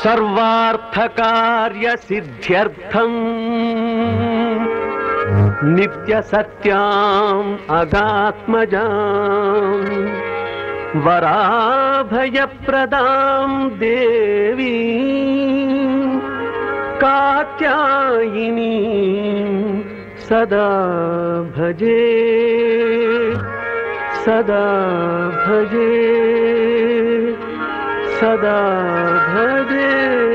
सर्वार्थकार्यसिद्ध्यर्थम् नित्यसत्याम् अगात्मजाम् वराभयप्रदाम् देवी कात्यायिनी सदा भजे सदा भजे सदा भजे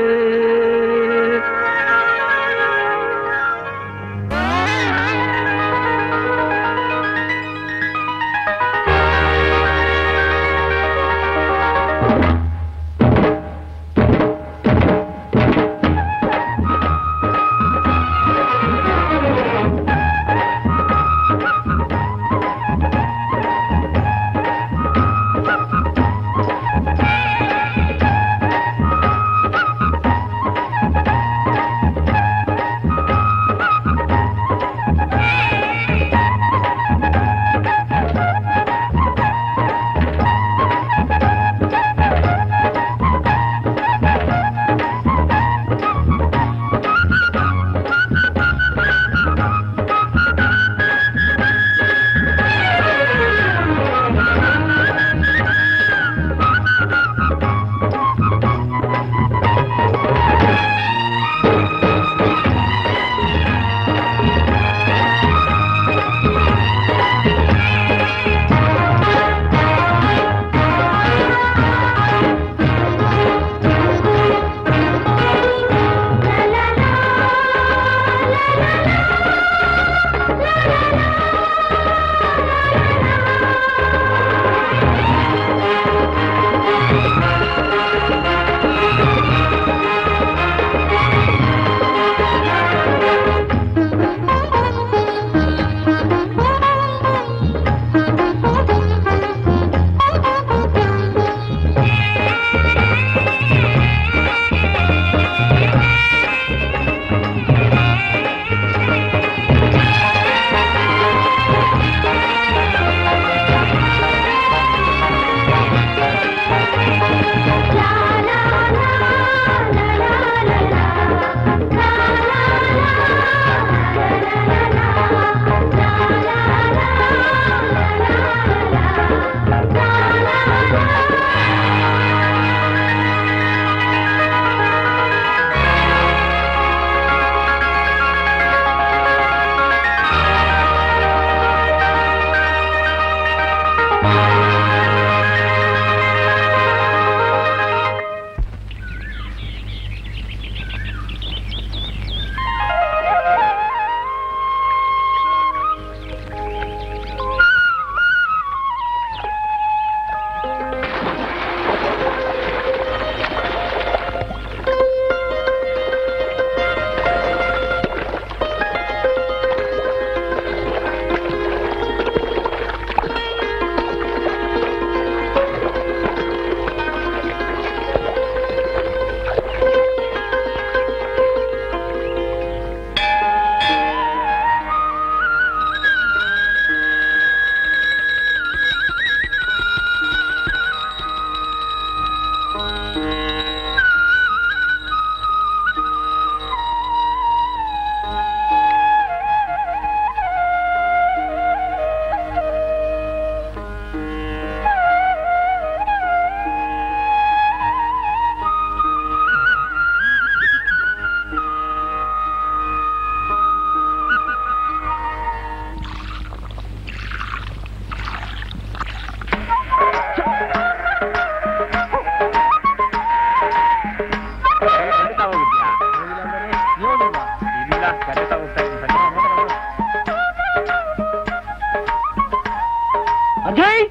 ಅಜಯ್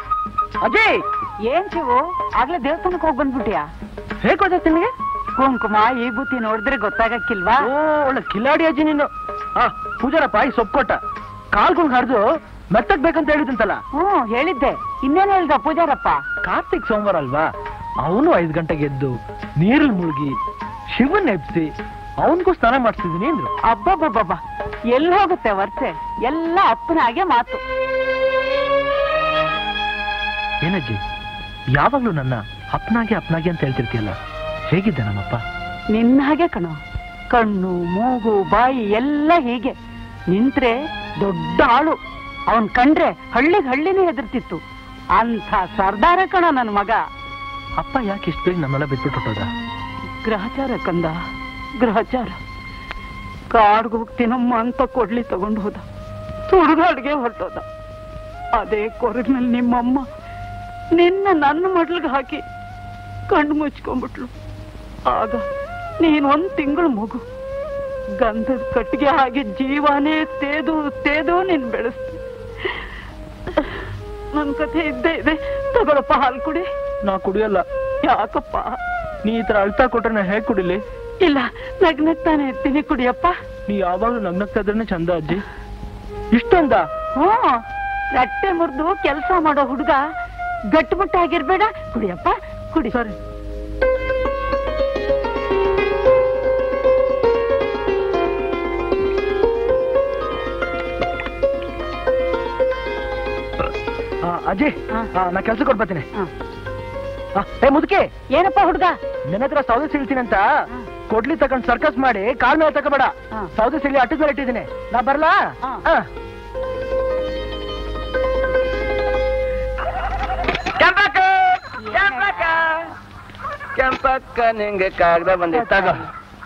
ಅಜಯ್ ಏನ್ ಶಿವು ಆಗ್ಲೇ ದೇವಸ್ಥಾನಕ್ಕೆ ಹೋಗ್ ಬಂದ್ಬಿಟ್ಯಾ ಹೇಗ್ ಗೊತ್ತಾಯ್ತು ನಿನಗೆ ಕುಂಕುಮ ಈ ಬುತ್ತಿ ನೋಡಿದ್ರೆ ಗೊತ್ತಾಗಕ್ಕಿಲ್ವಾ ಓ ಒಳ್ಳೆ ಕಿಲಾಡಿ ಅಜ್ಜಿ ನೀನು ಆ ಪೂಜಾರಪ್ಪ ಈ ಸೊಪ್ಪು ಕೊಟ್ಟ ಕಾಲ್ಕೊಂಡು ಹರಿದು ಮೆತ್ತಗ್ ಬೇಕಂತ ಹೇಳಿದಂತಲ್ಲ ಹ್ಮ್ ಹೇಳಿದ್ದೆ ಇನ್ನೇನ್ ಹೇಳ್ದ ಪೂಜಾರಪ್ಪ ಕಾರ್ತಿಕ್ ಸೋಮವಾರ ಅಲ್ವಾ ಅವನು ಐದ್ ಗಂಟೆಗೆ ಎದ್ದು ನೀರಲ್ಲಿ ಮುಳುಗಿ ಶಿವನ್ ಎಬ್ಸಿ ಅವನಿಗೂ ಸ್ನಾನ ಮಾಡಿಸ್ತಿದ್ದೀನಿ ಅಂದ್ರು ಅಬ್ಬಬ್ಬಬ್ಬ ಎಲ್ಲಿ ಹೋಗುತ್ತೆ ವರ್ಸೆ ಎಲ್ಲ ಅಪ್ಪನ ಹಾಗೆ ಮಾತು ಏನಜ್ಜಿ ಯಾವಾಗ್ಲೂ ನನ್ನ ಅಪ್ನಾಗೆ ಅಪ್ನಾಗೆ ಅಂತ ಹೇಳ್ತಿರ್ತೀಯಲ್ಲ ಹೇಗಿದ್ದ ನಮ್ಮಪ್ಪ ನಿನ್ನ ಹಾಗೆ ಕಣೋ ಕಣ್ಣು ಮೂಗು ಬಾಯಿ ಎಲ್ಲ ಹೀಗೆ ನಿಂತ್ರೆ ದೊಡ್ಡ ಆಳು ಅವನ್ ಕಂಡ್ರೆ ಹಳ್ಳಿಗೆ ಹಳ್ಳಿನೇ ಹೆದರ್ತಿತ್ತು ಅಂಥ ಸರ್ದಾರ ಕಣ ನನ್ನ ಮಗ ಅಪ್ಪ ಯಾಕೆ ಇಷ್ಟು ಬೇಗ ನಮ್ಮೆಲ್ಲ ಬಿಟ್ಬಿಟ್ಟು ಹೊಟ್ಟೋದ ಗ್ರಹಚಾರ ಕಂದ ಗ್ರಹಚಾರ ಕಾಡ್ಗೆ ಹೋಗ್ತೀನಮ್ಮ ಅಂತ ಕೊಡ್ಲಿ ತಗೊಂಡು ಹೋದ ಸುಡುಗಾಡ್ಗೆ ಹೊರಟೋದ ಅದೇ ಕೊರಗಿನಲ್ಲಿ ನಿಮ್ಮಮ್ಮ ನಿನ್ನ ನನ್ನ ಮಡ್ಲಿಗೆ ಹಾಕಿ ಕಣ್ಣು ಮುಚ್ಕೊಂಡ್ಬಿಟ್ಲು ಆಗ ನೀನ್ ಒಂದ್ ತಿಂಗಳು ಮಗು ಗಂಧದ ಕಟ್ಟಿಗೆ ಹಾಗೆ ಜೀವನೇ ತೇದು ತೇದು ನೀನ್ ಬೆಳೆಸ್ತಿ ನನ್ ಕಥೆ ಇದ್ದೇ ಇದೆ ತಗೊಳಪ್ಪ ಹಾಲು ಕುಡಿ ನಾ ಕುಡಿಯಲ್ಲ ಯಾಕಪ್ಪ ನೀ ಈ ತರ ಅಳ್ತಾ ಕೊಟ್ರೆ ನಾ ಹೇಗ್ ಕುಡಿಲಿ ಇಲ್ಲ ನಗ್ನಗ್ತಾನೆ ಇರ್ತೀನಿ ಕುಡಿಯಪ್ಪ ನೀ ಯಾವಾಗ್ಲೂ ನಗ್ನಗ್ತಾ ಇದ್ರೇನೆ ಚಂದ ಅಜ್ಜಿ ಇಷ್ಟೊಂದ ಹ್ಞೂ ರಟ್ಟೆ ಮುರಿದು ಕೆಲಸ ಮಾಡೋ ಹುಡುಗ ಗಟ್ಟುಮುಟ್ಟಾಗಿರ್ಬೇಡ ಕುಡಿಯಪ್ಪ ಕುಡಿ ಸರಿ ಆ, ಅಜ್ಜಿ ಹಾ. ಆ, ನಾ ಕೆಲ್ಸ ಕೊಟ್ಬರ್ತೀನಿ ಹ. ಆ, ಏ ಮುದುಕಿ ಏನಪ್ಪ ಹುಡುಗ ನನ್ನ ಹತ್ರ ಸೌದೆ ಸಿಳ್ತೀನಂತ ಹಾ. ಕೊಡ್ಲಿ ತಕೊಂಡ್ ಸರ್ಕಸ್ ಮಾಡಿ ಕಾಲ್ ಮೇಲೆ ತಗೋಬೇಡ ಹಾ. ಸೌದೆ ಸಿಳಿ ಅಟ್ಟದ ಮೇಲೆ ಇಟ್ಟಿದ್ದೀನಿ ನಾ ಬರ್ಲಾ ಹಾ. ಆ. ಕೆಂಪಕ್ಕ ಕೆಂಪಕ್ಕ ಕೆಂಪಕ್ಕ ನಿಂಗೆ ಕಾಗದ ಬಂದಿತ್ತು ತಗೋ.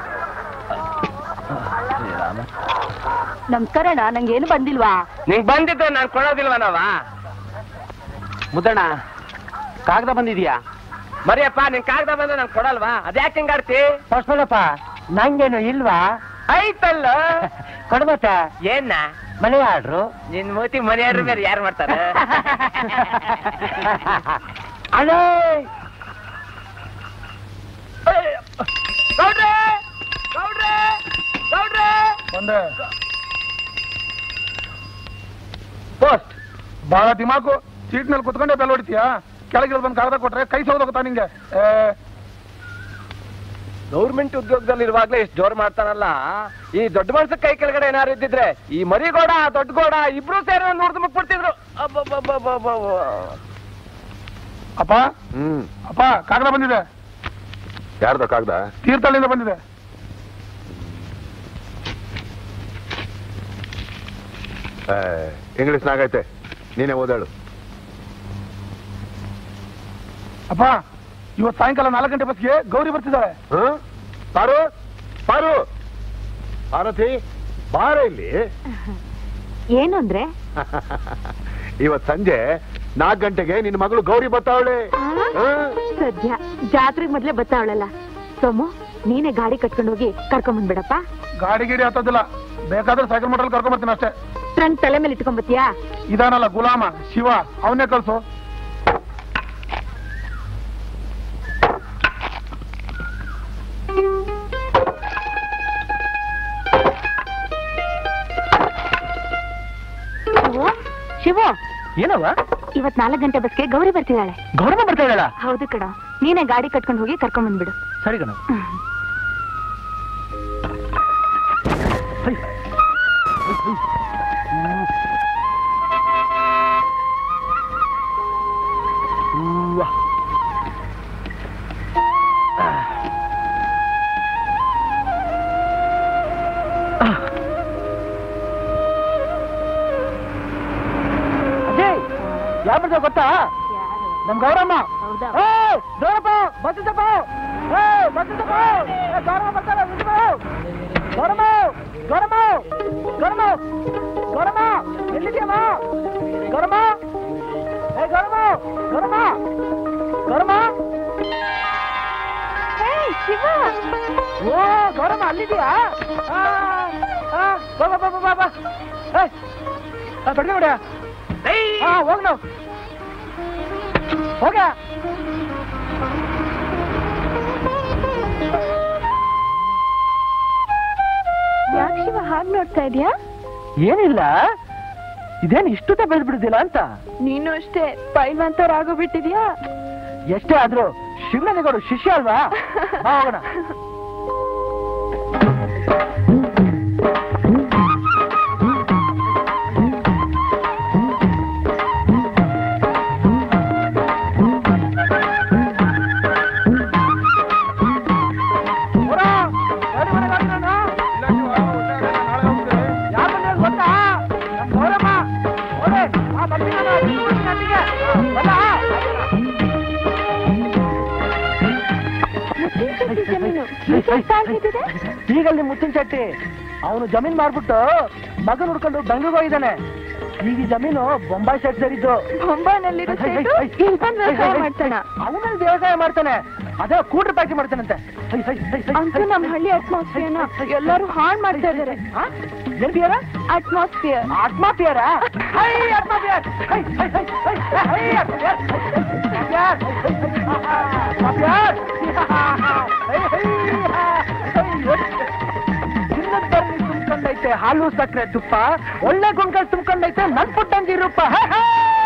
ನಮಸ್ಕಾರಣ್ಣ ನಂಗೇನು ಬಂದಿಲ್ವಾ ನಿಂಗ್ ಬಂದಿದ್ದು ನಾನ್ ಕೊಡೋದಿಲ್ವನವ ಮುದ್ದಣ್ಣ ಕಾಗದ ಬಂದಿದ್ಯಾ ಮರಿಯಪ್ಪ ನಿನ್ ಕಾಗದ ಬಂದ್ರೆ ನಾನ್ ಕೊಡಲ್ವಾ ಅದ್ಯಾಕೆ ಹಿಂಗಾಡ್ತಿ ಪರಸ್ಪರಪ್ಪ ನಂಗೇನು ಇಲ್ವಾ ಐತಲ್ಲ ಕೊಡ್ಬೇಕ ಏನ್ನ ಮನೆ ಆಡ್ರು ನಿನ್ ಮೂತಿ ಮನೆಯವ್ರ ಬೇರೆ ಯಾರು ಮಾಡ್ತಾರೆ ಅಲೇ ಗೌಡ್ರೆ ಗೌಡ್ರೆ ಗೌಡ್ರೆ ಬಂದೆ ಪೋಸ್ಟ್ ಬಹಳ ದಿಮಾಕು ಸೀಟ್ ಮೇಲೆ ಕುತ್ಕೊಂಡೆ ಬೆಲ್ ಹೊಡಿತೀಯಾ ಕೆಳಗೆ ಬಂದು ಕಾಗದ ಕೊಟ್ರೆ ಕೈ ಸೌದೋಗುತ್ತಾ ನಿಂಗೆ ಏ, ಗೌರ್ಮೆಂಟ್ ಉದ್ಯೋಗದಲ್ಲಿ ಇರುವಾಗ್ಲೇ ಇಷ್ಟು ಜೋರ್ ಮಾಡ್ತಾನಲ್ಲ ಈ ದೊಡ್ಡ ಮನ್ಸ ಕೈ ಕೆಳಗಡೆ ಏನಾರು ಇದ್ದಿದ್ರೆ ಈ ಮರಿಗೋಡ ದೊಡ್ಡ ಗೋಡ ಇಬ್ರು ಸೇರಿ ನೋಡ್ದು ಮುಕ್ಬಿಡ್ತಿದ್ರು ಅಬ್ಬಬ್ಬಬ್ಬಬ್ಬಬ್ಬ. ಅಪ್ಪ ಹ್ಮ್ ಅಪ್ಪ ಕಾಗದ ಬಂದಿದೆ ಯಾರ್ದ ಕಾಗ್ದ ತೀರ್ಥಹಳ್ಳಿಯಿಂದ ಬಂದಿದೆ ಇಂಗ್ಲಿಷ್ನಾಗೈತೆ ನೀನೇ ಓದಾಳು ಅಪ್ಪ ಇವತ್ತು ಸಾಯಂಕಾಲ ನಾಲ್ಕು ಗಂಟೆ ಬಸ್ಗೆ ಗೌರಿ ಬರ್ತಿದ್ದಾಳೆ ಹ? ಪಾರು ಪಾರು ಪಾರ್ವತಿ ಬಾರ ಇಲ್ಲಿ ಏನು ಅಂದ್ರೆ ಇವತ್ ಸಂಜೆ ನಾಲ್ಕು ಗಂಟೆಗೆ ನಿನ್ನ ಮಗಳು ಗೌರಿ ಬರ್ತಾವಳೆ ಸದ್ಯ ಜಾತ್ರೆಗೆ ಮೊದ್ಲೇ ಬತ್ತಾವಳಲ್ಲ ಸೋಮು ನೀನೇ ಗಾಡಿ ಕಟ್ಕೊಂಡು ಹೋಗಿ ಕರ್ಕೊಂಡ್ ಬಂದ್ಬಿಡಪ್ಪ ಗಾಡಿ ಗಿಡಿ ಹತ್ತೋದಿಲ್ಲ ಬೇಕಾದ್ರೆ ಸೈಕಲ್ ಮೋಟರ್ ಕರ್ಕೊಂಡ್ ಬರ್ತೀನಿ ಅಷ್ಟೇ ಟ್ರಂಕ್ ತಲೆ ಮೇಲೆ ಇಟ್ಕೊಂಬತ್ತೀಯಾ ಇದಾನಲ್ಲ ಗುಲಾಮ ಶಿವ ಅವನ್ನೇ ಕಳ್ಸು ಶಿವು ಶಿವು ಏನವ ಇವತ್ ನಾಲ್ಕು ಗಂಟೆ ಬಸ್ಗೆ ಗೌರಿ ಬರ್ತಿದ್ದಾಳೆ ಗೌರವ ಬರ್ತಾ ಇದ್ದಲ್ಲ ಹೌದು ಕಣ ನೀನೇ ಗಾಡಿ ಕಟ್ಕೊಂಡು ಹೋಗಿ ಕರ್ಕೊಂಡ್ ಬಂದ್ಬಿಡು ಸರಿ ಕಣ ಅಜಯ್ ಯಾರು ಬರ್ತಾವ ಗೊತ್ತಾ ನಮ್ ಗೌರಮ್ಮ ಹೌದಾ ಏ ಗೌರಪ್ಪ ಬರ್ತಿದ್ದಪ್ಪ ಏ ಬರ್ತಿದ್ದಪ್ಪ ಏ, ಗೌರಮ್ಮ ಬರ್ತಾಳೆ ನಿಂತ್ಕೋ. ಗೌರಮ್ಮ ಗೌರಮ್ಮ ಗೌರಮ್ಮ ಗೌರಮ್ಮ ಎಲ್ಲಿದ್ಯಮ್ಮ ಗೌರಮ್ಮ ಏ ಗೌರಮ್ಮ ಗೌರಮ್ಮ ಗೌರಮ್ಮ ಶಿವ ಓ ಗೌರಮ್ಮ ಅಲ್ಲಿದ್ಯಾ ಆ, ಆ, ಬಾ ಬಾ ಬಾ ಬಾ ಬಾ ಬಾ ಏ ಆ, ಬಡ್ಗೆ ಬಿಡ ಹಾ ಹೋಗ್ ನಾವು ಹೋಗ ಯಾಕೆ ಶಿವ ಹಾಗೆ ನೋಡ್ತಾ ಇದೀಯಾ ಏನಿಲ್ಲ ಇದೇನು ಇಷ್ಟುತ್ತ ಬೆಳೆದ್ಬಿಡುದಿಲ್ಲ ಅಂತ ನೀನು ಅಷ್ಟೇ ಪೈಲ್ವಂತರಾಗೋಗ್ಬಿಟ್ಟಿದ್ಯಾ ಎಷ್ಟೇ ಆದ್ರೂ ಶಿವನಗೌಡ ಶಿಷ್ಯ ಅಲ್ವಾ ಬಾ ಹೋಗೋಣ ಜಮೀನು ಎಷ್ಟೊಂದ್ ತಾಳ್ತಿದೆ? ಈಗ ಅಲ್ಲಿ ಮುತ್ತಿನ ಚಟ್ಟಿ ಅವನು ಜಮೀನ್ ಮಾಡ್ಬಿಟ್ಟು ಮಗ ನೋಡ್ಕೊಂಡು ಬೆಂಗಳೂರು ಹೋಗಿದ್ದಾನೆ ಈಗ ಈ ಜಮೀನು ಬೊಂಬಾಯಿ ಸೈಡ್ ಸೇರಿದ್ದು ಬೊಂಬಾಯ್ನಲ್ಲಿರೋ ಸೇಟು ಇಲ್ಲಿ ಬಂದ್ ವ್ಯವಸಾಯ ಮಾಡ್ತಾನ ಅವನಲ್ಲಿ ವ್ಯವಸಾಯ ಮಾಡ್ತಾನೆ ಅದೇ ಕೂಡ್ರ ಪ್ಯಾಕಿ ಮಾಡ್ತಾನಂತೆ ಹೈ, ಹೈ, ಹೈ, ಹೈ, ಅಂತೂ ಹೈ, ನಮ್ ಹೈ, ಹಳ್ಳಿ ಅಟ್ಮಾಸ್ಫಿಯರ್ನ ಎಲ್ಲರೂ ಹಾಳ್ ಮಾಡ್ತಾ ಇದಾರೆ ಆ? ಏನ್ ಬಿಯರ ಅಟ್ಮಾಸ್ಫಿಯರ್ ಆತ್ಮಾಪಿಯರ ಹೈ ಆತ್ಮಾಪಿಯರ್ ಹೈ ಹೈ ಹೈ ಹೈ ಹೈ ಆತ್ಮಾಪಿಯರ್ ಆತ್ಮಾಪಿಯರ್ ಆತ್ಮಾಪಿಯರ್ ಹೈ ಹೈ ಚಿನ್ನದ ಬರಲಿ ತುಂಬ್ಕೊಂಡೈತೆ ಹಾಲು ಸಕ್ಕರೆ ತುಪ್ಪ ಒಳ್ಳೆ ಗುಂಡ್ಗಳು ತುಂಬ್ಕೊಂಡೈತೆ ನನ್ ಪುಟ್ಟಂಗಿ ರೂಪ ಹೈ, ಹೈ.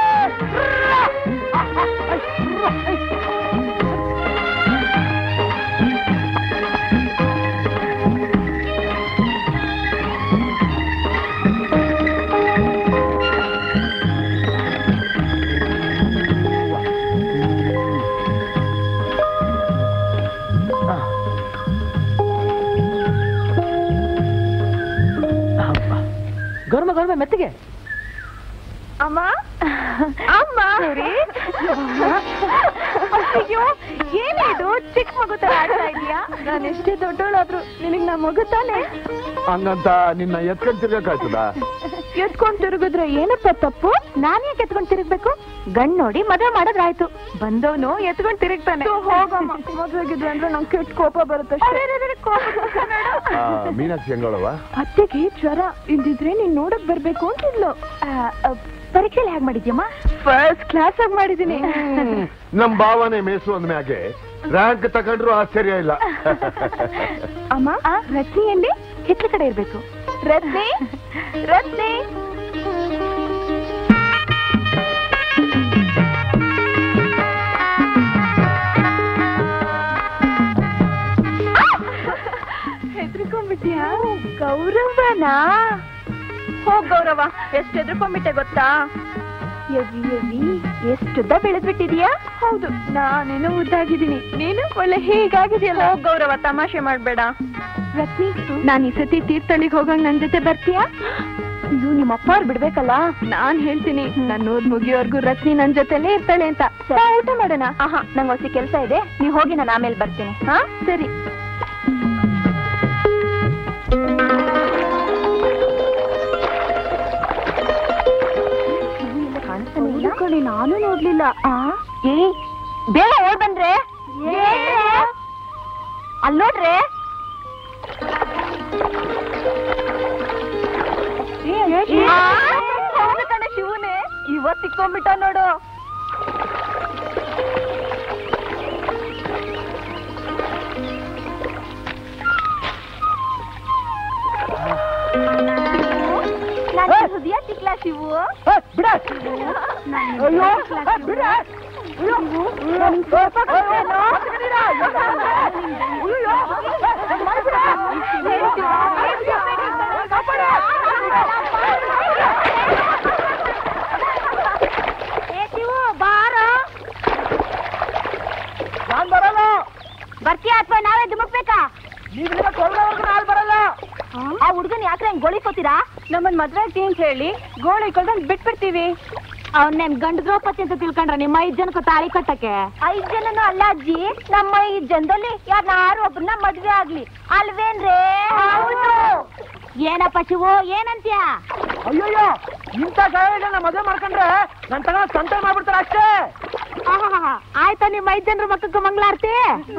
ಗೌರಮ್ಮ ಗೌರಮ್ಮ ಮೆತ್ತಿಗೆ ಅಮ್ಮ ಅಮ್ಮ ಅಯ್ಯೋ ಏನೇ ಇದು ಚಿಕ್ಕ ಮಗು ತರ ಆಡ್ತಾ ಇದೀಯಾ ನಾನು ಎಷ್ಟೇ ದೊಡ್ಡವಳಾದ್ರು ನಿನಗ್ ನಾ ಮಗು ತಾನೆ ಹಂಗಂತ ನಿನ್ನ ಎತ್ಕೊಂಡ್ ತಿರ್ಗಕ್ಕಾಯ್ತದ ಎತ್ಕೊಂಡ್ ತಿರುಗಿದ್ರೆ ಏನಪ್ಪ ತಪ್ಪು ನಾನ್ ಯಾಕೆ ಎತ್ಕೊಂಡ್ ತಿರುಗ್ಬೇಕು ಗಂಡ್ ನೋಡಿ ಮದುವೆ ಮಾಡೋದ್ರಾಯ್ತು ಬಂದವನು ಎತ್ಕೊಂಡ್ ತಿರುಗ್ತಾನೆ ಹೋಗಮ್ಮ ಮದುವೆಗಿದ್ರೆ ಅಂದ್ರೆ ನಂಗೆ ಕೆಟ್ಟ ಕೋಪ ಬರುತ್ತೆ ಆ, ಮೀನಾಕ್ಷಿ ಹೆಂಗಳವ ಅತ್ತೆಗೆ ಜ್ವರ ಇಲ್ದಿದ್ರೆ ನೀನ್ ನೋಡಕ್ ಬರ್ಬೇಕು ಅಂತಿದ್ಲು ಪರೀಕ್ಷೆ ಹೇಗ್ ಮಾಡಿದ್ಯಮ್ಮ ಫಸ್ಟ್ ಕ್ಲಾಸ್ ಆಗಿ ಮಾಡಿದೀನಿ ನಮ್ ಭಾವನೆ ಮೇಸು ಅಂದ್ಮ್ಯಾಗೆ ರ್ಯಾಂಕ್ ತಗೊಂಡ್ರು ಆಶ್ಚರ್ಯ ಇಲ್ಲ ಅಮ್ಮ ರತ್ನಿ ಎಲ್ಲಿ ಹಿತ್ಲ ಕಡೆ ಇರ್ಬೇಕು ರತ್ನಿ ರತ್ನಿ ಹೆದ್ರಿಕೊಂಡ್ಬಿಟ್ಯಾ ಗೌರವನಾ ಹೋಗ್ ಗೌರವ ಎಷ್ಟು ಹೆದ್ರಿಕೊಂಡ್ಬಿಟ್ಟೆ ಗೊತ್ತಾ ಯವಿ ಯವಿ ಎಷ್ಟುದ್ದ ಬೆಳೆದ್ಬಿಟ್ಟಿದ್ಯಾ ಹೌದು ನಾನೇನೋ ಉದ್ದಾಗಿದ್ದೀನಿ ನೀನು ಒಳ್ಳೆ ಹೀಗಾಗಿದೆಯಲ್ಲ ಗೌರವ ತಮಾಷೆ ಮಾಡ್ಬೇಡ ರತ್ನಿ ನಾನ್ ಈ ಸತಿ ತೀರ್ಥಳ್ಳಿಗೆ ಹೋಗಂಗ್ ನನ್ ಜೊತೆ ಬರ್ತೀಯಾ ಅಯ್ಯೋ ನಿಮ್ಮ ಅಪ್ಪ ಅವ್ರು ಬಿಡ್ಬೇಕಲ್ಲ ನಾನ್ ಹೇಳ್ತೀನಿ ನನ್ನ ಓದ್ ಮುಗಿಯೋರ್ಗು ರತ್ನಿ ನನ್ ಜೊತೆಲೇ ಇರ್ತಾಳೆ ಅಂತ ಬಾ, ಊಟ ಮಾಡೋಣ ಆಹಾ ನಂಗೆ ಹೊಸ ಕೆಲಸ ಇದೆ ನೀವ್ ಹೋಗಿ ನಾನು ಆಮೇಲೆ ಬರ್ತೀನಿ ಹಾ ಸರಿ ಕಣಿ ನಾನು ನೋಡ್ಲಿಲ್ಲ ಏ ಬೇಗ ಓಡ್ ಬಂದ್ರೆ ಅಲ್ಲಿ ನೋಡ್ರೆ ಕಣ ಶಿವನೇ ಇವತ್ ಸಿಕ್ಕೊಂಡ್ಬಿಟ್ಟ ನೋಡು ನನ್ನ ಹೃದಯ ಸಿಕ್ಲ ಶಿವು ಏ, ಬಿಡ ಅಯ್ಯೋ ಏ, ಬಿಡ ಅಯ್ಯೋ ನನ್ಗ್ ಸ್ವಲ್ಪ ಅಯ್ಯೋ, ಕೊಡ್ತೇನೋ? ಅಯ್ಯೋ, ನನ್ ಮಾಡ್ಬಿಡ. ಕಾಪಾಡು. ಏ ಶಿವು ಬಾರೋ ನಾನ್ ಬರಲ್ಲ ಬರ್ತೀಯಾ ಅಥವಾ ನಾವೇ ಧುಮುಕ್ಬೇಕಾ ನೀವ್ ಕೊಲ್ಲವರೆಗೂ ನಾಲ್ ಬರಲ್ಲ ಆ ಹುಡ್ಗನ್ ಯಾಕ್ರೆ ಹಂಗ್ ಗೋಳಿಕೋತೀರಾ ನಮ್ಮನ್ ಮದ್ವೆ ಆಗ್ತೀನಿ ಅಂತ ಹೇಳಿ ಗೋಳಿ ಕೊಳ್ದಂಗ್ ಬಿಟ್ಬಿಡ್ತೀವಿ ಅವನ್ನೇನ್ ಗಂಡ ದ್ರೌಪದಿ ಅಂತ ತಿಳ್ಕೊಂಡ್ರ ನಿಮ್ಮ ಐದ್ ಜನಕ್ಕೂ ತಾಳಿ ಕಟ್ಟಕ್ಕೆ ಐದ್ ಜನನು ಅಲ್ಲ ಅಜ್ಜಿ ನಮ್ಮ ಈ ಜನದಲ್ಲಿ ಯಾರು ಒಬ್ಬರನ್ನ ಮದ್ವೆ ಆಗ್ಲಿ ಅಲ್ವೇನ್ರೇ ಹೌದು ಏನಪ್ಪ ಶಿವು ಏನಂತ್ಯ ಅಯ್ಯಯ್ಯೋ ಇಂಥ ಗಾಯಗಳನ್ನ ಮದುವೆ ಮಾಡ್ಕೊಂಡ್ರೆ ನನ್ ತನ ಸಂತೆ ಮಾಡ್ಬಿಡ್ತಾರೆ ಅಷ್ಟೇ ಆಹಾಹಾ. ಆಯ್ತಾ ನಿಮ್ಮ ಐದ್ ಜನರ ಮಕ್ಕಕ್ಕೆ ಮಂಗಳಾರತಿ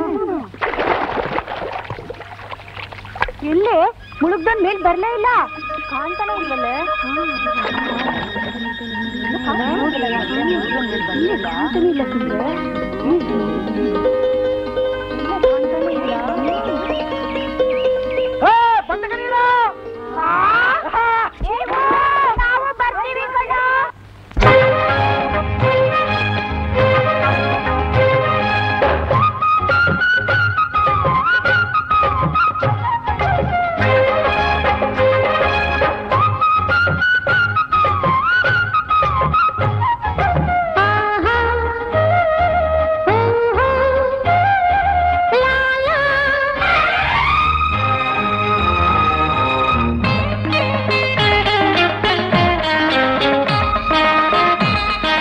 ಎಲ್ಲಿ ಮುಳುಗ್ದನ್ ಮೇಲ್ ಬರ್ಲೇ ಇಲ್ಲ ಕಾಣ್ತಾನೆ ಇಲ್ವಲ್ಲೇ ಕಾಣ್ತಾನೆ ಇಲ್ಲ ಸುಂದ್ರೆ. ಏ, ಬಂದ ಕಣೀಲ. ನಾವು ಬರ್ತೀವಿ ಕಣ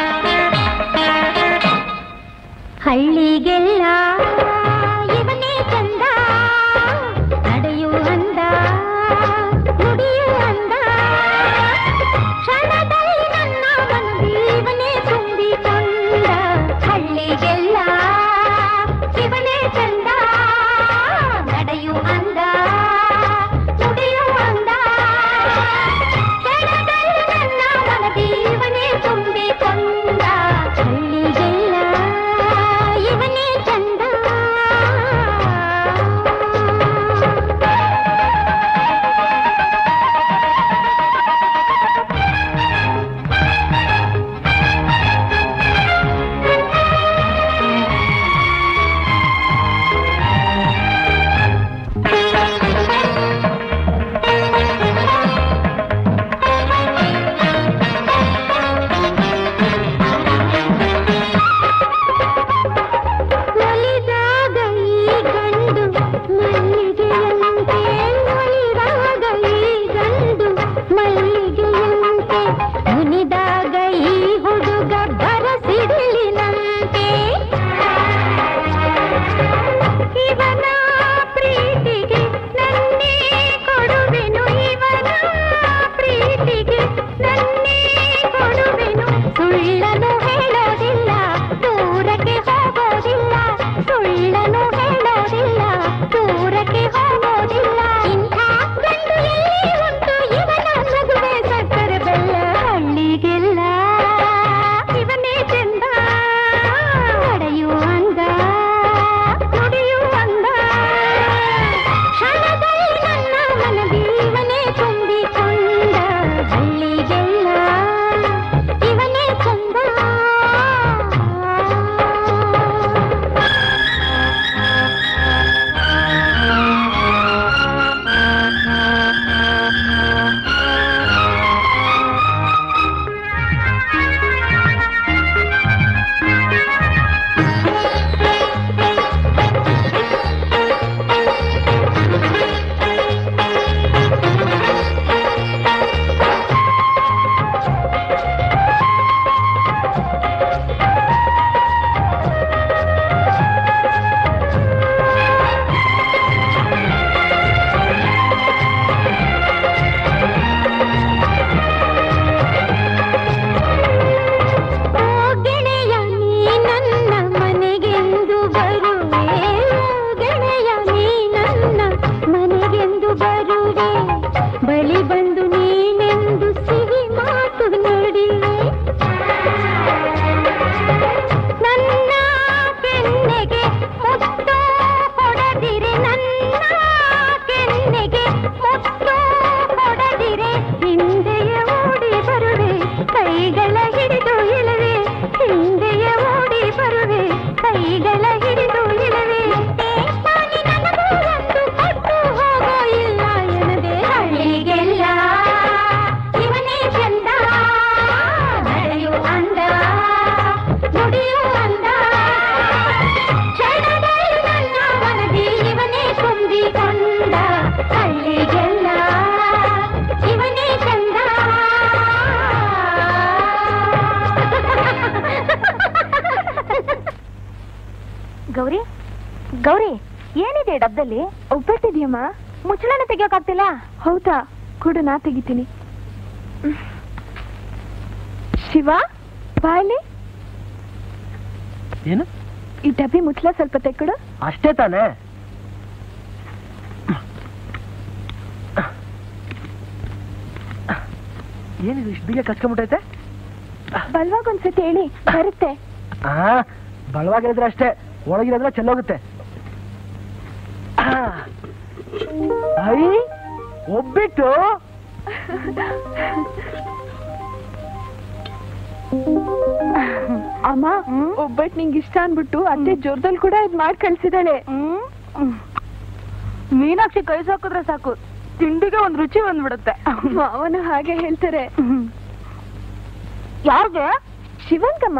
ಹಳ್ಳಿಗೆಲ್ಲ ಇವನೇ ಗೌರಿ ಏನಿದೆ ಡಬ್ಬದಲ್ಲಿ ಒಬ್ಬಟ್ಟಿದ್ಯಮ್ಮ ಮುಚ್ಚಳನ ತೆಗಿಯೋಕಾಗ್ತಿಲ್ಲ ಹೌದಾ ಕೂಡ ನಾ ತೆಗಿತೀನಿ ಶಿವ ಬಾಯಲ್ಲಿ ಏನು ಈ ಡಬ್ಬಿ ಮುಚ್ಚಳ ಸ್ವಲ್ಪ ತೆಕ್ಕೊಡು ಅಷ್ಟೇ ತಾನೇ ಏನಿದು ಇಷ್ಟು ಬೇಗ ಕಚ್ಕೊಂಡ್ಬಿಟ್ಟೈತೆ ಬಲ್ವಾಗ ಒಂದ್ಸತಿ ಹೇಳಿ ಬರುತ್ತೆ ಆ ಬಲವಾಗಿದ್ರೆ ಅಷ್ಟೇ ಒಳಗಿರೋದ್ರೆ ಚೆಲ್ಲೋಗುತ್ತೆ ಆ, ಐ ಒಬ್ಬಿಟ್ಟು ಅಮ್ಮ ಒಬ್ಬಟ್ಟು ನಿಂಗೆ ಇಷ್ಟ ಅನ್ಬಿಟ್ಟು ಅತ್ತೆ ಜೋರದಲ್ಲಿ ಕೂಡ ಇದ್ ಮಾಡಿ ಕಳ್ಸಿದಾಳೆ ಮೀನಾಕ್ಷಿ ಕೈ ಸಾಕಿದ್ರೆ ಸಾಕು ತಿಂಡಿಗೆ ಒಂದ್ ರುಚಿ ಬಂದ್ಬಿಡುತ್ತೆ ಮಾವನು ಹಾಗೆ ಹೇಳ್ತಾರೆ ಯಾರಿಗೆ ಶಿವಂಗಮ್ಮ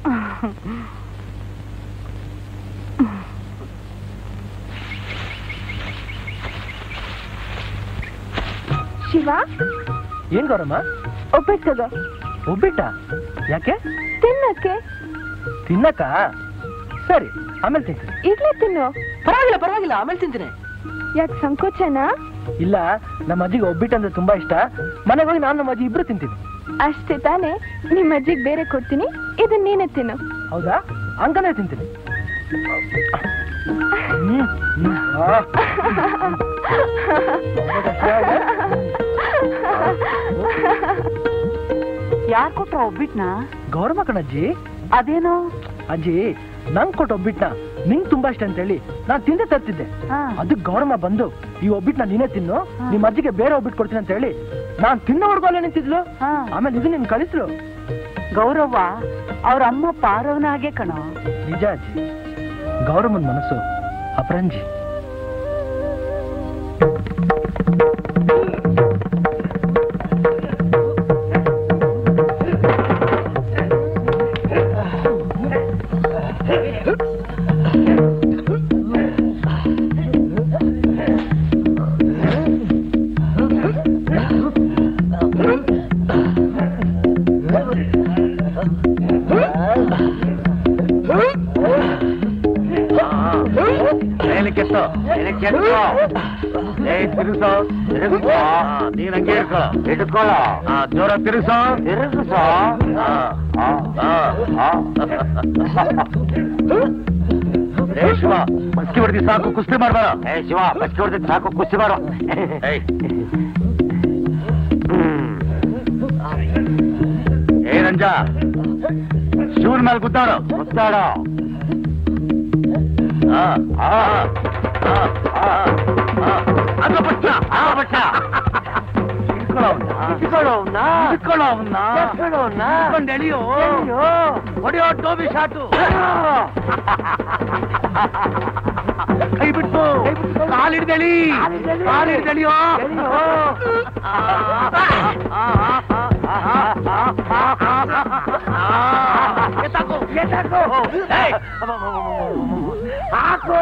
ಶಿವ ಏನ್ ಗೌರಮ್ಮ ಒಬ್ಬಟ್ಟು ತಗೋ ಒಬ್ಬಿಟ್ಟ ಯಾಕೆ ತಿನ್ನಕ್ಕೆ ತಿನ್ನಕ ಸರಿ ಆಮೇಲೆ ತಿಂತೀನಿ ಈಗ್ಲೇ ತಿನ್ನು ಪರವಾಗಿಲ್ಲ ಪರವಾಗಿಲ್ಲ ಆಮೇಲೆ ತಿಂತೀನಿ ಯಾಕೆ ಸಂಕೋಚನಾ ಇಲ್ಲ ನಮ್ಮ ಅಜ್ಜಿಗೆ ಒಬ್ಬಿಟ್ಟು ಅಂದ್ರೆ ತುಂಬಾ ಇಷ್ಟ ಮನೆಗೆ ಹೋಗಿ ನಾನು ನಮ್ಮ ಅಜ್ಜಿ ಇಬ್ರು ತಿಂತೀವಿ ಅಷ್ಟೇ ತಾನೇ ನಿಮ್ಮ ಅಜ್ಜಿಗೆ ಬೇರೆ ಕೊಡ್ತೀನಿ ಇದನ್ನ ನೀನೇ ತಿನ್ನು ಹೌದಾ ಹಂಗನೇ ತಿಂತೀನಿ ಹ್ಮ್, ಹ್ಮ್, ಆ. ಯಾರ್ ಕೊಟ್ರ ಒಬ್ಬಿಟ್ನ ಗೌರಮ್ಮ ಕಣಜ್ಜಿ ಅದೇನೋ ಅಜ್ಜಿ ನಂಗ್ ಕೊಟ್ಟು ಒಬ್ಬಿಟ್ನ ನಿಂಗ್ ತುಂಬಾ ಇಷ್ಟ ಅಂತ ಹೇಳಿ ನಾನ್ ತಿಂದೆ ತರ್ತಿದ್ದೆ ಹಾ. ಅದಕ್ಕೆ ಗೌರಮ್ಮ ಬಂದು ಈ ಒಬ್ಬಿಟ್ನ ನೀನೇ ತಿನ್ನು ನಿಮ್ಮ ಅಜ್ಜಿಗೆ ಬೇರೆ ಒಬ್ಬಿಟ್ಟು ಕೊಡ್ತೀನಿ ಅಂತ ಹೇಳಿ ನಾನ್ ತಿನ್ನೋವರೆಗೂ ಅಲ್ಲೇ ನಿಂತಿದ್ಲು ಹಾ. ಆಮೇಲೆ ಇದು ನಿಮ್ ಕಳಿಸ್ಲು ಗೌರವ್ವ ಅವ್ರ ಅಮ್ಮ ಪಾರವನ ಹಾಗೆ ಕಣೋ ನಿಜ ಅಜ್ಜಿ ಗೌರಮ್ಮನ್ ಮನಸ್ಸು ಅಪರಂಜಿ ಮೇಲಕ್ಕೆತ್ತು ಮೇಲಕ್ಕೆತ್ತು ಏ ತಿರುಸೋ ತಿರುಗಿಸೋ ನೀನ್ ಹಂಗೆ ಹಿಡ್ಕೊ ಹಿಡ್ಕೊಳ್ಳ ಜೋರ ತಿರುಸೋ ತಿರುಗಿಸೋ ಏ ಶಿವ ಬಸ್ಕಿ ಹೊಡೆದಿ ಸಾಕು ಕುಸ್ತಿ ಮಾಡ್ಬೇಡ ಏ ಶಿವ ಬಸ್ಕಿ ಹೊಡೆದಿ ಸಾಕು ಕುಸ್ತಿ ಮಾಡು ಏಯ್. ಹ್ಮ್. ಏ ರಂಜ ಶಿವನ ಮೇಲೆ ಗುದ್ದಾಡು ಗುದ್ದಾಡು ಆ, ಆ, ಆ, ಆ, ಆ. ಅದು ಬಚ್ಚ, ಆ ಬಚ್ಚ. ಹಿಡ್ಕೊಳ್ಳೋ ಅವ್ನ. ಹಿಡ್ಕೊಳ್ಳೋ ಅವ್ನ. ಹಿಡ್ಕೊಂಡು ಎಳಿಯೋ. ಹೊಡೆಯೋ ಟೋಬಿ ಶಾಟು ಕೈ ಬಿಟ್ಟು ಕಾಲಿಡ್ದೆಳಿ ಕಾಲಿಡ್ದೆಳಿಯೋ ಎತ್ತಾಕು ಎತ್ತಾಕು ಏಯ್. ಹಾಕು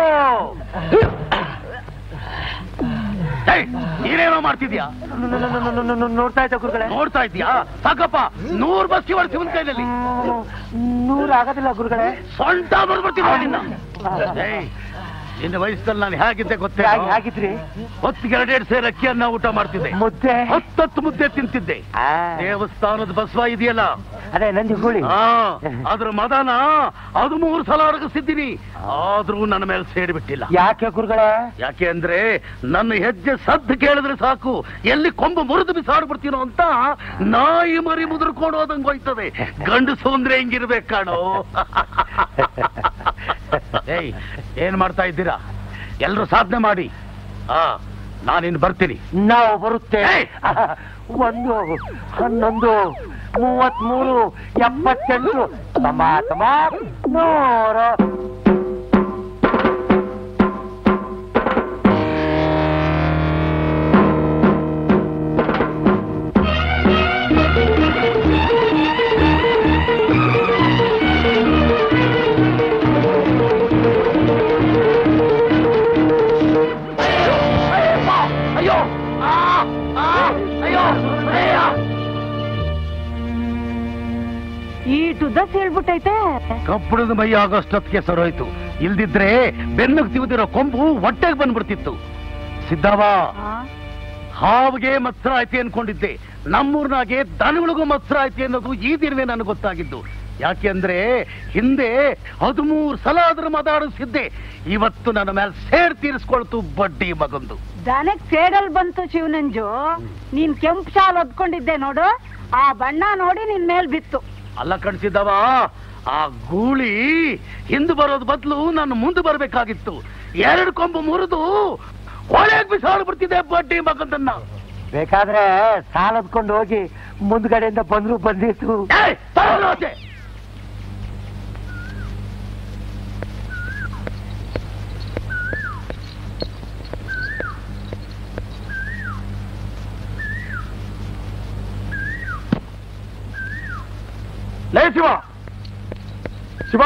ಏಯ್, ನೀನೇನೋ ಮಾಡ್ತಿದ್ಯಾ ನೋಡ್ತಾ ಇದ್ದ ಗುರುಗಳೇ ನೋಡ್ತಾ ಇದ್ಯಾ ಸಾಕಪ್ಪ ನೂರ್ ಬಸ್ಸಿ ಹೊಡ್ ಶಿವನ್ ಕೈನಲ್ಲಿ ನೂರು ಆಗೋದಿಲ್ಲ ಗುರುಗಳೇ ಸೊಂಟ ಬರ್ಬಿಡ್ತೀನಿ ನೋಡಿ ನಿನ್ನ. ಏಯ್, ನಿನ್ನ ವಯಸ್ಸಲ್ಲಿ ನಾನು ಹೇಗಿದ್ದೆ ಗೊತ್ತೇ ಹಾಗೆ- ಹಾಗಿದ್ರಿ ಹೊತ್ತಿಗೆ ಎರಡೆರಡು ಸೇರು ಅಕ್ಕಿಯನ್ನ ಊಟ ಮಾಡ್ತಿದ್ದೆ ಮುದ್ದೆ ಹತ್ತತ್ತು ಮುದ್ದೆ ತಿಂತಿದ್ದೆ ಆ, ದೇವಸ್ಥಾನದ ಬಸವ ಇದೆಯಲ್ಲ ಅದೇ ನಂದಿ ಗೂಳಿ ಆ, ಅದ್ರ ಮದನ ಅದು ಮೂರು ಸಲ ಅಡಗಿಸಿದ್ದೀನಿ ಆದ್ರೂ ನನ್ನ ಮೇಲೆ ಸೇರಿಬಿಟ್ಟಿಲ್ಲ ಯಾಕೆ ಗುರುಗಳೇ ಯಾಕೆ ಅಂದ್ರೆ ನನ್ನ ಹೆಜ್ಜೆ ಸದ್ದು ಕೇಳಿದ್ರೆ ಸಾಕು ಎಲ್ಲಿ ಕೊಂಬು ಮುರಿದು ಬಿಸಾಡ್ಬಿಡ್ತೀನೋ ಅಂತ ನಾಯಿ ಮರಿ ಮುದುರ್ಕೊಂಡು ಹೋದಂಗ್ ಹೋಯ್ತದೆ ಗಂಡಸು ಅಂದ್ರೆ ಹೆಂಗಿರ್ಬೇಕು ಕಾಣೋ ಏಯ್ ಏನ್ ಮಾಡ್ತಾ ಇದ್ದೀರಾ ಎಲ್ರು ಸಾಧನೆ ಮಾಡಿ ಹಾ ನಾನಿನ್ ಬರ್ತೀನಿ ನಾವು ಬರುತ್ತೇವೆ ಏಯ್! ಒಂದು ಹನ್ನೊಂದು ಮೂವತ್ಮೂರು ಎಪ್ಪತ್ತೆಂಟು ತಮ್ಮ ತಮ್ಮ ನೂರು ಅಯ್ಯೋ ಆ, ಆ, ಅಯ್ಯೋ ಅಯ್ಯೋ ಈ ಟುದ ಹೇಳ್ಬಿಟ್ಟೈತೆ ಕಬ್ಬಣದ ಮೈ ಆಗೋಷ್ಟೊತ್ತಿಗೆ ಸರೋಯ್ತು ಇಲ್ದಿದ್ರೆ ಬೆನ್ನಿಗೆ ತಿವಿದಿರೋ ಕೊಂಬು ಹೊಟ್ಟೆಗೆ ಬಂದ್ಬಿಡ್ತಿತ್ತು ಸಿದ್ಧವ ಹಾವಿಗೆ ಮತ್ಸರ ಐತಿ ಅನ್ಕೊಂಡಿದ್ದೆ ನಮ್ಮೂರ್ನಾಗೆ ದನಗಳಿಗೂ ಮತ್ಸರ ಐತಿ ಅನ್ನೋದು ಈ ದಿನವೇ ನನಗೆ ಗೊತ್ತಾಗಿದ್ದು ಯಾಕೆಂದ್ರೆ ಹಿಂದೆ ಹದಿಮೂರು ಸಲ ಅದ್ರ ಮಾತಾಡಿಸಿದ್ದೆ ಇವತ್ತು ನನ್ನ ಮೇಲೆ ಸೇರ್ ತೀರಿಸ್ಕೊಳ್ತು ಬಡ್ಡಿ ಮಗಂದು ದನಕ್ ಸೇಡಲ್ ಬಂತು ಶಿವನಂಜು ನೀನ್ ಕೆಂಪು ಶಾಲ್ ಹೊದ್ಕೊಂಡಿದ್ದೆ ನೋಡು ಆ ಬಣ್ಣ ನೋಡಿ ನಿನ್ ಮೇಲ್ ಬಿತ್ತು ಅಲ್ಲ ಕಣ್ಸಿದ್ದವ ಆ ಗೂಳಿ ಹಿಂದೆ ಬರೋದ್ ಬದಲು ನಾನು ಮುಂದೆ ಬರ್ಬೇಕಾಗಿತ್ತು ಎರಡು ಕೊಂಬು ಮುರಿದು ಹೊಳೆಗ್ ಬಿಸಾಡು ಬಿಡ್ತಿದ್ದೆ ಬಡ್ಡಿ ಮಗಂದನ್ನ ಬೇಕಾದ್ರೆ ಸಾಲದ್ಕೊಂಡು ಹೋಗಿ ಮುಂದ್ಗಡೆಯಿಂದ ಬಂದ್ರು ಬಂದಿತ್ತು ಏಯ್, ತಗೊಳ್ಳು ಆಚೆ. ಲೇ ಶಿವ ಶಿವ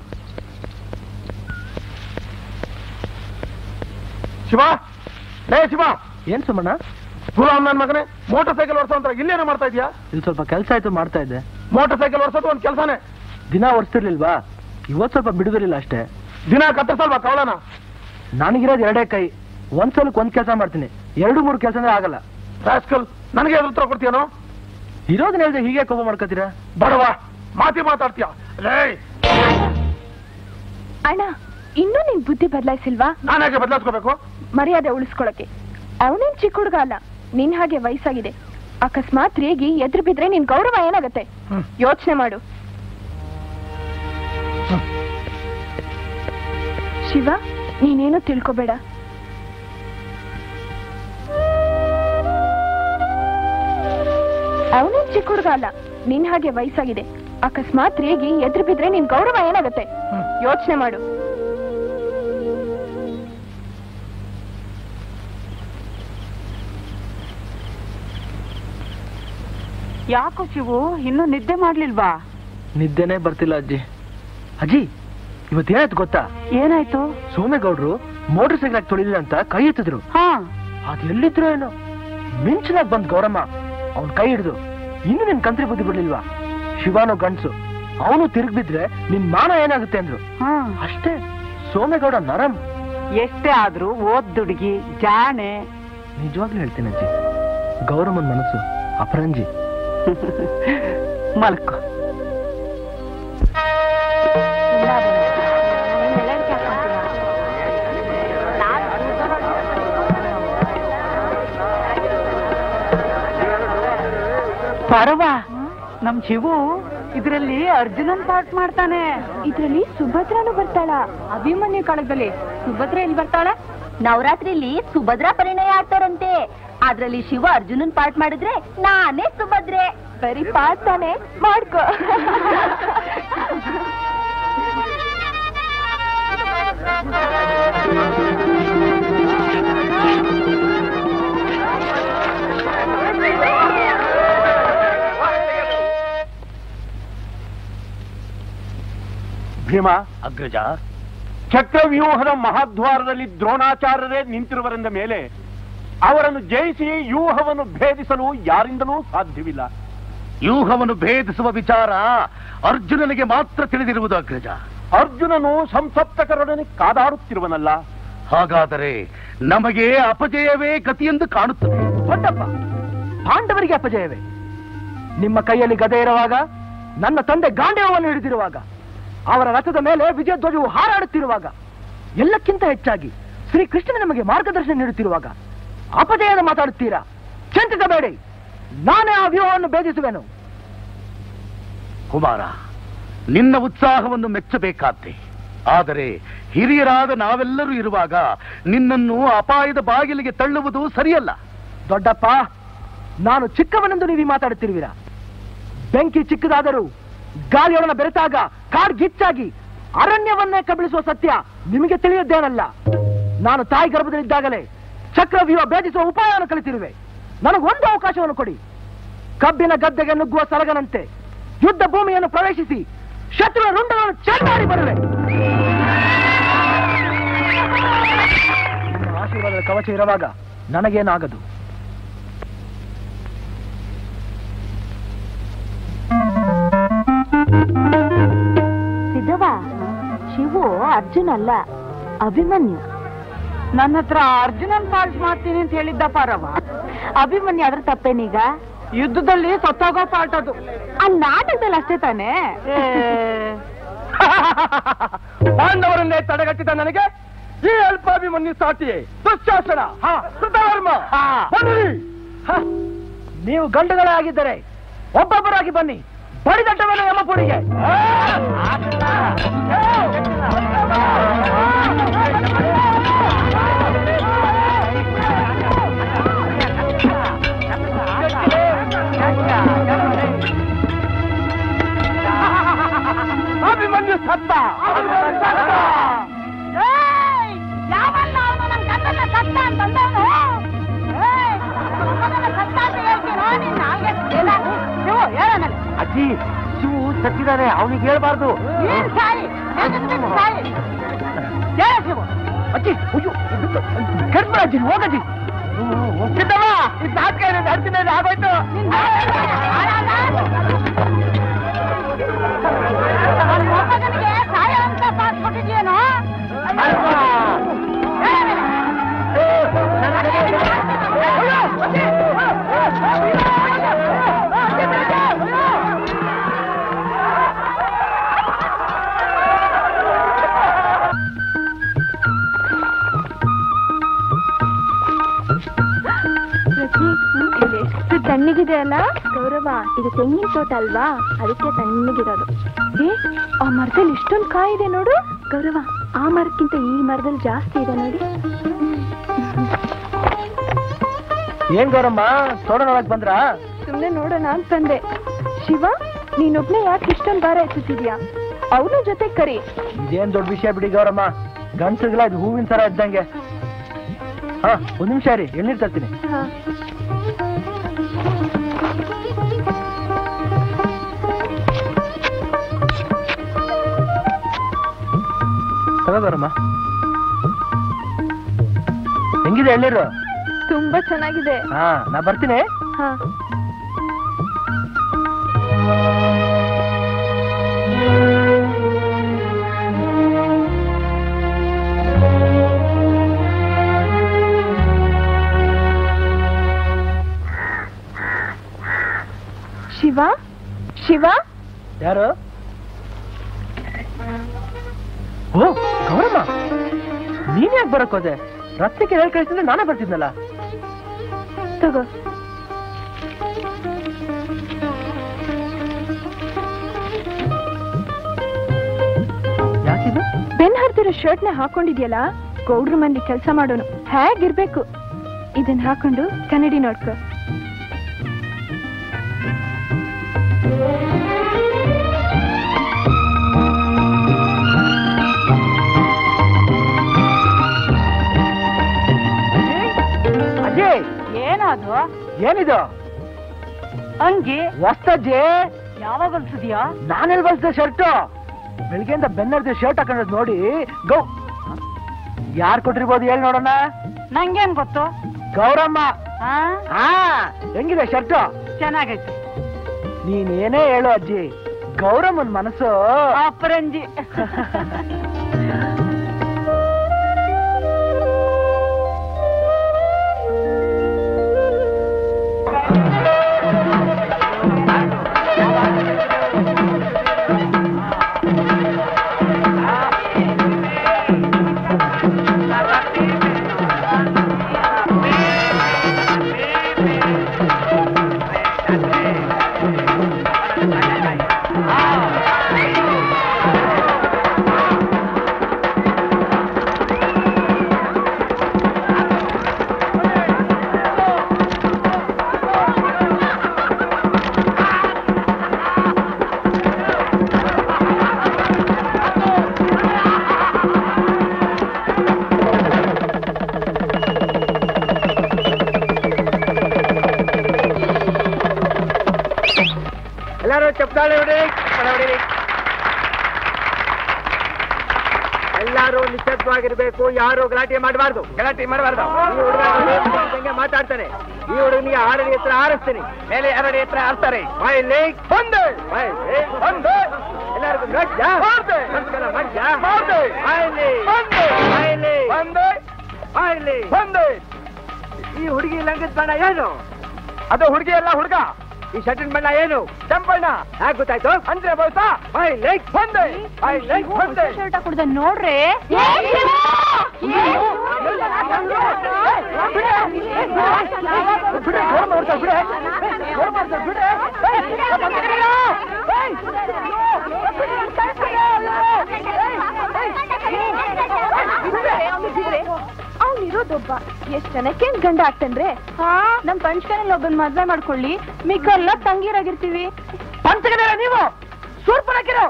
ಶಿವ ಲೇ ಶಿವ ಏನ್ ಸುಮಣ್ಣ ಗುಲಾಮ್ ನನ್ ಮಗನೇ ಮೋಟರ್ ಸೈಕಲ್ ಓಡಿಸೋ ಅಂತ ಇಲ್ಲೇನೋ ಮಾಡ್ತಾ ಇದೀಯಾ ಇಲ್ಲಿ ಸ್ವಲ್ಪ ಕೆಲಸ ಆಯ್ತು ಮಾಡ್ತಾ ಇದ್ದೆ ಮೋಟರ್ ಸೈಕಲ್ ಓಡಿಸೋದು ಒಂದ್ ಕೆಲಸನೇ ದಿನ ಒರ್ಸ್ತಿರ್ಲಿಲ್ವಾ ಇವತ್ ಸ್ವಲ್ಪ ಬಿಡುದಿರಲಿಲ್ಲ ಅಷ್ಟೇ ದಿನ ಕತ್ತರಿಸಲ್ವಾ ಕವಳನ ನನಗಿರೋದು ಎರಡೇ ಕೈ ಒಂದ್ ಸಲಕ್ಕೆ ಒಂದ್ ಕೆಲಸ ಮಾಡ್ತೀನಿ ಎರಡು ಮೂರು ಕೆಲಸ ಅಂದ್ರೆ ಆಗಲ್ಲ ರಾಸ್ಕಲ್ ನನಗೆ ಎದುರು ಉತ್ತರ ಕೊಡ್ತೀಯನೋ ಇರೋದನ್ನ ಹೇಳಿದ್ರೆ ಹೀಗೆ ಕೋಪ ಮಾಡ್ಕೋತೀರಾ ಬಡವ ಮಾತಿ ಮಾತಾಡ್ತೀಯ ಲೇ ಅಣ್ಣ ಇನ್ನೂ ನಿನ್ ಬುದ್ಧಿ ಬದಲಾಯಿಸಿಲ್ವಾ ನಾನು ಯಾಕೆ ಬದಲಾಯಿಸ್ಕೋಬೇಕು ಮರ್ಯಾದೆ ಉಳಿಸ್ಕೊಳಕ್ಕೆ ಅವನೇನ್ ಚಿಕ್ಕ ಹುಡುಗ ಅಲ್ಲ ನಿನ್ ಹಾಗೆ ವಯಸ್ಸಾಗಿದೆ ಅಕಸ್ಮಾತ್ ರೇಗಿ ಎದುರು ಬಿದ್ರೆ ನಿನ್ ಗೌರವ ಏನಾಗತ್ತೆ ಹ್ಮ್. ಯೋಚನೆ ಮಾಡು ಶಿವ ನೀನೇನು ತಿಳ್ಕೊಬೇಡ ಅವನೇನ್ ಚಿಕ್ಕ ಹುಡುಗ ಅಲ್ಲ ನಿನ್ ಹಾಗೆ ವಯಸ್ಸಾಗಿದೆ ಅಕಸ್ಮಾತ್ ರೇಗಿ ಎದುರು ಬಿದ್ರೆ ನಿನ್ ಗೌರವ ಏನಾಗತ್ತೆ ಯೋಚನೆ ಮಾಡು ಯಾಕೋ ಶಿವು ಇನ್ನು ನಿದ್ದೆ ಮಾಡ್ಲಿಲ್ವಾ ನಿದ್ದೆನೇ ಬರ್ತಿಲ್ಲ ಅಜ್ಜಿ ಅಜ್ಜಿ ಇವತ್ತೇನಾಯ್ತು ಗೊತ್ತಾ ಏನಾಯ್ತು ಸೋಮೇಗೌಡ್ರು ಮೋಟರ್ ಸೈಕಲ್ ಹಾಕಿ ತೊಳಿಲಿಲ್ಲ ಅಂತ ಕೈ ಎತ್ತಿದ್ರು ಹಾ ಅದ್ ಎಲ್ಲಿದ್ರು ಏನೋ ಮಿಂಚನಾಗ್ ಬಂದ್ ಗೌರಮ್ಮ ಅವ್ನ್ ಕೈ ಹಿಡಿದು ಇನ್ನು ನಿನ್ ಕಂತ್ರಿ ಬುದ್ಧಿ ಬಿಡ್ಲಿಲ್ವಾ ಶಿವಾನೋ ಗಂಡ್ಸು ಅವನು ತಿರುಗ್ ಬಿದ್ರೆ ನಿನ್ ಮಾನ ಏನಾಗುತ್ತೆ ಅಂದ್ರು ಹಾ ಅಷ್ಟೇ ಸೋಮೇಗೌಡ ನರಂ ಎಷ್ಟೇ ಆದ್ರೂ ಓದ್ ದುಡುಗಿ ಜಾಣೆ ನಿಜವಾಗ್ಲೂ ಹೇಳ್ತೀನಿ ಅಜ್ಜಿ ಗೌರಮ್ಮನ್ ಮನಸ್ಸು ಅಪರಂಜಿ ಮಲ್ಕೋ ಪರವಾ ನಮ್ ಶಿವು ಇದ್ರಲ್ಲಿ ಅರ್ಜುನನ್ ಪಾಠ ಮಾಡ್ತಾನೆ ಇದ್ರಲ್ಲಿ ಸುಭದ್ರನು ಬರ್ತಾಳ ಅಭಿಮನ್ಯು ಕಾಲದಲ್ಲಿ ಸುಭದ್ರ ಎಲ್ಲಿ ಬರ್ತಾಳೆ ನವರಾತ್ರಿಲಿ ಸುಭದ್ರಾ ಪರಿಣಯ ಆಡ್ತಾರಂತೆ ಅದ್ರಲ್ಲಿ ಶಿವ ಅರ್ಜುನನ್ ಪಾಠ ಮಾಡಿದ್ರೆ ನಾನೇ ಸುಭದ್ರೆ ಬರೀ ಪಾಠ ತಾನೆ ಮಾಡ್ಕೋ ಭೀಮ ಅಗ್ರಜ ಚಕ್ರವ್ಯೂಹದ ಮಹಾದ್ವಾರದಲ್ಲಿ ದ್ರೋಣಾಚಾರ್ಯರೇ ನಿಂತಿರುವರೆಂದ ಮೇಲೆ ಅವರನ್ನು ಜಯಿಸಿ ವ್ಯೂಹವನ್ನು ಭೇದಿಸಲು ಯಾರಿಂದಲೂ ಸಾಧ್ಯವಿಲ್ಲ ವ್ಯೂಹವನ್ನು ಭೇದಿಸುವ ವಿಚಾರ ಅರ್ಜುನನಿಗೆ ಮಾತ್ರ ತಿಳಿದಿರುವುದು ಅಗ್ರಜ ಅರ್ಜುನನು ಸಂಸಪ್ತಕರೊಡನೆ ಕಾದಾಡುತ್ತಿರುವನಲ್ಲ ಹಾಗಾದರೆ ನಮಗೆ ಅಪಜಯವೇ ಗತಿಯೆಂದು ಕಾಣುತ್ತದೆ ದೊಡ್ಡಪ್ಪ ಪಾಂಡವರಿಗೆ ಅಪಜಯವೇ ನಿಮ್ಮ ಕೈಯಲ್ಲಿ ಗದೆ ಇರುವಾಗ ನನ್ನ ತಂದೆ ಗಾಂಡೇವವನ್ನು ಹಿಡಿದಿರುವಾಗ ಅವರ ರಥದ ಮೇಲೆ ವಿಜಯ ಧ್ವಜವು ಹಾರಾಡುತ್ತಿರುವಾಗ ಎಲ್ಲಕ್ಕಿಂತ ಹೆಚ್ಚಾಗಿ ಶ್ರೀ ಕೃಷ್ಣನ ನಮಗೆ ಮಾರ್ಗದರ್ಶನ ನೀಡುತ್ತಿರುವಾಗ ಅಪಜಯದ ಮಾತಾಡುತ್ತೀರಾ ಚಿಂತಿಸಬೇಡಿ ನಾನೇ ಆ ವ್ಯೂಹವನ್ನು ಭೇದಿಸುವೆನು ಕುಮಾರ ನಿನ್ನ ಉತ್ಸಾಹವನ್ನು ಮೆಚ್ಚಬೇಕಾದ್ದೆ ಆದರೆ ಹಿರಿಯರಾದ ನಾವೆಲ್ಲರೂ ಇರುವಾಗ ನಿನ್ನನ್ನು ಅಪಾಯದ ಬಾಗಿಲಿಗೆ ತಳ್ಳುವುದು ಸರಿಯಲ್ಲ ದೊಡ್ಡಪ್ಪ ನಾನು ಚಿಕ್ಕವನೆಂದು ನೀವು ಮಾತಾಡುತ್ತಿರುವಿರಾ ಬೆಂಕಿ ಚಿಕ್ಕದಾದರೂ ಗಾಳಿಯೊಡನ ಬೆರೆತಾಗ ಕಾಡ್ ಗಿಚ್ಚಾಗಿ ಅರಣ್ಯವನ್ನೇ ಕಬಳಿಸುವ ಸತ್ಯ ನಿಮಗೆ ತಿಳಿಯದ್ದೇನಲ್ಲ ನಾನು ತಾಯಿ ಗರ್ಭದಲ್ಲಿದ್ದಾಗಲೇ ಚಕ್ರವ್ಯೂಹ ಭೇದಿಸುವ ಉಪಾಯವನ್ನು ಕಲಿತಿರುವೆ ನನಗೊಂದು ಅವಕಾಶವನ್ನು ಕೊಡಿ ಕಬ್ಬಿನ ಗದ್ದೆಗೆ ನುಗ್ಗುವ ಸಲಗನಂತೆ ಯುದ್ಧ ಭೂಮಿಯನ್ನು ಪ್ರವೇಶಿಸಿ ಶತ್ರುಗಳ ರುಂಡಗಳನ್ನು ಚೆಂಡಾಡಿ ಬರುವೆ ನಿಮ್ಮ ಆಶೀರ್ವಾದದ ಕವಚ ಇರುವಾಗ ನನಗೇನಾಗದು ಸಿದ್ಧವ ಶಿವು ಅರ್ಜುನ್ ಅಲ್ಲ ಅಭಿಮನ್ಯು ನನ್ನ ಹತ್ರ ಅರ್ಜುನನ್ ಫಾಲ್ಟ್ ಮಾಡ್ತೀನಿ ಅಂತ ಹೇಳಿದ್ದ ಪಾರವ ಅಭಿಮನ್ಯು ಅದ್ರ ತಪ್ಪೇನೀಗ ಯುದ್ಧದಲ್ಲಿ ಸತ್ತೋಗೋ ಪಾರ್ಟ್ ಅದು ಅಲ್ಲಿ ನಾಟಕದಲ್ಲಿ ಅಷ್ಟೇ ತಾನೇ ಪಾಂಡವರನ್ನೇ ತಡೆಗಟ್ಟಿದ ನನಗೆ ಈ ಅಲ್ಪಾಭಿಮನ್ಯು ಸಾಟಿ ದುಶ್ಯಾಸನ ಕೃತವರ್ಮ ಬನ್ನಿರಿ. ನೀವು ಗಂಡುಗಳೇ ಆಗಿದ್ದರೆ ಒಬ್ಬೊಬ್ಬರಾಗಿ ಬನ್ನಿ ಬಡಿದಟ್ಟವನ ಯಮಪುರಿಗೆ ಅಭಿಮನ್ಯು ಸತ್ತ ಅಭಿಮನ್ಯು ಸತ್ತ ಅಜ್ಜಿ ಶಿವು ಸತ್ತಿದ್ದಾನೆ ಅವನಿಗೆ ಹೇಳ್ಬಾರ್ದು ಅಜ್ಜಿ ಅಯ್ಯೋ ಕೆಡ್ಬೇಡ ಅಜ್ಜಿ ಹೋಗಜ್ಜಿ ಸಿದ್ದಮ್ಮ ಇದು ನಾಟಕ ಇದೆ ನಡ್ತೀನಿ ಆಗೋಯ್ತು ಎಷ್ಟು ತಣ್ಣಗಿದೆ ಅಲ್ಲ ಗೌರವ ಇದು ತೆಂಗಿನ ತೋಟ ಅಲ್ವಾ ಅದಕ್ಕೆ ತಣ್ಣಗಿರೋದು ಏ ಆ ಮರದಲ್ಲಿ ಇಷ್ಟೊಂದು ಕಾಯಿ ಇದೆ ನೋಡು ಗೌರವ ಆ ಮರಕ್ಕಿಂತ ಈ ಮರದಲ್ಲಿ ಜಾಸ್ತಿ ಇದೆ ನೋಡಿ ಏನ್ ಗೌರಮ್ಮ ತೋಡನೊಳಗ್ ಬಂದ್ರ ಸುಮ್ನೆ ನೋಡೋಣ ಅಂತಂದೆ ಶಿವ ನೀನೊಬ್ನೇ ಯಾಕೆ ಇಷ್ಟೊಂದು ಭಾರ ಎತ್ತುತ್ತಿದ್ಯಾ ಅವನ ಜೊತೆ ಕರಿ ಇದೇನ್ ದೊಡ್ಡ ವಿಷಯ ಬಿಡಿ ಗೌರಮ್ಮ ಗಂಡಸಿಗಳ ಇದು ಹೂವಿನ ಸರ ಇದ್ದಂಗೆ ಹಾ ಒಂದ್ ನಿಮಿಷ ರೀ ಎಳ್ನೀರ್ ತರ್ತೀನಿ ಹಾ. ತಗೋ ಗೌರಮ್ಮ ಹೆಂಗಿದೆ ಎಳ್ನೀರು ತುಂಬಾ ಚೆನ್ನಾಗಿದೆ ಹಾ ನಾ ಬರ್ತೀನಿ ಹಾ ಶಿವ ಶಿವ ಯಾರು ಓ ಗೌರಮ್ಮ ನೀನ್ ಯಾಕೆ ಬರಕ್ ಹೋದೆ ರಸ್ತೆಗೆ ಹೇಳಿ ಕಳಿಸಿದ್ರೆ ನಾನೇ ಬರ್ತಿದ್ನಲ್ಲ ತಗೋ ಯಾಕಿದು ಬೆನ್ ಹರಿದಿರೋ ಶರ್ಟ್ ನ ಹಾಕೊಂಡಿದ್ಯಲ್ಲ ಗೌಡ್ರ ಮನೇಲಿ ಕೆಲಸ ಮಾಡೋನು ಹೇಗಿರ್ಬೇಕು ಇದನ್ನ ಹಾಕೊಂಡು ಕನ್ನಡಿ ನೋಡ್ಕೊ ಅಜಯ್ ಏನದು ಏನಿದು ಅಂಗಿ ಹೊಸ್ತಜ್ಜಿ ಯಾವಾಗ ಹೊಲ್ಸಿದ್ಯಾ ನಾನೆಲ್ ಬಳಸಿದೆ ಶರ್ಟ್ ಬೆಳಿಗ್ಗೆಯಿಂದ ಬೆನ್ನರ್ದು ಶರ್ಟ್ ಹಾಕೊಂಡಿರೋದು ನೋಡಿ ಗೌ ಯಾರ್ ಕೊಟ್ಟಿರ್ಬೋದು ಹೇಳಿ ನೋಡೋಣ ನಂಗೇನ್ ಗೊತ್ತು ಗೌರಮ್ಮ ಆ ಹಾ ಹೆಂಗಿದೆ ಶರ್ಟ್ ಚೆನ್ನಾಗೈತೆ ನೀನೇನೇ ಹೇಳು ಅಜ್ಜಿ ಗೌರಮ್ಮನ್ ಮನಸ್ಸು ಅಪರಂಜಿ ಎಲ್ಲರೂ ಚಪ್ಪಾಳೆ ಹೊಡಿ ಚಪ್ಪಾಳೆ ಹೊಡಿರಿ ಎಲ್ಲರೂ ನಿಶ್ಶಬ್ದವಾಗಿರ್ಬೇಕು ಯಾರು ಗಲಾಟೆ ಮಾಡಬಾರ್ದು ಗಲಾಟೆ ಮಾಡಬಾರ್ದು ಈ ಹುಡುಗ ಮಾತಾಡ್ತಾನೆ ಈ ಹುಡುಗನಿಗೆ ಆರಡಿ ಹತ್ರ ಆರಿಸ್ತೀನಿ ಮೇಲೆ ಆರಡಿ ಹತ್ರ ಆರಿಸ್ತಾರೆ ಬಾಯಲ್ಲಿ ಒಂದು ಬಾಯಲ್ಲಿ ಒಂದು ಎಲ್ಲ ಏನಾದ್ರು ನೋಡ್ಯಾ? ನಮಸ್ಕಾರ ಮಾಡ್ಯಾ? ಆಯ್ಲಿ. ಆಯ್ಲಿ. ಆಯ್ಲಿ. ಈ ಹುಡುಗಿ ಲಂಗದ ಬಣ್ಣ ಏನು ಅದು ಹುಡುಗಿ ಅಲ್ಲ ಹುಡುಗ ಈ ಶರ್ಟಿನ ಬಣ್ಣ ಏನು ಕೆಂಪಣ್ಣ ಯಾಕೆ ಗೊತ್ತಾಯ್ತು ಅಂದ್ರೆ ಬಹುಶಃ ಐ ಲೈಕ್ ಬಂದೆ ಐ ಲೈಕ್ ಬಂದೆ ಶರ್ಟ್ ಹಾಕೊಡ್ದ ನೋಡ್ರೆ ಅವನಿರೋದೊಬ್ಬ ಎಷ್ಟ್ ಜನಕ್ಕೆ ಗಂಡ ಆಗ್ತಂದ್ರೆ ನಮ್ ಪಂಚಕನಲ್ಲಿ ಒಬ್ಬನ್ ಮದ್ವೆ ಮಾಡ್ಕೊಳ್ಳಿ ಮಿಕ್ಕೆಲ್ಲ ತಂಗಿರಾಗಿರ್ತೀವಿ ಪಂಚಗದ ನೀವು ಸೂರ್ಪನಕ್ಕಿರೋ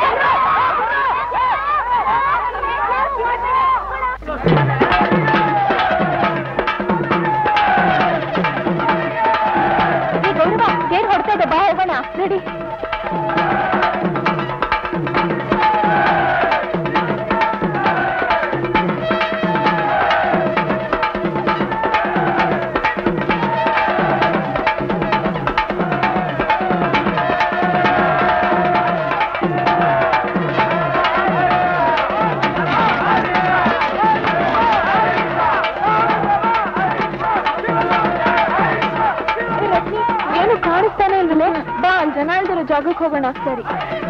ಈ ಗೌರವ ಏನ್ ಹೊಡ್ತಾ ಇದೆ ಬಾ ಹೋಗೋಣ ರೆಡಿ ಏನು ಕಾಣಿಸ್ತಾನೆ ಇಲ್ವೇ ಬಾ ಅಲ್ಲಿ ಜನ ಇಲ್ದಿರೋ ಜಾಗಕ್ಕೆ ಹೋಗೋಣ ಸರಿ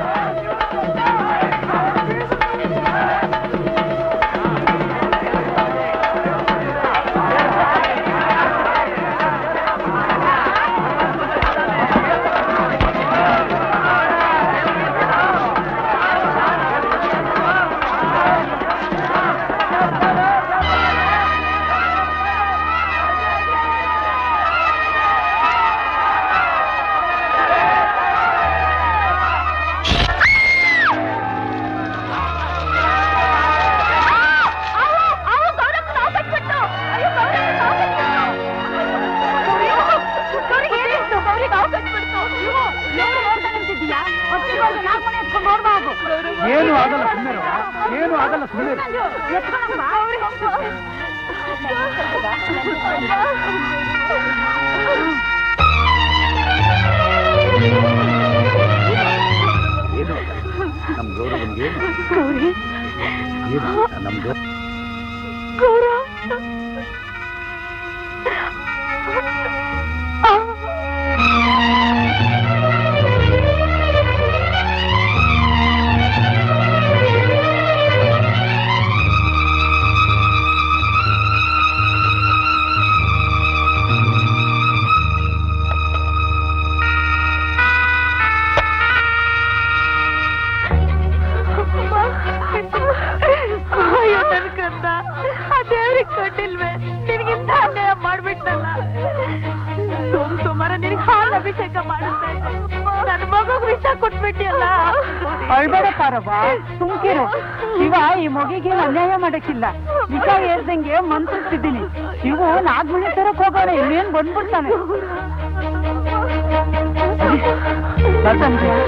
ಏನು ಆಗಲ್ಲ ಸುಮ್ಮನೆ ಏನು ಆಗಲ್ಲ ಸುಮ್ಮನೆ ಏನು ನಮ್ ಗೌರವನ್ಗೆ ಏನು ನಮ್ ಗೌರವ ಅಯ್ಯೋ ನನ್ ಕಂದ ಆ ದೇವ್ರಿಗೆ ಕೊಟ್ಟಿಲ್ವೇ ನಿನಗಿಂತ ಅನ್ಯಾಯ ಮಾಡ್ಬಿಟ್ಟಲ್ಲ ಸೋಮ್ ಸೋಮವಾರ ನಿನಗೆ ಹಾಲು ಅಭಿಷೇಕ ಮಾಡುತ್ತಾ ಇದ್ದೆ ನನ್ನ ಮಗುಗ್ ವಿಷ ಕೊಟ್ಬಿಟ್ಟಿಯಲ್ಲ ಅಳ್ಬೇಡ ಪಾರವ್ವ ಸುಮ್ಕಿರು ಶಿವ ಈ ಮಗಿಗೆ ಅನ್ಯಾಯ ಮಾಡಕ್ಕಿಲ್ಲ ವಿಷ ಏರ್ದಂಗೆ ಮಂತ್ರಿಸ್ತಿದ್ದೀನಿ ಇವು ನಾಗ್ಮಣಿ ತರಕ್ ಹೋಗೋಣ ಇನ್ನೇನ್ ಬಂದ್ಬಿಡ್ತಾನೆ ಬಸಂತೆ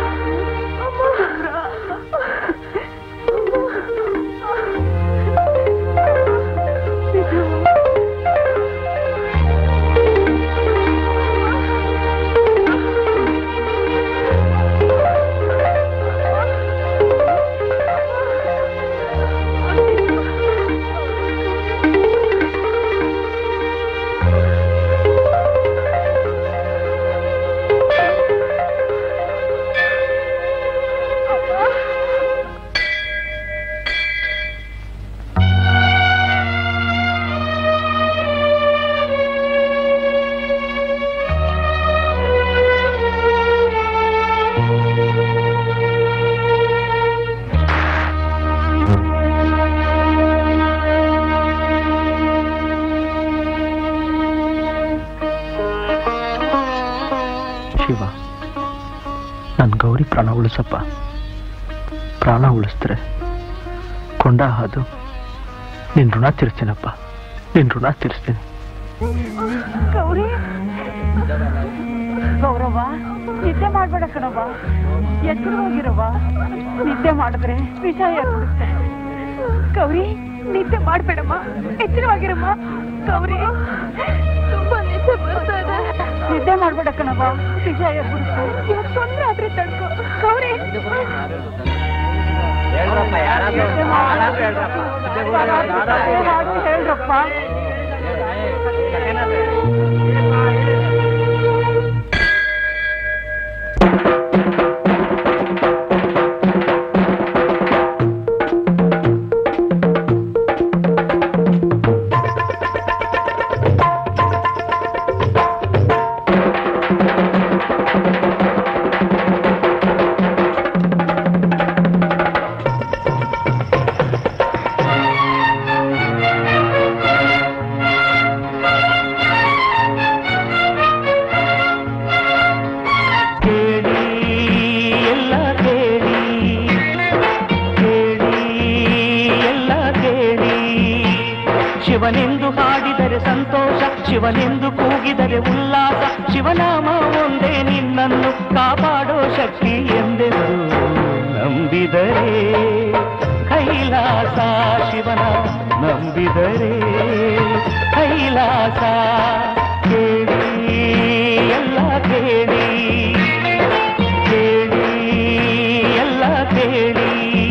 ಶಿವ ನನ್ನ ಗೌರಿ ಪ್ರಾಣ ಉಳಿಸಪ್ಪ ಪ್ರಾಣ ಉಳಿಸಿದ್ರೆ ಕೊಂಡ ಹಾದು ನಿನ್ ಋಣ ತೀರಿಸ್ತೀನಪ್ಪ ನಿನ್ ಋಣ ತೀರಿಸ್ತೀನಿ ಗೌರಿ ಗೌರವ್ವ ನಿದ್ದೆ ಮಾಡ್ಬೇಡ ಕಣವ್ವ ಎದ್ರು ಹೋಗಿರವ್ವ ನಿದ್ದೆ ಮಾಡಿದ್ರೆ ವಿಷ ಏರ್ಬಿಡುತ್ತೆ ಗೌರಿ ನಿದ್ದೆ ಮಾಡ್ಬೇಡಮ್ಮ ಎಚ್ಚರವಾಗಿರಮ್ಮ ಗೌರಿ ತುಂಬಾ ನಿದ್ದೆ ಬರ್ತಾ ಇದೆ ನಿದ್ದೆ ಮಾಡ್ಬೇಡ ಕಣವ ನಿಜ ಎದ್ಬಿಡ್ತು ಇವಾಗ ತೊಂದ್ರೆ ಆದ್ರೆ ತಡ್ಕೋ ಗೌರಿ ಹೇಳ್ರಪ್ಪ ಕೇಳಿ ಎಲ್ಲ ಕೇಳಿ ಕೇಳಿ ಎಲ್ಲ ಕೇಳಿ ಶಿವನೆಂದು ಹಾಡಿದರೆ ಸಂತೋಷ ಶಿವನೆಂದು ಕೂಗಿದರೆ ಉಲ್ಲಾಸ ಶಿವನಾಮ ಒಂದೇ ನಿನ್ನನ್ನು ಕಾಪಾಡೋ ಶಕ್ತಿ ಎಂದೆಂದು ನಂಬಿದರೆ ಕೈಲಾಸ ಶಿವನ ನಂಬಿದರೆ ಕೈಲಾಸ ಕೇಳಿ ಎಲ್ಲ ಕೇಳಿ ಕೇಳಿ ಎಲ್ಲ ಕೇಳಿ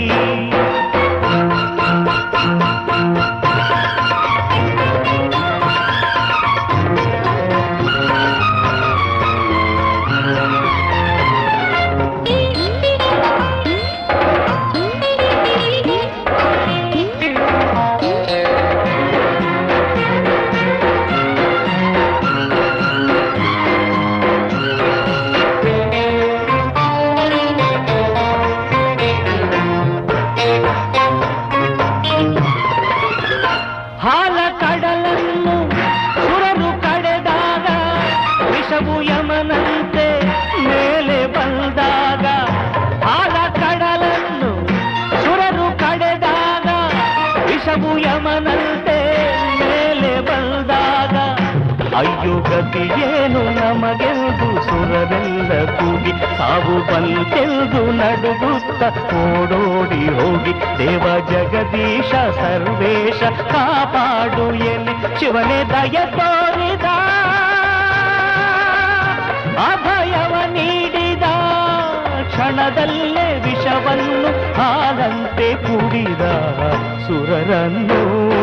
ಹಾಲ ಕಡಲನ್ನು ಸುರರು ಕಡೆದಾಗ ವಿಷವು ಯಮನಂತೆ ಮೇಲೆ ಬಂದಾಗ ಹಾಲ ಕಡಲನ್ನು ಸುರರು ಕಡೆದಾಗ ವಿಷವು ಯಮನಂತೆ ಮೇಲೆ ಬಂದಾಗ ಅಯ್ಯೋ ಗತಿಯೇನು ನಮಗೆಂದು ಸುರರೆಲ್ಲ ಕೂಗಿ ಸಾವು ಬಂತೆಂದು ನಡುಗುತ್ತ ಓಡೋಡಿ ಹೋಗಿ ದೇವ ಜಗದೀಶ ಸರ್ವೇಶ ಕಾಪಾಡು ಎಲ್ಲಿ ಶಿವನೇ ದಯ ತೋರಿದ ಅಭಯವ ನೀಡಿದ ಕ್ಷಣದಲ್ಲೇ ವಿಷವನ್ನು ಹಾಲಂತೆ ಕುಡಿದ ಸುರರನ್ನು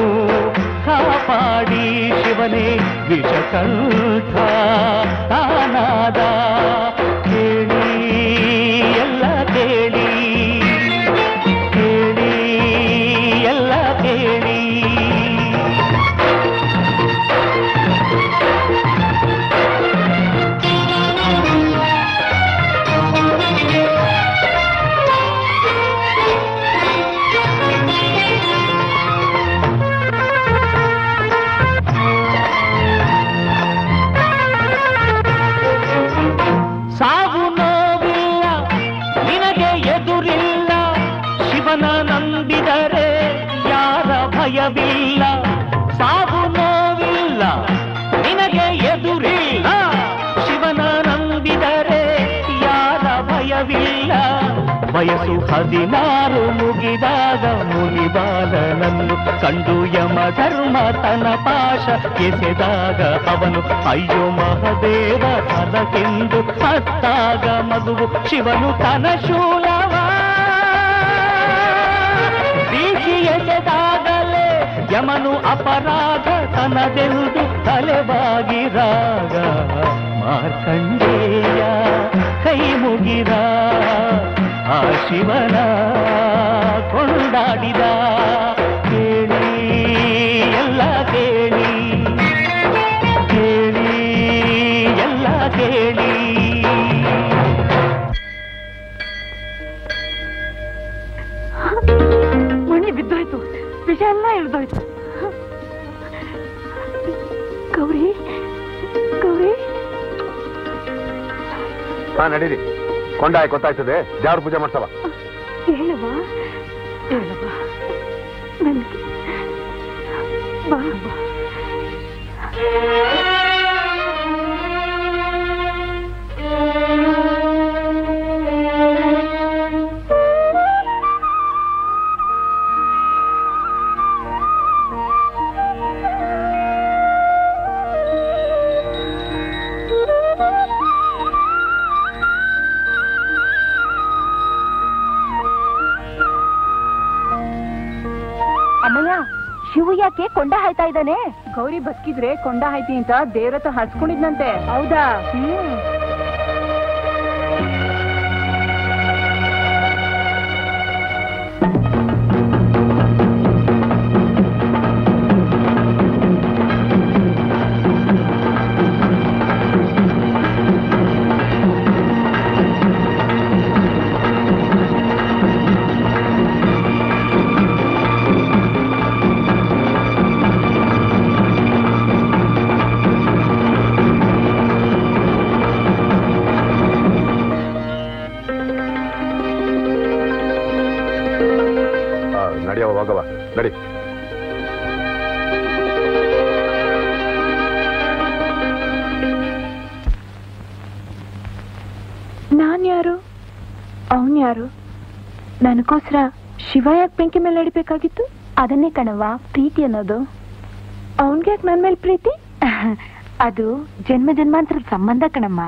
ಕಾಪಾಡಿ ಶಿವನೇ ವಿಷಕಂಠ ತಾನಾದ ಕೇಳಿ ಎಲ್ಲ ಕೇಳಿ ಕೇಳಿ ಎಲ್ಲ ಕೇಳಿ ಸಾವು ನೋವಿಲ್ಲ ನಿನಗೆ ಎದುರಿಲ್ಲ ಶಿವನ ನಂಬಿದರೆ ಯಾರ ಭಯವಿಲ್ಲ ಸಾವು ನೋವಿಲ್ಲ ನಿನಗೆ ಎದುರಿಲ್ಲ ಶಿವನ ನಂಬಿದರೆ ಯಾರ ಭಯವಿಲ್ಲ ವಯಸ್ಸು ಹದಿನಾರು ಮುಗಿದಾಗ ಮುನಿಬಾಲನನ್ನು ಕಂಡು ಯಮ ಧರ್ಮ ತನ ಪಾಶ ಎಸೆದಾಗ ಅವನು ಅಯ್ಯೋ ಮಹದೇವ ತನಕೆಂದು ಹತ್ತಾಗ ಮಗುವು ಶಿವನು ತನ ಶೂಲವ ಬೀಸಿ ಎಸೆದಾಗಲೇ ಯಮನು ಅಪರಾಧ ತನದೆಂದು ತಲೆಬಾಗಿರಾಗ ಮಾರ್ಕಂಡೇಯ ಕೈ ಮುಗಿರ ಆ ಶಿವನ ಕೊಂಡಾಡಿದ ಕೇಳಿ ಎಲ್ಲ ಕೇಳಿ ಕೇಳಿ ಎಲ್ಲ ಕೇಳಿ ಮಣಿ ಬಿದ್ದೋಯ್ತು ವಿಷ ಎಲ್ಲ ಇಳ್ದೋಯ್ತು ಗೌರಿ ಗೌರಿ ಹಾ ನಡೀರಿ ಕೊಂಡಾಯ್ ಗೊತ್ತಾಯ್ತದೆ ದೇವ್ರ ಪೂಜೆ ಮಾಡ್ಸವ ಹೇಳವ್ವ ಹೇಳಪ್ಪ ನನ್ಗೆ ಬಾ ಬಾ ಆ ಕೊಂಡ ಹಾಯ್ತಾ ಇದ್ದಾನೆ ಗೌರಿ ಬದುಕಿದ್ರೆ ಕೊಂಡ ಹಾಯ್ತಿ ಅಂತ ದೇವ್ರ ಹತ್ರ ಹರ್ಸ್ಕೊಂಡಿದ್ನಂತೆ ಹೌದಾ ಹ್ಮ್ ನಡಿಯವ ಹೋಗವ ನಡಿ ನಾನ್ ಯಾರು ಅವನ್ ಯಾರು ನನಗೋಸ್ಕರ ಶಿವ ಯಾಕೆ ಬೆಂಕಿ ಮೇಲೆ ನಡಿಬೇಕಾಗಿತ್ತು ಅದನ್ನೇ ಕಣವ ಪ್ರೀತಿ ಅನ್ನೋದು ಅವನ್ಗೆ ಯಾಕೆ ನನ್ ಮೇಲೆ ಪ್ರೀತಿ ಅದು ಜನ್ಮ ಜನ್ಮಾಂತರದ ಸಂಬಂಧ ಕಣಮ್ಮ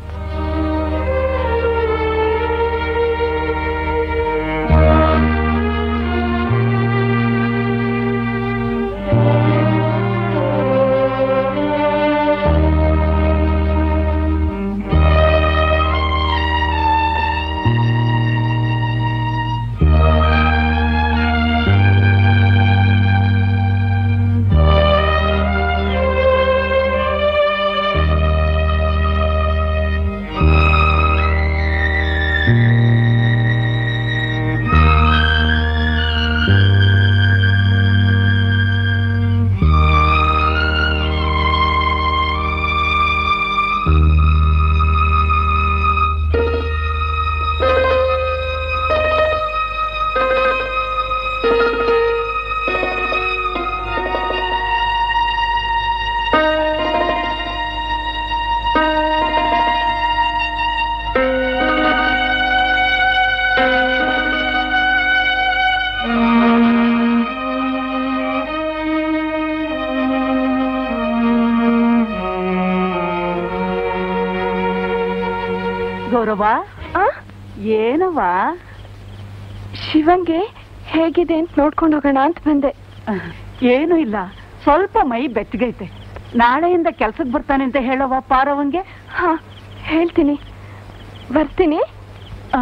ಗೌರವ ಏನವ್ವ ಶಿವಂಗೆ ಹೇಗಿದೆ ಅಂತ ನೋಡ್ಕೊಂಡು ಹೋಗೋಣ ಅಂತ ಬಂದೆ ಏನು ಇಲ್ಲ ಸ್ವಲ್ಪ ಮೈ ಬೆಚ್ಚಗೈತೆ ನಾಳೆಯಿಂದ ಕೆಲ್ಸಕ್ಕೆ ಬರ್ತಾನೆ ಅಂತ ಹೇಳವ್ವ ಪಾರವಂಗೆ ಹಾ ಹೇಳ್ತೀನಿ ಬರ್ತೀನಿ ಆ.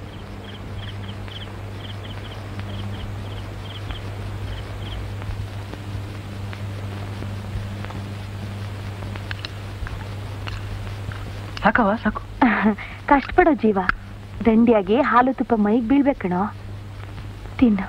ಸಾಕವ ಸಾಕು ಕಷ್ಟಪಡೋ ಜೀವ ದಂಡಿಯಾಗಿ ಹಾಲು ತುಪ್ಪ ಮೈಗ್ ಬೀಳ್ಬೇಕಣೋ ತಿನ್ನು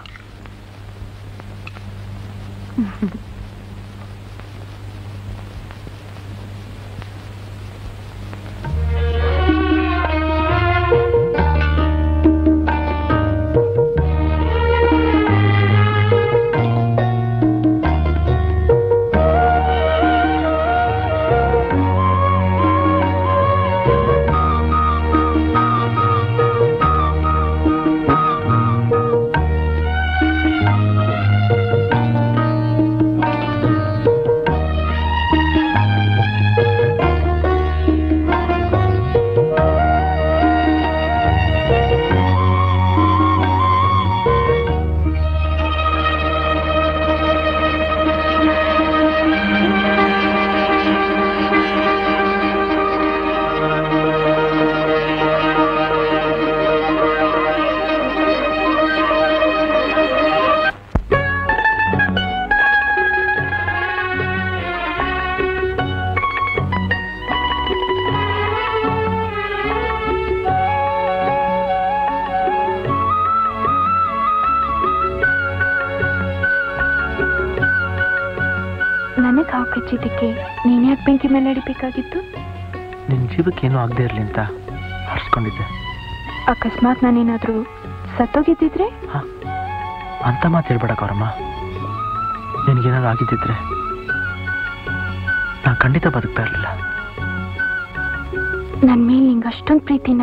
ನನಗೆ ಹಾವು ಕಚ್ಚಿದ್ದಕ್ಕೆ ನೀನ್ ಯಾಕೆ ಬೆಂಕಿ ಮೇಲೆ ನಡಿಬೇಕಾಗಿತ್ತು ನಿನ್ ಜೀವಕ್ಕೇನು ಆಗದೆ ಇರ್ಲಿ ಅಂತ ಹರ್ಸ್ಕೊಂಡಿದ್ದೆ ಅಕಸ್ಮಾತ್ ನಾನೇನಾದ್ರೂ ಸತ್ತೋಗಿದ್ದಿದ್ರೆ ಅಂತ ಮಾತು ಹೇಳ್ಬೇಡ ಗೌರಮ್ಮ ನಿನಗೇನಾದ್ರು ಆಗಿದ್ದಿದ್ರೆ ನಾ ಖಂಡಿತ ಬದುಕ್ತಾ ಇರಲಿಲ್ಲ ನನ್ ಮೇಲೆ ನಿಂಗೆ ಅಷ್ಟೊಂದು ಪ್ರೀತಿನ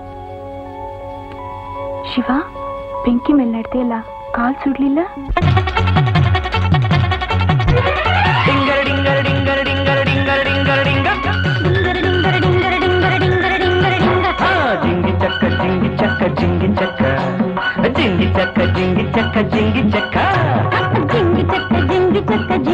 ಶಿವ ಬೆಂಕಿ ಮೇಲೆ ನಡ್ದಿಯಲ್ಲ ಕಾಲ್ ಸುಡ್ಲಿಲ್ಲ జింగి చక్క జింగి చక్క జింగి చక్క జింగి చక్క జింగి చక్క జింగి చక్క జింగి చక్క జింగి చక్క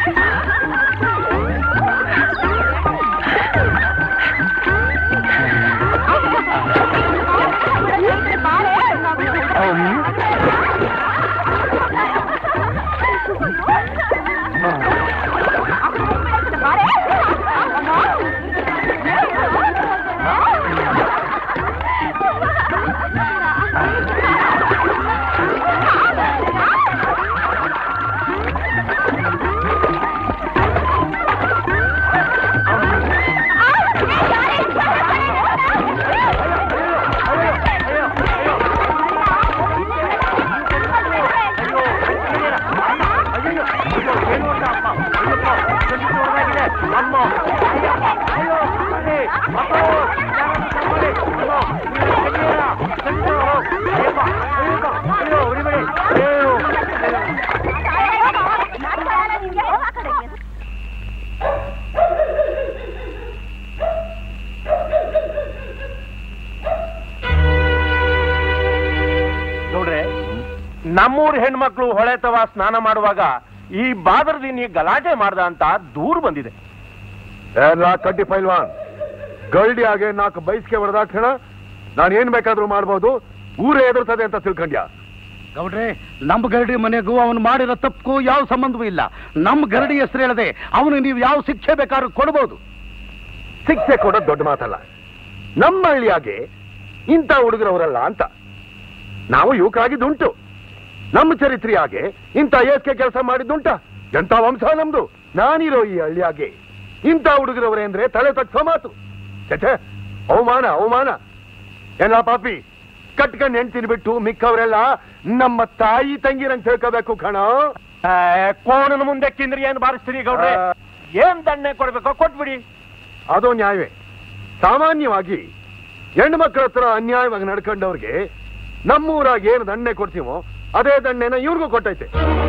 ನಮ್ಮೂರ್ ಹೆಣ್ಮಕ್ಳು ಹೊಳೆತವ ಸ್ನಾನ ಮಾಡುವಾಗ ಈ ಬಾದರದಿನಿ ಗಲಾಟೆ ಮಾಡ್ದ ಅಂತ ದೂರು ಬಂದಿದೆ ಎಲ್ಲ ಕಡ್ಡಿ ಪೈಲ್ವಾನ್ ಗಲ್ಡಿ ಹಾಗೆ ನಾಲ್ಕು ಬೈಸ್ಗೆ ಹೊಡೆದಾಕ್ಷಣ ನಾನು ಏನ್ ಬೇಕಾದ್ರೂ ಮಾಡ್ಬೋದು ಊರೇ ಎದುರ್ತದೆ ಅಂತ ತಿಳ್ಕೊಂಡ್ಯಾ ಗೌಡ್ರೆ ನಮ್ಮ ಗರಡಿ ಮನೆಗೂ ಅವನು ಮಾಡಿರೋ ತಪ್ಪು ಯಾವ ಸಂಬಂಧವೂ ಇಲ್ಲ ನಮ್ಮ ಗರಡಿ ಹೆಸರು ಹೇಳದೆ ಅವನು ನೀವು ಯಾವ ಶಿಕ್ಷೆ ಬೇಕಾದ್ರೂ ಕೊಡ್ಬೋದು ಶಿಕ್ಷೆ ಕೊಡೋದು ದೊಡ್ಡ ಮಾತಲ್ಲ ನಮ್ಮ ಹಳ್ಳಿಯಾಗೆ ಇಂಥ ಹುಡುಗರವರಲ್ಲ ಅಂತ ನಾವು ಯುವಕರಾಗಿದ್ದುಂಟು ನಮ್ಮ ಚರಿತ್ರೆಯಾಗೆ ಇಂಥ ಏಸ್ಕೆ ಕೆಲಸ ಮಾಡಿದ್ದುಂಟ ಎಂಥ ವಂಶ ನಮ್ದು ನಾನಿರೋ ಈ ಹಳ್ಳಿಯಾಗೆ ಇಂಥ ಹುಡುಗರವರೇ ಅಂದ್ರೆ ತಲೆ ತಗ್ಸೋ ಮಾತು ಚಚೆ ಅವಮಾನ ಅವಮಾನ ಎಲ್ಲ ಪಾಪಿ ಕಟ್ಕೊಂಡ್ ಹೆಣ್ತಿನ ಬಿಟ್ಟು ಮಿಕ್ಕವರೆಲ್ಲ ನಮ್ಮ ತಾಯಿ ತಂಗಿರಂಗ್ ತಿಳ್ಕೋಬೇಕು ಕಣ ಕೋಣನ ಮುಂದೆ ಕಿಂದ್ರಿ ಏನ್ ಬಾರಿಸ್ತೀರಿ ಗೌಡ್ರೆ ಏನ್ ದಂಡನೆ ಕೊಡ್ಬೇಕೋ ಕೊಟ್ಬಿಡಿ ಅದು ನ್ಯಾಯವೇ ಸಾಮಾನ್ಯವಾಗಿ ಹೆಣ್ಣು ಮಕ್ಕಳ ಹತ್ರ ಅನ್ಯಾಯವಾಗಿ ನಡ್ಕೊಂಡವ್ರಿಗೆ ನಮ್ಮೂರಾಗ ಏನು ದಂಡೆ ಕೊಡ್ತೀವೋ ಅದೇ ದಂಡೆನ ಇವ್ರಿಗೂ ಕೊಟ್ಟೈತೆ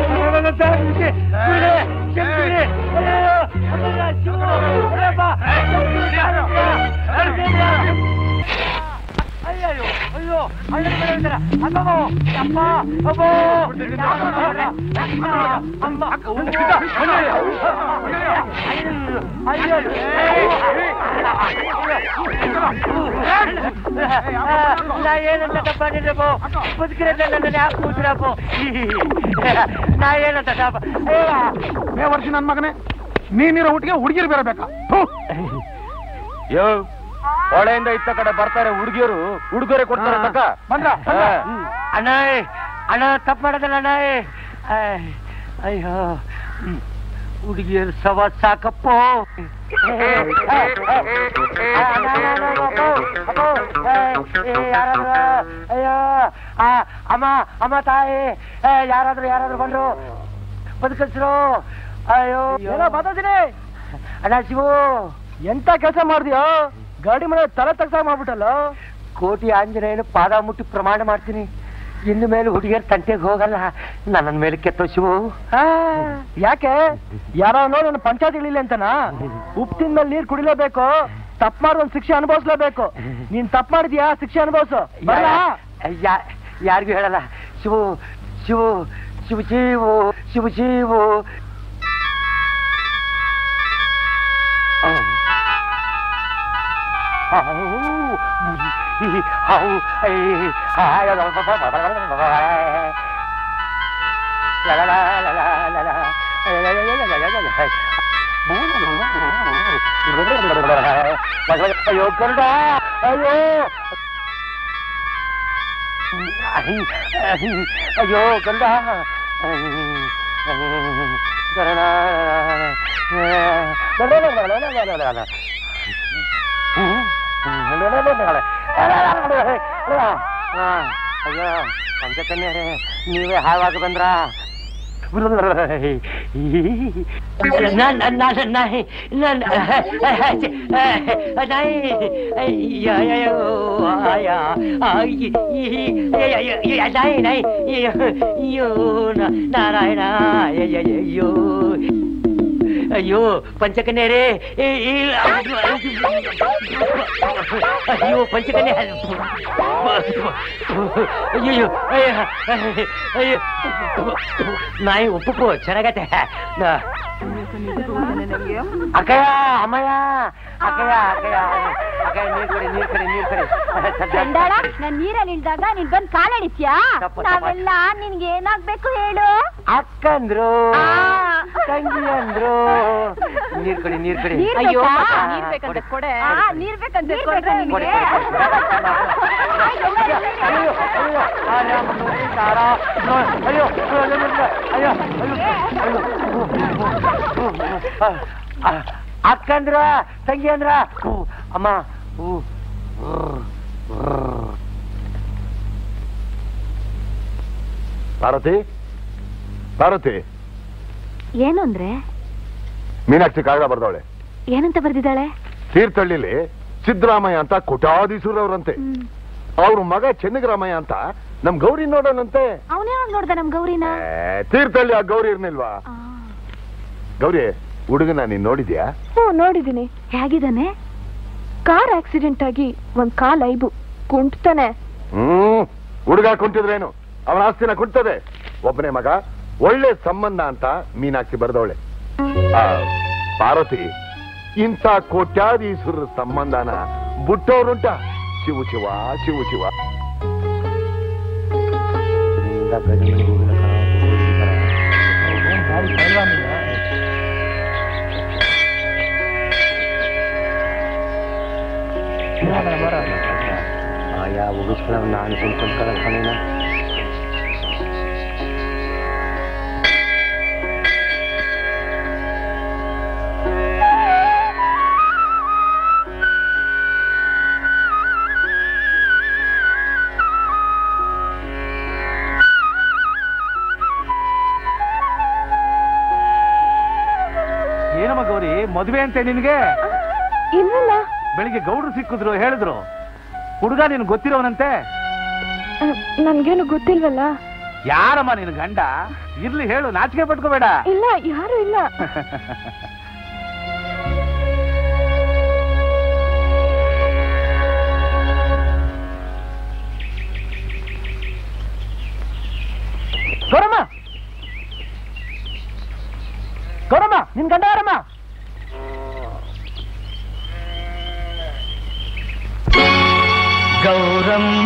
ಅಯ್ಯೋ ಅಯ್ಯೋ ಅಯ್ಯೋ ಅಮ್ಮೋ ಅಪ್ಪ ಅಬ್ಬೋ ನಾ ಏನಂತ ತಪ್ಪ ನಿಲ್ಲಬೋ ಬದುಕಿರಲ್ಲ ನನ್ನ ಯಾಕೆ ಕೂತಿರಪ್ಪೋ ನಾ ಏನಂತ ತಪ್ಪ ಮೇ ವರ್ಷ ನನ್ ಮಗನೇ ನೀನಿರೋ ಹುಟ್ಟಿಗೆ ಹುಡುಗಿರು ಬೇರೆ ಬೇಕಾ ಯೋ ಹೊಳೆಯಿಂದ ಇತ್ತ ಕಡೆ ಬರ್ತಾರೆ ಹುಡುಗಿಯರು ಉಡುಗೊರೆ ಕೊಡ್ತಾರೆ ತಕ್ಕ ಬಂದ್ರ ಅಣ್ಣ ಅಣ್ಣ ತಪ್ಪು ಮಾಡೋದಲ್ಲ ಅಣ್ಣ ಅಯ್ಯೋ ಹುಡುಗಿಯರು ಸವ ಸಾಕಪ್ಪೋ ಯಾರಾದ್ರೂ ಅಯ್ಯೋ ಆ, ಅಮ್ಮ ಅಮ್ಮ ತಾಯಿ ಏ, ಯಾರಾದ್ರೂ ಯಾರಾದ್ರೂ ಬಂದ್ರು ಬದುಕಿಸ್ರು ಅಯ್ಯೋ ಏನೋ ಮಾತಾಡ್ತೀನಿ ಅಣ್ಣ ಶಿವು ಎಂತ ಕೆಲಸ ಮಾಡ್ದ್ಯೋ ಗಾಡಿ ಮನೆ ತಲೆ ತಗ್ಸ ಮಾಡ್ಬಿಟ್ಟಲ್ಲ ಕೋಟಿ ಆಂಜನೇಯನ ಪಾದ ಮುಟ್ಟಿ ಪ್ರಮಾಣ ಮಾಡ್ತೀನಿ ಇನ್ನು ಮೇಲೆ ಹುಡುಗಿಯರ್ ತಂಟೆಗೆ ಹೋಗಲ್ಲ ನನ್ನ ಮೇಲೆ ಕೆತ್ತೋ ಶಿವು ಯಾಕೆ ಯಾರೋ ನೋಡಿ ನನ್ನ ಪಂಚಾಯತ್ ಇಳಿಲಿ ಅಂತನಾ ಉಪ್ಪು ತಿಂದ್ಮೇಲೆ ನೀರ್ ಕುಡಿಲೇಬೇಕು ತಪ್ಪು ಮಾಡಿ ಒಂದ್ ಶಿಕ್ಷೆ ಅನುಭವಿಸ್ಲೇಬೇಕು ನೀನ್ ತಪ್ಪು ಮಾಡಿದ್ಯಾ ಶಿಕ್ಷೆ ಅನುಭವಿಸು ಬರಲ್ಲ ಯಾ- ಯಾರಿಗೂ ಹೇಳಲ್ಲ ಶಿವು ಶಿವು ಶಿವು ಶಿವು ಶಿವು ಶಿವು ಅಯ್ಯೋ ಕರುಡ ಅಯ್ಯೋ ಅಯ್ಯೋ ಗಂಡ ಅಯ್ಯೋ ಪಂಚಕನ್ಯರೇ ನೀವೇ ಹಾವಾಗಿ ಬಂದ್ರ ನಾರಾಯಣ ಅಯ್ಯೋ ಅಯ್ಯೋ ಪಂಚಕನ್ಯರೇ ಅಯ್ಯೋ ಪಂಚಕನ್ಯೆ ಅಯ್ಯೋ ಅಯ್ಯೋ ನಾಯಿ ಒಪ್ಪು ಚೆನ್ನಾಗತ್ತೆ ಅಕ್ಕಯ್ಯ ಅಮ್ಮಯ್ಯ ಅಕ್ಕಯ್ಯ ಅಕ್ಕಯ್ಯ ಅಕ್ಕಯ್ಯ ನೀರ್ ಕಡೆ ನೀರ್ ಕಡೆ ನೀರ್ ಕಡೆ ಚಂಡಾಳ ನಾನ್ ನೀರಲ್ಲಿ ಇಳ್ದಾಗ ನೀನ್ ಬಂದ್ ಕಾಲೆಳಿತ್ಯಾ ತಪ್ಪು, ತಪ್ಪು. ನಾವೆಲ್ಲ ನಿನ್ಗೆ ಏನಾಗ್ಬೇಕು ಹೇಳು ಅಕ್ಕಂದ್ರು ಆ. ತಂಗಿ ಅಂದ್ರು ನೀರ್ ಕಡೆ ನೀರ್ ಕಡೆ ನೀರ್ ಅಯ್ಯೋ ಬೇಕಾ? ಆ, ನೀರ್ ಬೇಕಂತ ಕೊಡಿ. ಕೊಡೆ. ಆ, ನೀರ್ ಬೇಕಂತ ಕೊಡ್ರೆ ಕೊಡಿ, ನಿನ್ಗೆ? ಕೊಡಿ, ಕೊಡಿ. ಅಯ್ಯೋ ಅಯ್ಯೋ ಆ, ರಾಮ, ನೋಡಿ, ತಾರ, ನೋ, ಅಯ್ಯೋ ಅಯ್ಯೋ ಅಯ್ಯೋ ಅಯ್ಯೋ ಅಯ್ಯೋ ಆ, ಅಕ್ಕಂದ್ರ ತಂಗಿ ಅಂದ್ರ ಹ್ಞೂ, ಅಮ್ಮ ಹ್ಞೂ. ಭಾರತಿ ಭಾರತಿ ಏನು ಅಂದ್ರೆ ಮೀನಾಕ್ಷಿ ಕಾಗದ ಬರ್ದವಳೆ ಏನಂತ ಬರ್ದಿದ್ದಾಳೆ ತೀರ್ಥಹಳ್ಳಿಲಿ ಸಿದ್ದರಾಮಯ್ಯ ಅಂತ ಕೊಟಾದೀಶ್ವರವ್ರಂತೆ ಅವ್ರ ಮಗ ಚೆನ್ನಗರಾಮಯ್ಯ ಅಂತ ನಮ್ ಗೌರಿ ನೋಡೋಣಂತೆ ಅವನೇ ನೋಡ್ದ ನಮ್ ಗೌರಿನ ಏ, ತೀರ್ಥಹಳ್ಳಿ ಆ ಗೌರಿ ಇರ್ನಿಲ್ವಾ ಗೌರಿ ಹುಡುಗನ ನೀನ್ ನೋಡಿದ್ಯಾ ಹ್ಞೂ ನೋಡಿದ್ದೀನಿ ಹೇಗಿದ್ದಾನೆ ಕಾರ್ ಆಕ್ಸಿಡೆಂಟ್ ಆಗಿ ಒಂದ್ ಕಾಲ್ ಐಬು ಕುಂಟ್ತಾನೆ ಹ್ಮ್ ಹುಡುಗ ಕುಂಟಿದ್ರೇನು ಅವನ ಆಸ್ತಿನ ಕುಂಟದೆ ಒಬ್ಬನೇ ಮಗ ಒಳ್ಳೆ ಸಂಬಂಧ ಅಂತ ಮೀನಾಕ್ಷಿ ಬರೆದವಳೆ ಆ, ಪಾರ್ವತಿ ಇಂಥ ಕೋಟ್ಯಾಧೀಶ್ವರರ ಸಂಬಂಧನ ಬುಟ್ಟವ್ರುಂಟ ಶಿವು ಶಿವ ಶಿವು ಶಿವ ಆಯಾ ಉಗಿಸ್ಕೊಳ್ಳೋ ನಾನು ಸುಮ್ಕೊಂಡ್ಕೊಳ್ಳೋ ಕಣೇನ ಏನಮ್ಮ ಗೌರಿ ಮದುವೆ ಅಂತೆ ನಿನ್ಗೆ ಇಲ್ವಲ್ಲ ಬೆಳಿಗ್ಗೆ ಗೌಡ್ರು ಸಿಕ್ಕಿದ್ರು ಹೇಳಿದ್ರು ಹುಡುಗ ನಿನ್ ಗೊತ್ತಿರೋವನಂತೆ ನನ್ಗೇನು ಗೊತ್ತಿಲ್ವಲ್ಲ ಯಾರಮ್ಮ ನಿನ್ ಗಂಡ ಇರ್ಲಿ ಹೇಳು ನಾಚಿಕೆ ಪಟ್ಕೋಬೇಡ ಇಲ್ಲ ಯಾರು ಇಲ್ಲ ಗೌರಮ್ಮ ಗೌರಮ್ಮ ನಿನ್ ಗಂಡ ಯಾರಮ್ಮ ಗೌರಮ್ಮ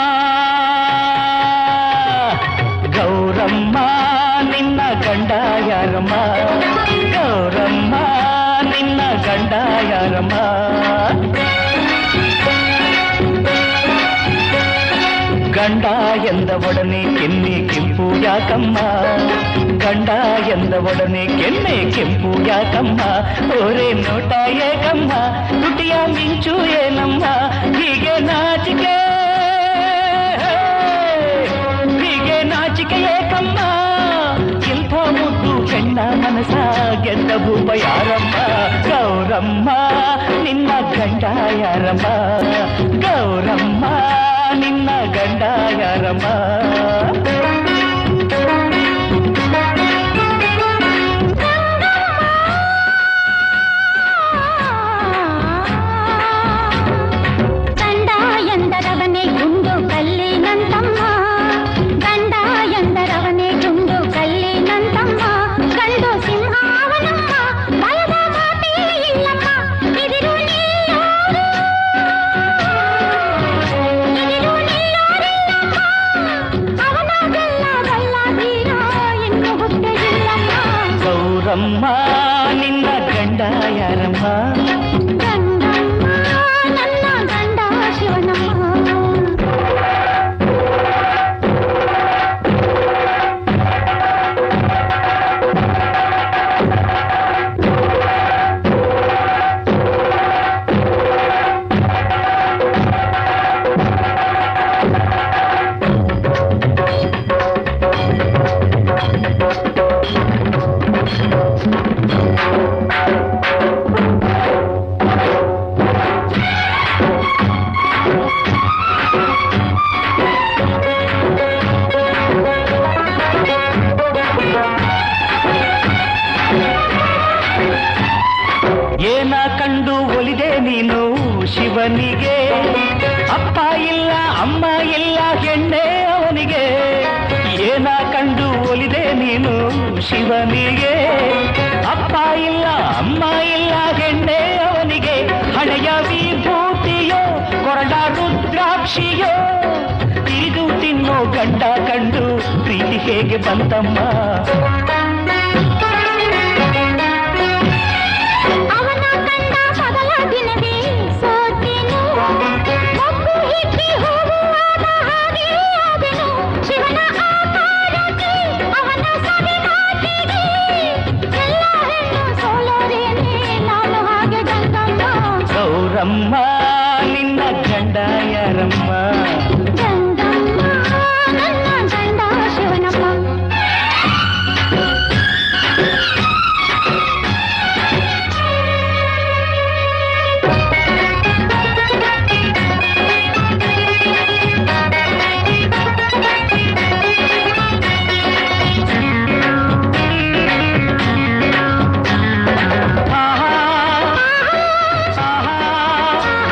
ಗೌರಮ್ಮ ನಿನ್ನ ಗಂಡ ಯಾರಮ್ಮ ಗೌರಮ್ಮ ನಿನ್ನ ಗಂಡ ಯಾರಮ್ಮ ಗಂಡ ಎಂದ ಒಡನೆ ಕೆನ್ನೆ ಕೆಂಪು ಯಾಕಮ್ಮ ಗಂಡ ಎಂದ ಒಡನೆ ಕೆನ್ನೆ ಕೆಂಪು ಯಾಕಮ್ಮ ಓರೆ ನೋಟ ಏಕಮ್ಮ ತುಟಿಯ ಮಿಂಚು ಏನಮ್ಮ ಹೀಗೆ ನಾಚಿಕೆ ಹೀಗೆ ನಾಚಿಕೆ ಏಕಮ್ಮ ಇಂಥ ಮುದ್ದು ಹೆಣ್ಣ ಮನಸ ಗೆದ್ದ ಭೂಪ ಯಾರಮ್ಮ ಗೌರಮ್ಮ ನಿನ್ನ ಗಂಡ ಯಾರಮ್ಮ ಗೌರಮ್ಮ ನಿನ್ನ ಗಂಡ ಯಾರಮ್ಮ ಗಂಡ ಎಂದರವನೇ ಗುಂಡು ಕಲ್ಲಿನಂತಮ್ಮ ಗಂಡ ಎಂದರವನೇ ಗುಂಡು ಕಲ್ಲಿನಂತಮ್ಮ ಗಂಡು ಸಿಂಹಾವನಮ್ಮ ಭಯದ ಮಾತೇ ಇಲ್ಲಮ್ಮ ಇದಿರು ನಿಲ್ಲೋರು ಇದಿರು ನಿಲ್ಲೋರಿಲ್ಲಮ್ಮ ಅವನ ಗಲ್ಲ ಗಲ್ಲ ಧೀರ ಇನ್ನು ಹುಟ್ಟಲಿಲ್ಲಮ್ಮ ಗೌರಮ್ಮ ನಿನ್ನ ಗಂಡ ಯಾರಮ್ಮ ಗಂಡಮ್ಮ ನನ್ನ ಗಂಡ ಶಿವನಮ್ಮ ಏನ ಕಂಡು ಒಲಿದೆ ನೀನು ಶಿವನಿಗೆ ಅಪ್ಪ ಇಲ್ಲ ಅಮ್ಮ ಇಲ್ಲ ಹೆಣ್ಣೆ ಅವನಿಗೆ ಏನ ಕಂಡು ಒಲಿದೆ ನೀನು ಶಿವನಿಗೆ ಅಪ್ಪ ಇಲ್ಲ ಅಮ್ಮ ಇಲ್ಲ ಹೆಣ್ಣೆ ಅವನಿಗೆ ಹಳೆಯ ವಿಭೂತಿಯೋ ಕೊರಡ ರುದ್ರಾಕ್ಷಿಯೋ ತಿರಿದು ತಿನ್ನೋ ಗಂಡ ಕಂಡು ಪ್ರೀತಿ ಹೇಗೆ ಬಂತಮ್ಮ ಅವನ ಕಂಡ ಮೊದಲ ದಿನವೇ ಸೋತೆನು ಮೊಗ್ಗು ಹಿಕ್ಕಿ ಹೂವಾದ ಹಾಗೆ ಆದೆನು ಶಿವನ ಆಕಾರಕ್ಕೆ ಅವನ ಸವಿ ಮಾತಿಗೆ ಎಲ್ಲ ಹೆಣ್ಣು ಸೋಲರೇನೆ ನಾನು ಹಾಗೆ ಗಂಗಮ್ಮ ಗೌರಮ್ಮ ನಿನ್ನ ಗಂಡ ಯಾರಮ್ಮ ಗಂಗಮ್ಮ ನನ್ನ ಗಂಡ ಶಿವನಮ್ಮ ಆಹಾ, ಆಹಾ,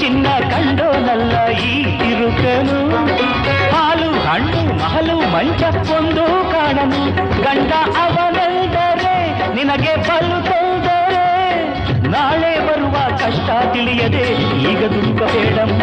ನಿನ್ನ ಕಂಡೋನಲ್ಲ ಈ ತಿರುಕನು ಹಾಲು ಹಣ್ಣು ಮಹಲು ಮಂಚ ಒಂದು ಕಾಣನು ಗಂಡ ಅವನೆಂದರೆ ನಿನಗೆ ಬಲು ತೊಂದರೆ ನಾಳೆ ಬರುವ ಕಷ್ಟ ತಿಳಿಯದೆ ಈಗ ದುಃಖ ಬೇಡಮ್ಮ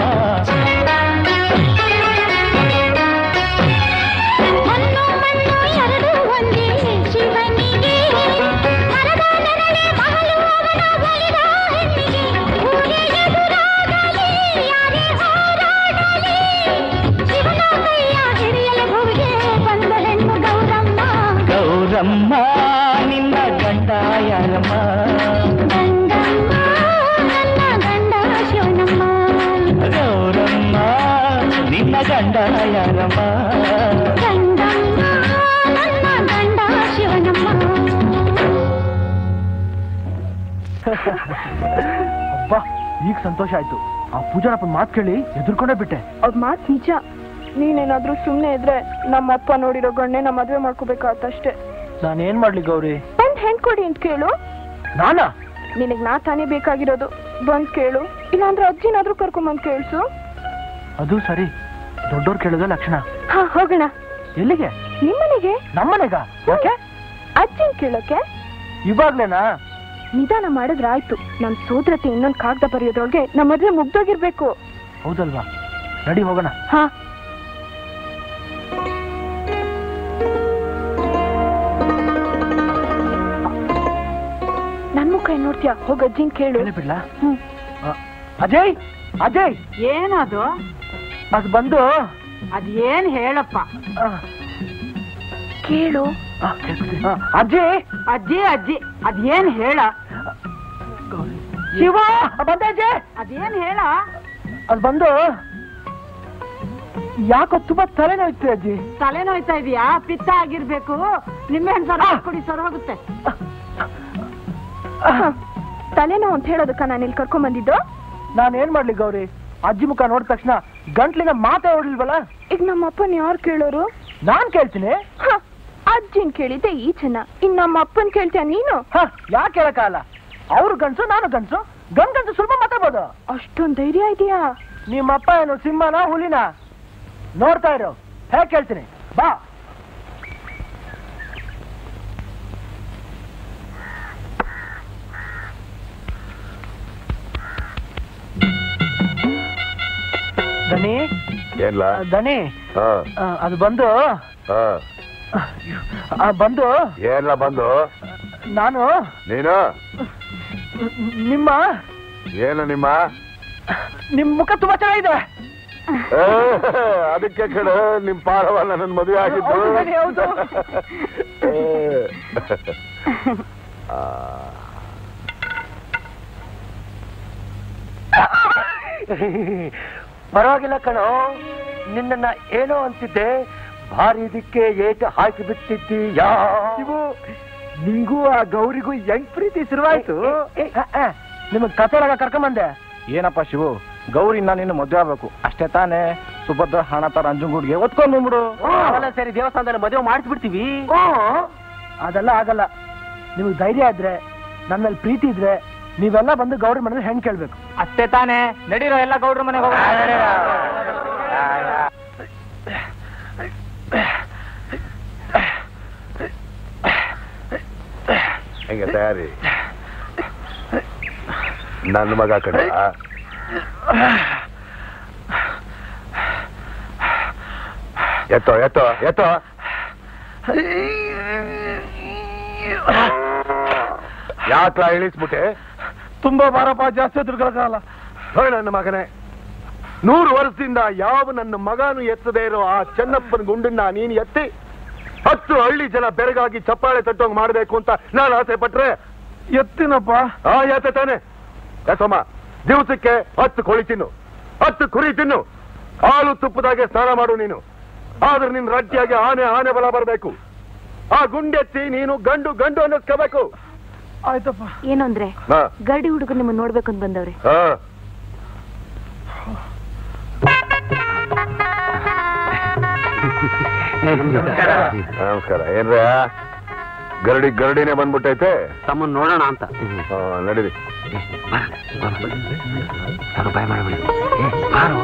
ಮಣ್ಣು ಮಣ್ಣು ಎರಡು ಒಂದೇ ಶಿವನಿಗೆ ಮರದ ನೆರಳೆ ಮಹಲು ಅವನ ಒಲಿದ ಹೆಣ್ಣಿಗೆ ಊರೇ ಎದುರಾಗಲಿ ಯಾರೇ ಹೋರಾಡಲಿ ಶಿವನ ಕೈಯ ಹಿಡಿಯಲು ಭುವಿಗೆ ಬಂದ ಹೆಣ್ಣು ಗೌರಮ್ಮ ಗೌರಮ್ಮ ನಿನ್ನ ಗಂಡ ಯಾರಮ್ಮ ಗಂಗಮ್ಮ ನನ್ನ ಗಂಡ ಶಿವನಮ್ಮ ಗೌರಮ್ಮ ನಿನ್ನ ಗಂಡ ಯಾರಮ್ಮ ಗಂಗಮ್ಮ ನನ್ನ ಗಂಡ ಶಿವನಮ್ಮ ಅಬ್ಬಾ ಈಗ ಸಂತೋಷ ಆಯ್ತು ಆ ಪೂಜಾರಪ್ಪನ ಮಾತು ಕೇಳಿ ಎದುರ್ಕೊಂಡೇ ಬಿಟ್ಟೆ ಅವ್ರ ಮಾತ್ ನಿಜ ನೀನೇನಾದ್ರೂ ಸುಮ್ನೆ ಇದ್ರೆ ನಮ್ಮಪ್ಪ ನೋಡಿರೋ ಗಣ್ಣೆನ ಮದ್ವೆ ಮಾಡ್ಕೋಬೇಕಾಗತ್ತಷ್ಟೇ ನಾನೇನ್ ಮಾಡ್ಲಿ ಗೌರಿ ಒಂದ್ ಹೆಣ್ ಕೊಡಿ ಅಂತ ಕೇಳು ನಾನಾ ನಿನಗ್ ನಾ ತಾನೇ ಬೇಕಾಗಿರೋದು ಬಂದ್ ಕೇಳು ಇಲ್ಲಾಂದ್ರೆ ಅಜ್ಜಿನಾದ್ರೂ ಕರ್ಕೊಂಬಂದ್ ಕೇಳ್ಸು ಅದು ಸರಿ ದೊಡ್ಡೋರ್ ಕೇಳೋದೇ ಲಕ್ಷಣ ಹಾ ಹೋಗೋಣ ಎಲ್ಲಿಗೆ ನಿಮ್ಮನೆಗೆ ನಮ್ಮನೆಗ ಯಾಕೆ ಅಜ್ಜಿನ್ ಕೇಳೋಕೆ ಇವಾಗ್ಲೇನಾ ನಿಧಾನ ಮಾಡಿದ್ರೆ ಆಯ್ತು ನಮ್ ಸೋದ್ರತೆ ಇನ್ನೊಂದ್ ಕಾಗ್ದ ಬರೆಯೋದ್ರೊಳಗೆ ನಮ್ಮ ಮದ್ವೆ ಮುಗ್ದೋಗಿರ್ಬೇಕು ಹೌದಲ್ವಾ ನಡಿ ಹೋಗೋಣ ಹಾ ನನ್ ಮುಖ ಏನ್ ನೋಡ್ತೀಯ ಹೋಗ್ ಅಜ್ಜಿನ್ ಕೇಳು ಹೇಳಿ ಬಿಡ್ಲಾ ಹ್ಮ್ ಆ, ಅಜಯ್ ಅಜಯ್ ಏನದು ಅದು ಬಂದು ಅದ್ ಏನ್ ಹೇಳಪ್ಪ ಆ, ಕೇಳು ಆ, ಕೇಳ್ಸ್ಕೊತೀನಿ. ಆ, ಅಜ್ಜಿ ಅಜ್ಜಿ ಅಜ್ಜಿ ಅದೇನ್ ಹೇಳ ಶಿವ ಬಂದೆ ಅಜ್ಜಿ ಅದೇನ್ ಹೇಳ ಅದು ಬಂದು ಯಾಕೋ ತುಂಬಾ ತಲೆನೋಯ್ತು ಅಜ್ಜಿ ತಲೆನೋಯ್ತಾ ಇದೀಯಾ ಪಿತ್ತ ಆಗಿರ್ಬೇಕು ನಿಂಬೆಹಣ್ಣು ಸರ ಕುಡಿ ಸರ್ ಹೋಗುತ್ತೆ ಹ, ತಲೆನೋವು ಅಂತ ಹೇಳೋದಕ್ಕ ನಾನು ಇಲ್ಲಿ ಕರ್ಕೊಂಡ್ ಬಂದಿದ್ದು ನಾನು ಏನ್ ಮಾಡ್ಲಿ ಗೌರಿ ಅಜ್ಜಿ ಮುಖ ನೋಡಿದ ತಕ್ಷಣ ಗಂಟ್ಲಿನ ಮಾತೇ ಹೊಡ್ಲಿಲ್ವಲ್ಲ ಈಗ ನಮ್ಮ ಅಪ್ಪನ್ ಯಾರು ಕೇಳೋರು ನಾನ್ ಕೇಳ್ತೀನಿ ಹ, ಅಜ್ಜಿನ್ ಕೇಳಿದ್ದೆ ಈ ಚೆನ್ನ ಇನ್ ನಮ್ಮ ಅಪ್ಪನ್ ಕೇಳ್ತೀಯ ನೀನು ಹ ಯಾಕೆ ಹೇಳಕ್ಕಾಗಲ್ಲ ಅವ್ರು ಗಂಡ್ಸು ನಾನು ಗಂಡ್ಸು ಗಂಡ್ ಗಂಡ್ಸು ಸ್ವಲ್ಪ ಮಾತಾಡ್ಬೋದು ಅಷ್ಟೊಂದ್ ಧೈರ್ಯ ಇದೆಯಾ ನಿಮ್ಮಪ್ಪ ಏನು ಸಿಂಹನ ಹುಲಿನ ನೋಡ್ತಾ ಇರೋ ಹೇಗ್ ಕೇಳ್ತೀನಿ ಬಾ ದನಿ ಏನ್ಲ ದನಿ ಹಾ ಆ, ಅದು ಬಂದು ಹಾ ಆ, ಬಂದು ಏನ್ಲ ಬಂದು ನಾನು ನೀನು ನಿಮ್ಮ ಏನು ನಿಮ್ಮ ನಿಮ್ ಮುಖ ತುಂಬಾ ಚೆನ್ನಾಗಿದೆ ಏ, ಅದಕ್ಕೆ ಕಣ ನಿಮ್ ಪಾರವಲ್ಲ ನನ್ನ ಮದುವೆ ಆಗಿದ್ದು ಹೌದು ಬನ್ನಿ, ಹೌದು. ಏ. ಆ, ಪರವಾಗಿಲ್ಲ ಕಣೋ ನಿನ್ನನ್ನ ಏನೋ ಅಂತಿದ್ದೆ ಭಾರಿ ದಿಕ್ಕೆ ಏಟು ಹಾಕಿ ಬಿಟ್ಟಿದ್ದೀಯಾ ಇವು ನಿಂಗೂ ಆ ಗೌರಿಗೂ ಹೆಂಗ್ ಪ್ರೀತಿ ಶುರುವಾಯ್ತು ನಿಮಗ್ ಕತೆ ಕರ್ಕೊಂಬಂದೆ ಏನಪ್ಪ ಶಿವು ಗೌರಿ ನಾನು ನಿನ್ನ ಮದುವೆ ಆಗ್ಬೇಕು ಅಷ್ಟೇ ತಾನೇ ಸುಭದ್ರ ಹಣ ತರ ಅಂಜುಂಗುಡ್ಗೆ ಒತ್ಕೊಂಡ್ ಬಂದ್ಬಿಡು ಅವೆಲ್ಲ ಸೇರಿ ದೇವಸ್ಥಾನದಲ್ಲಿ ಮದುವೆ ಮಾಡಿಸ್ಬಿಡ್ತೀವಿ ಅದೆಲ್ಲ ಆಗಲ್ಲ ನಿಮಗೆ ಧೈರ್ಯ ಇದ್ರೆ ನನ್ನ ಮೇಲೆ ಪ್ರೀತಿ ಇದ್ರೆ ನೀವೆಲ್ಲ ಬಂದು ಗೌರಿ ಮನೇಲಿ ಹೆಣ್ ಕೇಳ್ಬೇಕು ಅಷ್ಟೇ ತಾನೇ ನಡೀರೋ ಎಲ್ಲ ಗೌಡ್ರ ಮನೆಗೆ ಹೆಂಗೆ ತಯಾರಿ ನನ್ನ ಮಗ ಕಣ ಎತ್ತೋ ಎತ್ತೋ ಎತ್ತೋ ಯಾಕ ಇಳಿಸ್ಬಿಟ್ಟೆ ತುಂಬಾ ಭಾರಪ್ಪ ಜಾಸ್ತಿ ತಿರ್ಗಾಗಲ್ಲ ಹೇಳ ನನ್ನ ಮಗನೇ ನೂರು ವರ್ಷದಿಂದ ಯಾವ ನನ್ನ ಮಗನು ಎತ್ತದೇ ಇರೋ ಆ ಚೆನ್ನಪ್ಪನ ಗುಂಡನ್ನ ನೀನು ಎತ್ತಿ ಹತ್ತು ಹಳ್ಳಿ ಜನ ಬೆರಗಾಗಿ ಚಪ್ಪಾಳೆ ತಟ್ಟೋಂಗ್ ಮಾಡ್ಬೇಕು ಅಂತ ನಾನು ಆಸೆ ಪಟ್ರೆ ಎತ್ತಿನಪ್ಪ ಆ ಯಾತೆ ತಾನೆ ಯಾಕಮ್ಮ ದಿವಸಕ್ಕೆ ಹತ್ತು ಕೋಳಿ ತಿನ್ನು ಹತ್ತು ಕುರಿ ತಿನ್ನು ಹಾಲು ತುಪ್ಪದಾಗೆ ಸ್ನಾನ ಮಾಡು ನೀನು ಆದ್ರೆ ನಿನ್ ರಡ್ಡಿಯಾಗಿ ಆನೆ ಆನೆ ಬಲ ಬರಬೇಕು ಆ ಗುಂಡೆತ್ತಿ ನೀನು ಗಂಡು ಗಂಡು ಅನ್ನಿಸ್ಕೋಬೇಕು ಆಯ್ತಪ್ಪ ಏನು ಅಂದ್ರೆ ಹಾ ಗರಡಿ ಹುಡುಗರು ನಿಮ್ಮನ್ನ ನೋಡ್ಬೇಕು ಅಂತ ಬಂದವ್ರೆ ಹಾ ನಮಸ್ಕಾರ ಏನ್ರ ಗರಡಿ ಗರಡಿನೇ ಬಂದ್ಬಿಟ್ಟೈತೆ ತಮ್ಮನ್ ನೋಡೋಣ ಅಂತ ಆ, ನಡೀರಿ ಬಾಯ್ ಮಾಡಬೇಡಿ ಬಾರೋ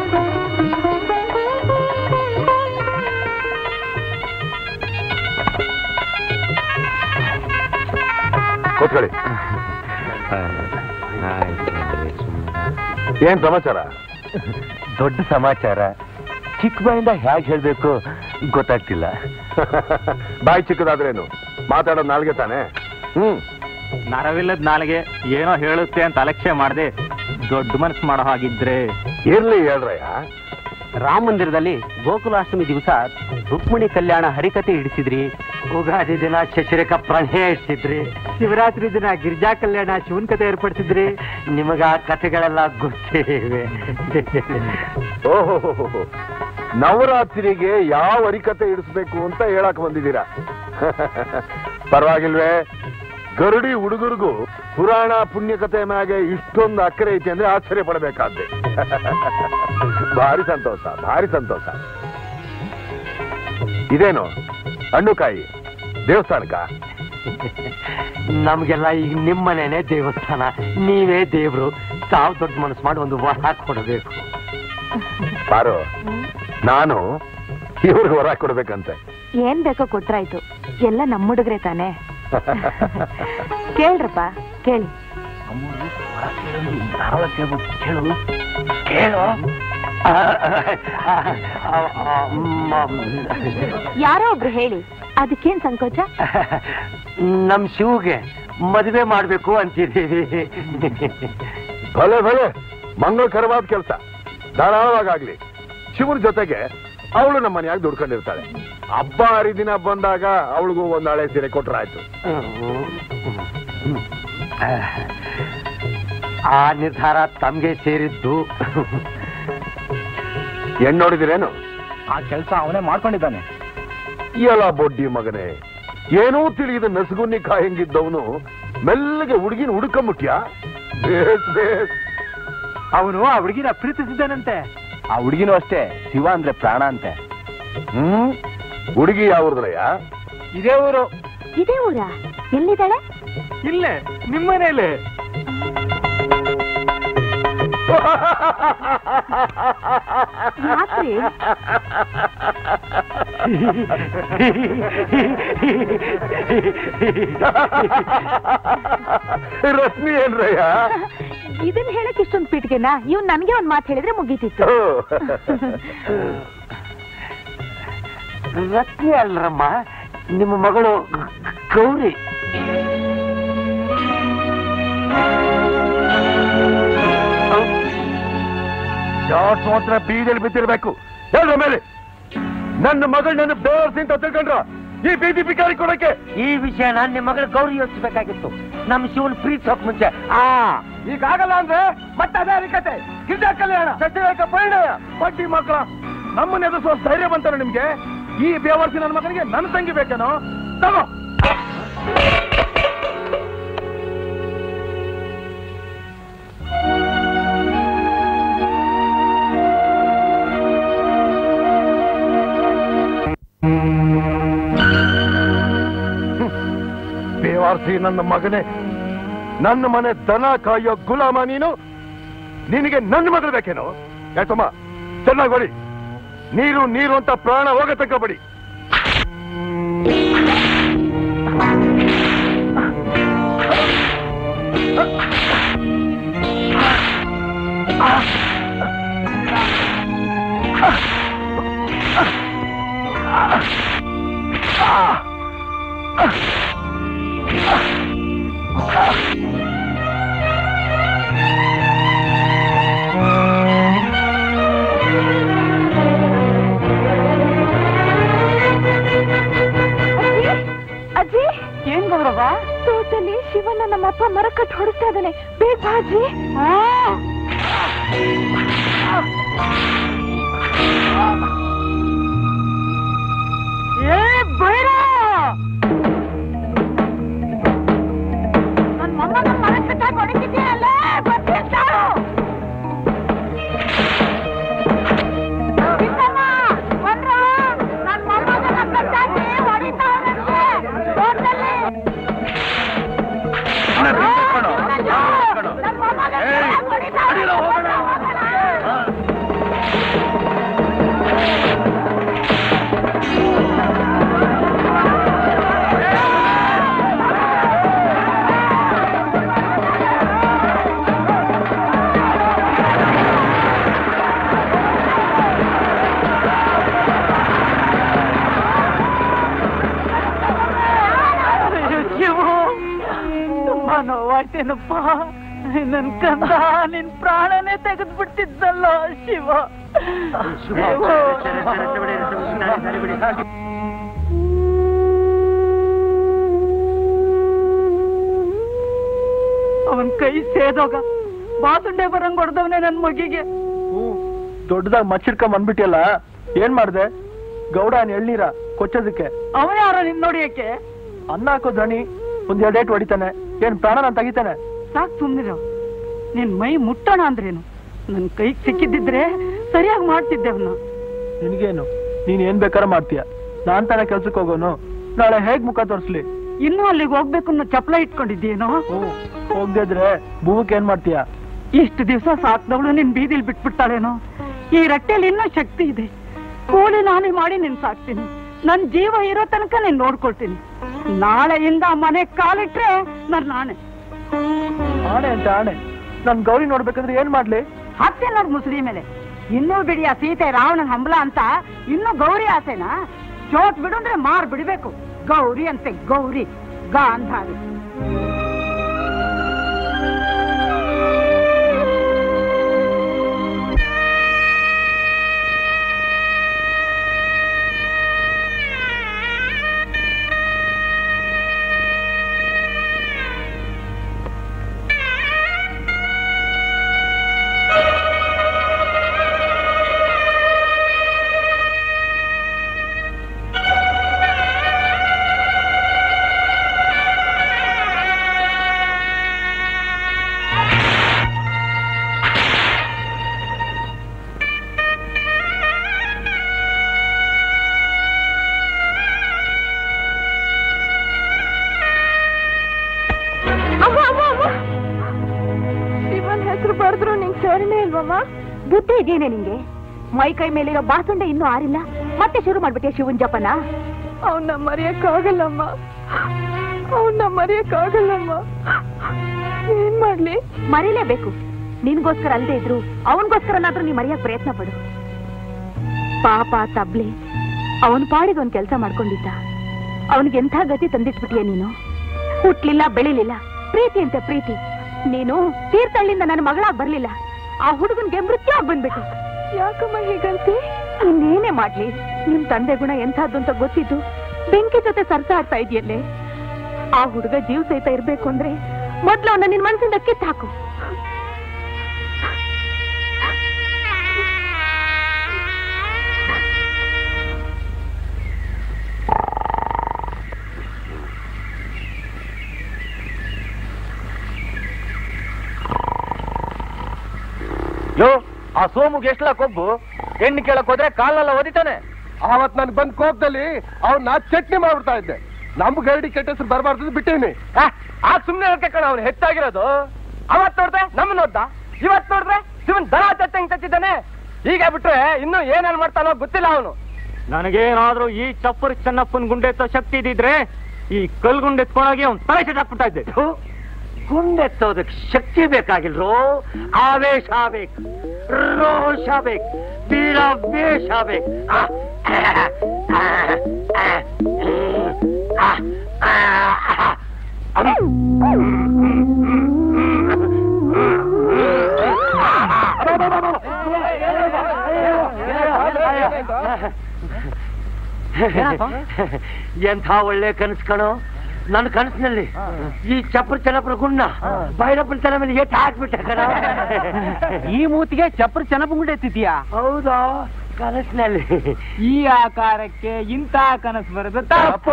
ಕೂತ್ಕೊಳ್ಳಿ ಏನ್ ಸಮಾಚಾರ ದೊಡ್ಡ ಸಮಾಚಾರ ಚಿಕ್ಕ ಬಾಯಿಂದ ಹೇಗೆ ಹೇಳ್ಬೇಕು ಗೊತ್ತಾಗ್ತಿಲ್ಲ ಬಾಯಿ ಚಿಕ್ಕದಾದ್ರೇನು ಮಾತಾಡೋದು ನಾಲ್ಗೆ ತಾನೆ ಹ್ಮ್ ನರವಿಲ್ಲದ ನಾಲಿಗೆ ಏನೋ ಹೇಳುತ್ತೆ ಅಂತ ಅಲಕ್ಷ್ಯ ಮಾಡದೆ ದೊಡ್ಡ ಮನಸ್ಸು ಮಾಡೋ ಹಾಗಿದ್ರೆ ಇರ್ಲಿ ಹೇಳ್ರಯ್ಯ ರಾಮ ಮಂದಿರದಲ್ಲಿ ಗೋಕುಲಾಷ್ಟಮಿ ದಿವಸ ರುಕ್ಮಿಣಿ ಕಲ್ಯಾಣ ಹರಿಕತೆ ಇಡಿಸಿದ್ರಿ ಉಗಾದಿ ದಿನ ಶಶಿರೇಖ ಪ್ರಣಯ ಇಡಿಸಿದ್ರಿ ಶಿವರಾತ್ರಿ ದಿನ ಗಿರಿಜಾ ಕಲ್ಯಾಣ ಶಿವನ್ ಕತೆ ಏರ್ಪಡಿಸಿದ್ರಿ ನಿಮಗ ಆ ಕಥೆಗಳೆಲ್ಲ ಗೊತ್ತೇ ಇವೆ ಓಹೋ ನವರಾತ್ರಿಗೆ ಯಾವ ಹರಿಕತೆ ಇಡಿಸ್ಬೇಕು ಅಂತ ಹೇಳಕ್ ಬಂದಿದ್ದೀರಾ ಪರವಾಗಿಲ್ವೇ ಗರುಡಿ ಹುಡುಗರಿಗೂ ಪುರಾಣ ಪುಣ್ಯಕತೆ ಮ್ಯಾಗೆ ಇಷ್ಟೊಂದು ಅಕ್ಕರೆ ಐತಿ ಅಂದ್ರೆ ಆಶ್ಚರ್ಯ ಪಡಬೇಕಾದ್ದೆ ಭಾರಿ ಸಂತೋಷ ಭಾರಿ ಸಂತೋಷ ಇದೇನು ಹಣ್ಣುಕಾಯಿ ದೇವಸ್ಥಾನಕ್ಕ ನಮ್ಗೆಲ್ಲ ಈಗ ನಿಮ್ಮನೇನೆ ದೇವಸ್ಥಾನ ನೀವೇ ದೇವ್ರು ತಾವು ದೊಡ್ಡ ಮನಸ್ಸು ಮಾಡಿ ಒಂದು ವರ ಕೊಡಬೇಕು ಬಾರು ನಾನು ಇವ್ರಿಗೆ ಹೊರ ಕೊಡ್ಬೇಕಂತೆ ಏನ್ ಬೇಕೋ ಕೊಟ್ರಾಯ್ತು ಎಲ್ಲ ನಮ್ಮ ಹುಡುಗ್ರೆ ತಾನೆ ಕೇಳ್ರಪ್ಪ ಕೇಳಿ ಕೇಳು ಕೇಳು ಯಾರೋ ಒಬ್ರು ಹೇಳಿ ಅದಕ್ಕೇನ್ ಸಂಕೋಚ ನಮ್ ಶಿವಗೆ ಮದುವೆ ಮಾಡ್ಬೇಕು ಅಂತಿದ್ದೀವಿ ಭಲೆ ಭಲೆ ಮಂಗಳಕರವಾದ ಕೆಲಸ ಧಾರಾಳವಾಗ್ಲಿ ಶಿವನ ಜೊತೆಗೆ ಅವಳು ನಮ್ಮ ಮನೆಯಾಗ ದುಡ್ಕೊಂಡಿರ್ತಾಳೆ ಹಬ್ಬ ಹರಿದಿನ ಬಂದಾಗ ಅವಳಿಗೂ ಒಂದ್ ಹಳೆ ಸೀರೆ ಕೊಟ್ರಾಯ್ತು ಆ ನಿರ್ಧಾರ ತಮ್ಗೆ ಸೇರಿದ್ದು ಹೆಣ್ ನೋಡಿದಿರೇನು ಆ ಕೆಲಸ ಅವನೇ ಮಾಡ್ಕೊಂಡಿದ್ದಾನೆ ಎಲ್ಲ ಬೊಡ್ಡಿ ಮಗನೇ ಏನೂ ತಿಳಿಯದ ನಸುಗುನ್ನಿ ಕಾಯಂಗಿದ್ದವನು ಮೆಲ್ಲಗೆ ಹುಡುಗಿನ ಹುಡುಕಂಬಿಟ್ಯಾ ಬೇಸ್ ಬೇಸ್ ಅವನು ಆ ಹುಡುಗಿನ ಪ್ರೀತಿಸಿದ್ದಾನಂತೆ ಆ ಹುಡುಗಿನೂ ಅಷ್ಟೇ ಶಿವ ಅಂದ್ರೆ ಪ್ರಾಣ ಅಂತೆ ಹ್ಮ್ ಹುಡುಗಿ ಯಾವ್ರದ್ರಯ್ಯ ಇದೇ ಊರು ಇದೇ ಊರ ಎಲ್ಲಿದ್ದಾಳೆ ಇಲ್ಲೇ ನಿಮ್ಮನೇಲೆ ಯಾಕ್ರಿ ರಶ್ಮಿ ಏನ್ರಯ್ಯ ಇದನ್ ಹೇಳಕ್ ಇಷ್ಟೊಂದು ಪೀಟ್ಗೆನಾ ಇವ್ ನನ್ಗೆ ಒಂದ್ ಮಾತು ಹೇಳಿದ್ರೆ ಮುಗೀತಿತ್ತು ರತ್ನಿ ಅಲ್ರಮ್ಮ ನಿಮ್ಮ ಮಗಳು ಗೌರಿ ಯಾರ್ ಸೋತ್ರ ಬೀದಿಯಲ್ಲಿ ಬಿದ್ದಿರ್ಬೇಕು ಹೇಳ್ರ ಮೇಲೆ ನನ್ನ ಮಗಳು ನನ್ನ ಬೇವರ್ಸಿ ಅಂತ ತಿಳ್ಕೊಂಡ್ರ ಈ ಬೀದಿ ಪಿಕಾರಿ ಕೊಡಕ್ಕೆ ಈ ವಿಷಯನ ನಿಮ್ಮ ಮಗಳು ಗೌರಿ ಯೋಚಿಸಬೇಕಾಗಿತ್ತು ನಮ್ಮ ಶಿವನ್ ಪ್ರೀತಿಸೋಕ್ ಮುಂಚೆ ಆ ಈಗಾಗಲ್ಲ ಅಂದ್ರೆ ಮತ್ತೆ ಅದೇ ಅರಿಕತೆ ಗಿಡ್ಡ ಕಲ್ಯಾಣ ಸಚಿವೇಕ ಪರಿಣಯ ಬಡ್ಡಿ ಮಕ್ಕಳ ನಮ್ಮನ್ನ ಎದುರಿಸುವ ಧೈರ್ಯ ಬಂತಾನೆ ನಿಮ್ಗೆ ಈ ಬೇವರ್ಸಿ ನನ್ನ ಮಗನಿಗೆ ನನ್ನ ತಂಗಿ ಬೇಕೇನೋ ತಗೋ ಬೇವಾರ್ಸಿ ನನ್ನ ಮಗನೇ ನನ್ನ ಮನೆ ದನ ಕಾಯೋ ಗುಲಾಮ ನೀನು ನಿನಗೆ ನನ್ನ ಮಗಳು ಬೇಕೇನೋ ಯಾಕಮ್ಮ ಚೆನ್ನಾಗಿ ಬಡಿ ನೀರು ನೀರು ಅಂತ ಪ್ರಾಣ ಹೋಗ ತಕ್ಕ ಬಡಿ ಅಜ್ಜಿ ಏನ್ ಗೌರವ ತೋಟಲ್ಲಿ ಶಿವನ ನಮ್ಮ ಅಪ್ಪ ಮರ ಕಟ್ ಹೊಡಿಸ್ತಾ ಇದ್ದಾನೆ ಬೇಗ ಬಾ ಅಜ್ಜಿ ಏ ಬೈರ ನನ್ ಮೊಮ್ಮಗನ್ ಮರ ಕಟ್ಟಾಕ್ ಹೊಡಿತಿದ್ದೀಯಲ್ಲ ಬರ್ತೀನಿ ತಾಳು ಚಿಕ್ಕಮ್ಮ, ಬಂದ್ರು? ನನ್ ಮೊಮ್ಮಗನ್ನ ಕಟ್ಟಾಕಿ ಹೊಡಿತಾವ್ನಂತೆ. ತೋಟದಲ್ಲಿ ಏನಪ್ಪ ನನ್ ಕಂದ ನಿನ್ ಪ್ರಾಣನೇ ತೆಗೆದ್ಬಿಡ್ತಿದ್ದಲ್ಲ ಶಿವ ಶಿವ. ಅವನ್ ಕೈ ಸೇದೋಗ ಬಾಸುಂಡೆ ಬರಂಗ್ ಹೊಡೆದವನೇ ನನ್ ಮಗಿಗೆ ದೊಡ್ಡದಾಗಿ ಮಚ್ಚಿಡ್ಕೊಂಡ್ ಬಂದ್ಬಿಟ್ಟಿಯಲ್ಲ ಏನ್ ಮಾಡ್ದೆ ಗೌಡ ಎಳ್ನೀರ ಕೊಚ್ಚೋದಕ್ಕೆ ಅವನ ಯಾರ ನಿನ್ ನೋಡಿಯಕ್ಕೆ ಅನ್ನ ಹಾಕೋ ದಣಿ ಒಂದ್ ಎರಡೇಟ್ ಹೊಡಿತಾನೆ ಏನ್ ಪ್ರಾಣ ನಾನು ತೆಗಿತಾನೆ ಸಾಕ್ ಸುಮ್ನಿರೋ ನಿನ್ ಮೈ ಮುಟ್ಟೋಣ ಅಂದ್ರೇನು ನನ್ ಕೈಗ್ ಸಿಕ್ಕಿದ್ದಿದ್ರೆ ಸರಿಯಾಗಿ ಮಾಡ್ತಿದ್ದೆ ಅವನ್ನ ನಿನ್ಗೇನು ನೀನ್ ಏನ್ ಬೇಕಾರ ಮಾಡ್ತೀಯ ನಾನ್ ತಾನೇ ಕೆಲ್ಸಕ್ಕೆ ಹೋಗೋನು ನಾಳೆ ಹೇಗ್ ಮುಖ ತೋರ್ಸ್ಲಿ ಇನ್ನೂ ಅಲ್ಲಿಗೆ ಹೋಗ್ಬೇಕು ಅನ್ನೋ ಚಪ್ಲ ಇಟ್ಕೊಂಡಿದ್ದೀನೋ ಹೋಗ್ದಿದ್ರೆ ಭೂಮಕ್ಕೆ ಏನ್ ಮಾಡ್ತೀಯ ಇಷ್ಟು ದಿವಸ ಸಾಕ್ದವಳು ನಿನ್ ಬೀದಿಲ್ ಬಿಟ್ಬಿಡ್ತಾಳೇನೋ ಈ ರಟ್ಟೆಯಲ್ಲಿ ಇನ್ನೂ ಶಕ್ತಿ ಇದೆ ಕೂಲಿ ನಾನೇ ಮಾಡಿ ನಿನ್ ಸಾಕ್ತೀನಿ ನನ್ ಜೀವ ಇರೋ ತನಕ ನೀನ್ ನೋಡ್ಕೊಳ್ತೀನಿ ನಾಳೆಯಿಂದ ಮನೆ ಕಾಲಿಟ್ರೆ ನನ್ ನಾಣೆ ಆಣೆ ಅಂತ ಆಣೆ ನನ್ ಗೌರಿ ನೋಡ್ಬೇಕಂದ್ರೆ ಏನ್ ಮಾಡ್ಲಿ ಹಾಕ್ತೇನೆ ನೋಡ್ ಮುಸುಡಿ ಮೇಲೆ ಇನ್ನೂ ಬಿಡಿ ಆ ಸೀತೆ ರಾವಣನ್ ಹಂಬಲ ಅಂತ ಇನ್ನೂ ಗೌರಿ ಆಸೆನಾ ಚೋಟ್ ಬಿಡು ಅಂದ್ರೆ ಮಾರ್ ಬಿಡ್ಬೇಕು ಗೌರಿ ಅಂತೆ ಗೌರಿ ಗಾಂಧಾರಿ ಅಮ್ಮ ಅಮ್ಮ ಅಮ್ಮ ಶಿವನ್ ಹೆಸರು ಬರೆದ್ರು ನಿಂಗೆ ಶರಣೆ ಇಲ್ವಮ್ಮ ಬುದ್ಧಿ ಇದೆಯೇನೆ ನಿಂಗೆ ಮೈ ಕೈ ಮೇಲಿರೋ ಬಾಸುಂಡೆ ಇನ್ನೂ ಆರಿಲ್ಲ ಮತ್ತೆ ಶುರು ಮಾಡ್ಬಿಟ್ಟೆ ಶಿವನ್ ಜಪನ ಅವನ್ನ ಮರೆಯಕ್ಕಾಗಲ್ಲಮ್ಮ ಅವನ್ನ ಮರೆಯಕ್ಕಾಗಲ್ಲಮ್ಮ ಏನ್ ಮಾಡ್ಲಿ ಮರೀಲೇಬೇಕು ನಿನ್ಗೋಸ್ಕರ ಅಲ್ದೇ ಇದ್ರು ಅವನಿಗೋಸ್ಕರನಾದ್ರೂ ನೀ ಮರೆಯಕ್ ಪ್ರಯತ್ನ ಪಡು ಪಾಪ ತಬ್ಲೆ ಅವನ್ ಪಾಡಿಗೆ ಒಂದ್ ಕೆಲಸ ಮಾಡ್ಕೊಂಡಿದ್ದ ಅವನಿಗೆ ಎಂಥ ಗತಿ ತಂದಿಟ್ಬಿಟ್ಟಿಯ ನೀನು ಹುಟ್ಲಿಲ್ಲ ಬೆಳಿಲಿಲ್ಲ ಪ್ರೀತಿ ಅಂತ ಪ್ರೀತಿ ನೀನು ತೀರ್ಥಹಳ್ಳಿಂದ ನನ್ನ ಮಗಳಾಗ್ ಬರ್ಲಿಲ್ಲ ಆ ಹುಡುಗನ್ಗೆ ಮೃತ್ಯು ಆಗ್ ಬಂದ್ಬಿಟ್ಟು ಯಾಕಮ್ಮ ಹೀಗಂತೆ ಇನ್ನೇನೇ ಮಾಡ್ಲಿ ನಿಮ್ ತಂದೆ ಗುಣ ಎಂಥದ್ದು ಅಂತ ಗೊತ್ತಿದ್ದು ಬೆಂಕಿ ಜೊತೆ ಸರ್ಸಾಡ್ತಾ ಇದೆಯಲ್ಲೇ ಆ ಹುಡುಗ ಜೀವ ಸಹಿತ ಇರ್ಬೇಕು ಅಂದ್ರೆ ಮೊದ್ಲು ಅವನ್ನ ನಿನ್ ಮನಸ್ಸಿಂದ ಕಿತ್ತು ಹಾಕು ಯೋ ಆ ಸೋಮುಗೆ ಎಷ್ಟಲ ಕೊಬ್ಬು ಹೆಣ್ಣು ಕೇಳಕ್ ಹೋದ್ರೆ ಕಾಲೆಲ್ಲ ಒದಿತಾನೆ ಆವತ್ ನನ್ ಬಂದ್ ಕೋಪದಲ್ಲಿ ಅವ್ನ ಚಟ್ನಿ ಮಾಡ್ಬಿಡ್ತಾ ಇದ್ದೆ ನಮ್ ಗರಡಿ ಕೆಟ್ಟ ಹೆಸರು ಬರಬಾರ್ದು ಬಿಟ್ಟಿನಿ ಆ ಸುಮ್ನೆ ಹೇಳ್ಕೆ ಕಣ ಅವ್ನು ಹೆಚ್ಚಾಗಿರೋದು ಅವತ್ ನೋಡ್ದೆ ನಮ್ಮ ನೋಡ್ದ ಇವತ್ ನೋಡಿದ್ರೆ ಶಿವನ್ ದನ ಚಚ್ಚಂಗ್ ಚಚ್ಚಿದ್ದಾನೆ ಈಗ ಬಿಟ್ರೆ ಇನ್ನು ಏನೇನ್ ಮಾಡ್ತಾನೋ ಗೊತ್ತಿಲ್ಲ ಅವನು ನನಗೇನಾದ್ರೂ ಈ ಚಪ್ಪರ್ ಚೆನ್ನಪ್ಪನ್ ಗುಂಡೆ ಎತ್ತೋ ಶಕ್ತಿ ಇದ್ದಿದ್ರೆ ಈ ಕಲ್ ಗುಂಡೆ ಎತ್ಕೊಂಡೋಗಿ ಅವ್ನು ತಲೆ ಸಿಟ್ಟಾಕ್ಬಿಡ್ತಾ ಇದ್ದೆ ಗುಂಡೆತ್ತೋದಕ್ಕೆ ಶಕ್ತಿ ಬೇಕಾಗಿಲ್ರೋ ಆವೇಶ ಬೇಕು ರೋಷ ಬೇಕು ವೀರಾವೇಶ ಬೇಕು ಆ, ಆ, ಆ, ಆ, ಆ, ಆ, ಆ. ಎಂಥ ಒಳ್ಳೆ ಕನಸು ಕಣೋ ನನ್ನ ಕನಸಿನಲ್ಲಿ ಈ ಚಪ್ರ ಚಲಪ್ರ ಗುಣ್ಣ ಭೈರಪ್ಪನ ತಲೆ ಮೇಲೆ ಎಟ್ಟು ಹಾಕ್ಬಿಟ್ಟೆ ಕಣ ಈ ಮೂತಿಗೆ ಚಪ್ರ ಚೆನ್ನಪುಂಗುಡೆ ಎತ್ತಿದ್ಯಾ ಹೌದಾ ಕನಸಿನಲ್ಲಿ ಈ ಆಕಾರಕ್ಕೆ ಇಂಥ ಕನಸು ಬರೋದು ತಪ್ಪು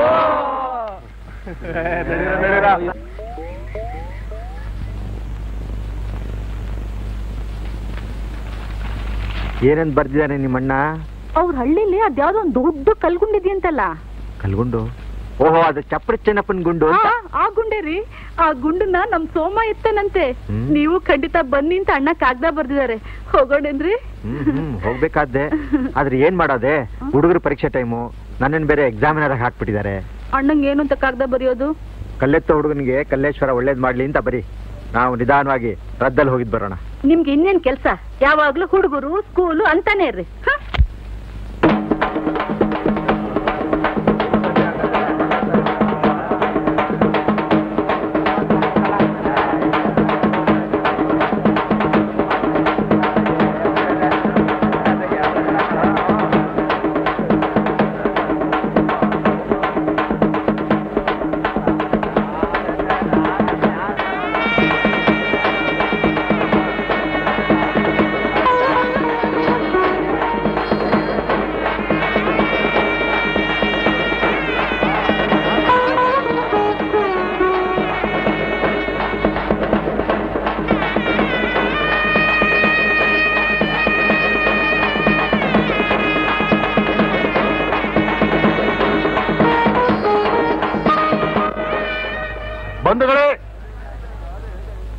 ಏನೇನ್ ಬರ್ದಿದ್ದಾನೆ ನಿಮ್ಮಣ್ಣ ಅವ್ರ ಹಳ್ಳಿಲಿ ಅದ್ಯಾವ್ದೋ ಒಂದ್ ದೊಡ್ಡ ಕಲ್ಗುಂಡಿದ್ಯಂತಲ್ಲ ಕಲ್ಗುಂಡು ಓಹೋ ಅದು ಚಪ್ರ ಚೆನ್ನಪ್ಪನ್ ಗುಂಡು ಅಂತ ಆ ಗುಂಡೆ ರೀ ಆ ಗುಂಡನ್ನ ನಮ್ ಸೋಮ ಎತ್ತನಂತೆ ಹ್ಮ್. ನೀವು ಖಂಡಿತ ಬನ್ನಿ ಅಂತ ಅಣ್ಣ ಕಾಗ್ದ ಬರ್ದಿದ್ದಾರೆ ಹೋಗೋಣೇನ್ರಿ ಹ್ಮ್ ಹ್ಮ್ ಹೋಗ್ಬೇಕಾದ್ದೆ ಆದ್ರೆ ಏನ್ ಮಾಡೋದೆ ಹುಡುಗರು ಪರೀಕ್ಷೆ ಟೈಮು ನನ್ನನ್ ಬೇರೆ ಎಕ್ಸಾಮಿನರ್ ಹಾಕ್ಬಿಟ್ಟಿದ್ದಾರೆ ಅಣ್ಣಂಗ್ ಏನು ಅಂತ ಕಾಗ್ದ ಬರೆಯೋದು ಕಲ್ಲೆತ್ತ ಹುಡುಗನಿಗೆ ಕಲ್ಲೇಶ್ವರ ಒಳ್ಳೇದ್ ಮಾಡ್ಲಿ ಅಂತ ಬರಿ ನಾವು ನಿಧಾನವಾಗಿ ರದ್ದಲ್ಲಿ ಹೋಗಿದ್ ಬರೋಣ ನಿಮ್ಗೆ ಇನ್ನೇನ್ ಕೆಲ್ಸ ಯಾವಾಗ್ಲೂ ಹುಡುಗರು ಸ್ಕೂಲು ಅಂತಾನೆ ಇರ್ರಿ ಹ?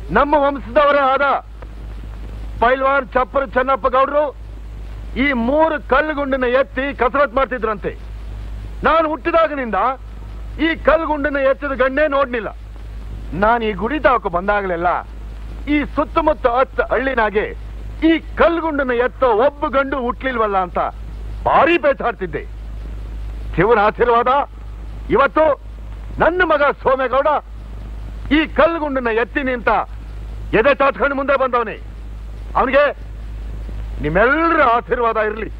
ನಮ್ಮ ವಂಶದವರೇ ಆದ ಪೈಲ್ವಾನ್ ಚಪ್ಪರ ಚೆನ್ನಪ್ಪ ಗೌಡ್ರು ಈ ಮೂರು ಕಲ್ಲುಗುಂಡನ್ನ ಎತ್ತಿ ಕಸರತ್ ಮಾಡ್ತಿದ್ರಂತೆ ನಾನು ಹುಟ್ಟಿದಾಗನಿಂದ ಈ ಕಲ್ಲುಗುಂಡನ್ನ ಎತ್ತಿದ ಗಂಡೇ ನೋಡ್ನಿಲ್ಲ ನಾನು ಈ ಗುಡಿ ತಾವಕ್ಕೆ ಬಂದಾಗಲೆಲ್ಲ ಈ ಸುತ್ತಮುತ್ತ ಹತ್ತು ಹಳ್ಳಿನಾಗೆ ಈ ಕಲ್ಲುಗುಂಡನ್ನ ಎತ್ತೋ ಒಬ್ಬ ಗಂಡು ಹುಟ್ಲಿಲ್ವಲ್ಲ ಅಂತ ಭಾರಿ ಬೇಸಾಡ್ತಿದ್ದೆ ಶಿವನ ಆಶೀರ್ವಾದ ಇವತ್ತು ನನ್ನ ಮಗ ಸೋಮೇಗೌಡ ಈ ಕಲ್ಲುಗುಂಡನ್ನ ಎತ್ತಿ ನಿಂತ ಎದೆ ಚಾಚ್ಕೊಂಡು ಮುಂದೆ ಬಂದವನೇ ಅವನಿಗೆ ನಿಮ್ಮೆಲ್ಲರ ಆಶೀರ್ವಾದ ಇರಲಿ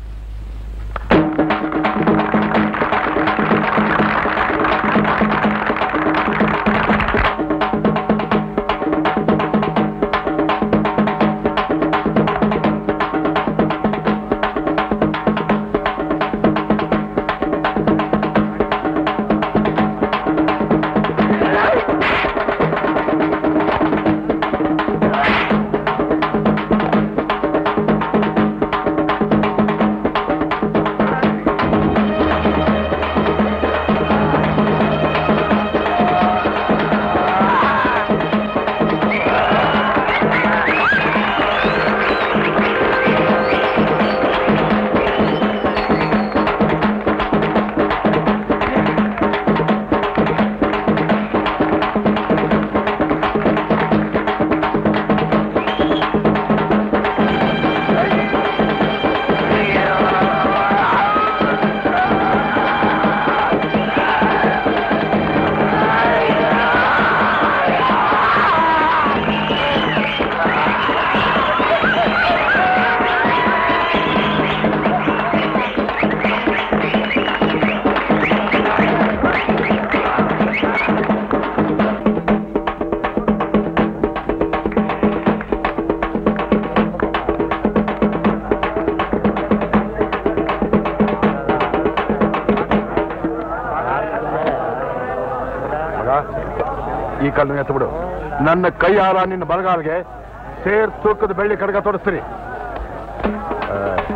ಮಗ ಈ ಕಲ್ಲನ್ನು ಎತ್ತು ಬಿಡು ನನ್ನ ಕೈ ಹಾರ ನಿನ್ನ ಬಲಗಾಲ್ಗೆ ಸೇರ್ ತೂಕದ ಬೆಳ್ಳಿ ಕಡಗ ತೋರಿಸ್ತೀರಿ ಆ,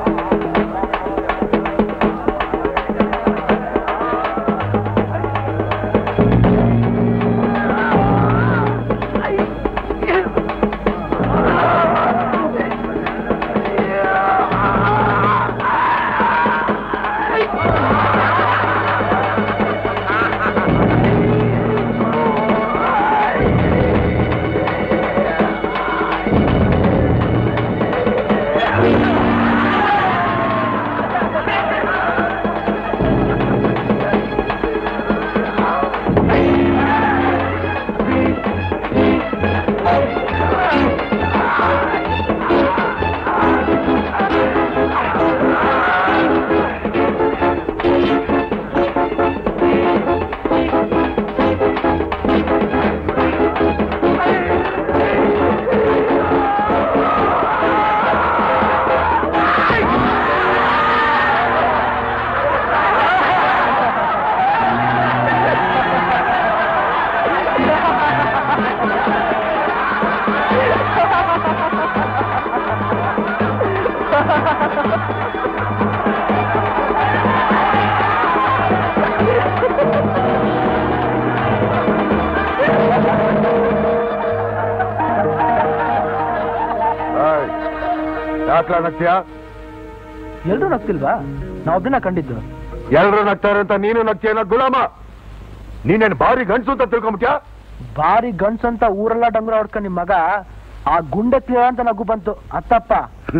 ಏಯ್, ಯಾಕ್ಲ ನಗ್ತೀಯ ಎಲ್ರೂ ನಗ್ತಿಲ್ವಾ ನಾವೊಬ್ಬನ ಕಂಡಿದ್ದು ಎಲ್ರು ನಗ್ತಾರೆ ಅಂತ ನೀನು ನಗ್ತೀಯ ಗುಲಾಮ ನೀನೇನ್ ಭಾರಿ ಗಂಡ್ಸು ಅಂತ ತಿಳ್ಕೊಂಬಿಟ್ಯಾ ಬಾರಿ ಗಂಡ್ಸ್ ಅಂತ ಊರೆಲ್ಲ ಡಂಗುರ ಹೊಡ್ಕೊಂಡ್ ನಿಮ್ ಮಗ ಆ ಗುಂಡೆತ್ಲಿಯ ಅಂತ ನಗು ಬಂತು ಅತ್ತಪ್ಪ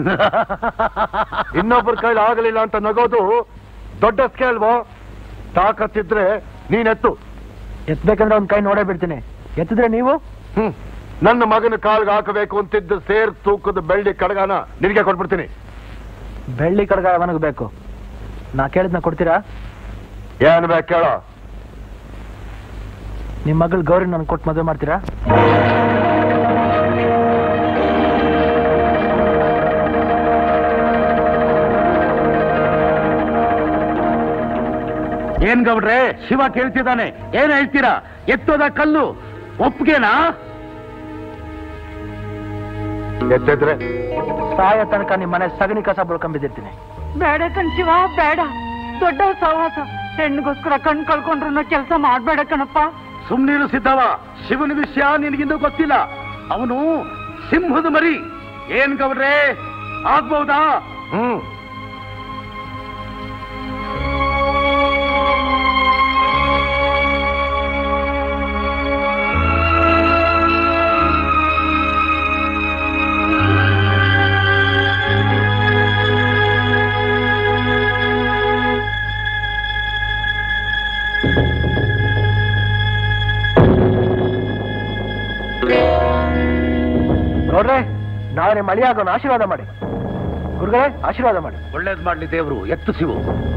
ಇನ್ನೊಬ್ಬರ ಕೈಲಿ ಆಗಲಿಲ್ಲ ಅಂತ ನಗೋದು ದೊಡ್ಡ ಸ್ಕೇಲ್ವೋ ತಾಕತ್ತಿದ್ರೆ ನೀನೆತ್ತು ಎತ್ಬೇಕಂದ್ರೆ ಒಂದ್ ಕೈ ನೋಡೇ ಬಿಡ್ತೀನಿ ಎತ್ತಿದ್ರೆ ನೀವು ಹ್ಮ್ ನನ್ನ ಮಗನ ಕಾಲ್ಗೆ ಹಾಕಬೇಕು ಅಂತಿದ್ದ ಸೇರ್ ತೂಕದ ಬೆಳ್ಳಿ ಕಡಗಾನ ನಿನಗೆ ಕೊಟ್ಬಿಡ್ತೀನಿ ಬೆಳ್ಳಿ ಕಡ್ಗ ಅವನಿಗೆ ಬೇಕು ನಾ ಕೇಳಿದ್ನ ಕೊಡ್ತೀರಾ ಏನ್ ಬೇಕು ಕೇಳ ನಿಮ್ ಮಗಳು ಗೌರಿ ನನ್ ಕೊಟ್ಟು ಮದುವೆ ಮಾಡ್ತೀರಾ ಏನ್ ಗೌಡ್ರೆ ಶಿವ ಕೇಳ್ತಿದ್ದಾನೆ ಏನ್ ಹೇಳ್ತೀರಾ ಎತ್ತೋದ ಕಲ್ಲು ಒಪ್ಗೆನಾ ಎತ್ತಿದ್ರೆ ಸಾಯ ತನಕ ನಿಮ್ ಮನೆ ಸಗಣಿ ಕಸ ಬಳ್ಕೊಂಬಿದ್ದಿರ್ತೀನಿ ಬೇಡ ಕಣ್ ಶಿವ ಬೇಡ ದೊಡ್ಡ ಸಹವಾಸ ಹೆಣ್ಣಿಗೋಸ್ಕರ ಕಣ್ ಕಳ್ಕೊಂಡ್ರು ಕೆಲಸ ಮಾಡ್ಬೇಡ ಕಣಪ್ಪ ಸುಮ್ನೀರು ಸಿದ್ದವ ಶಿವನ ವಿಷಯ ನಿನಗಿಂದು ಗೊತ್ತಿಲ್ಲ ಅವನು ಸಿಂಹದ ಮರಿ ಏನ್ ಗೌಡ್ರೆ ಆಗ್ಬಹುದಾ ಹ್ಮ್ ನೋಡ್ರೆ ನಾಳೆ ಮಳೆಯಾಗೋಣ ಆಶೀರ್ವಾದ ಮಾಡಿ ಗುರುಗಳೇ ಆಶೀರ್ವಾದ ಮಾಡಿ ಒಳ್ಳೇದ್ ಮಾಡ್ಲಿ ದೇವ್ರು ಎತ್ತು ಶಿವು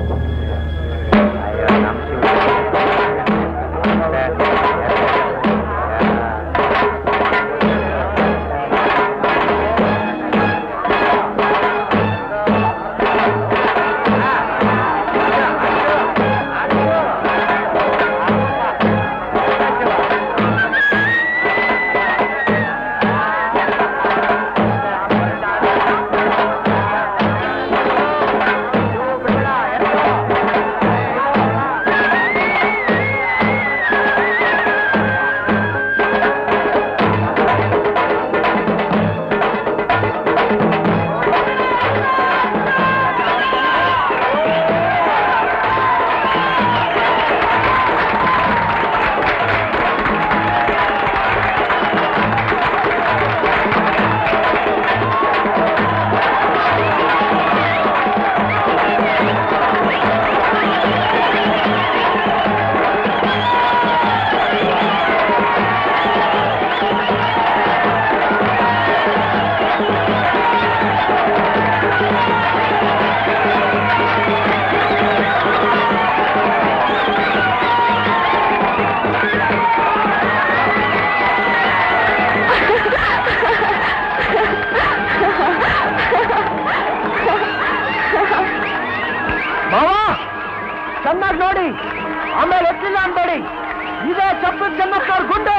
ಮಾವ ಚೆನ್ನಾಗಿ ನೋಡಿ ಆಮೇಲೆ ಎತ್ತಿಲ್ಲ ಅನ್ಬೇಡಿ ಇದೇ ಚಪ್ಪದ ಜನ್ನಪ್ಪವ್ರ ಗುಂಡು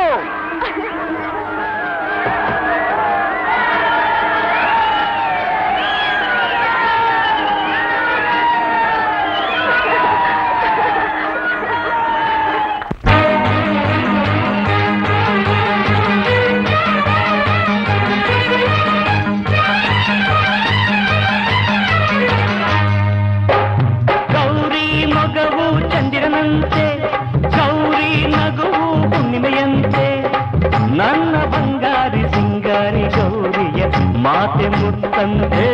ಗೌರಿ ಮಗವು ಚಂದಿರನಂತೆ ಗೌರಿ ನಗುವು ಹುಣ್ಣಿಮೆಯಂತೆ ನನ್ನ ಬಂಗಾರಿ ಸಿಂಗಾರಿ ಗೌರಿಯ ಮಾತೆ ಮುತ್ತಂತೆ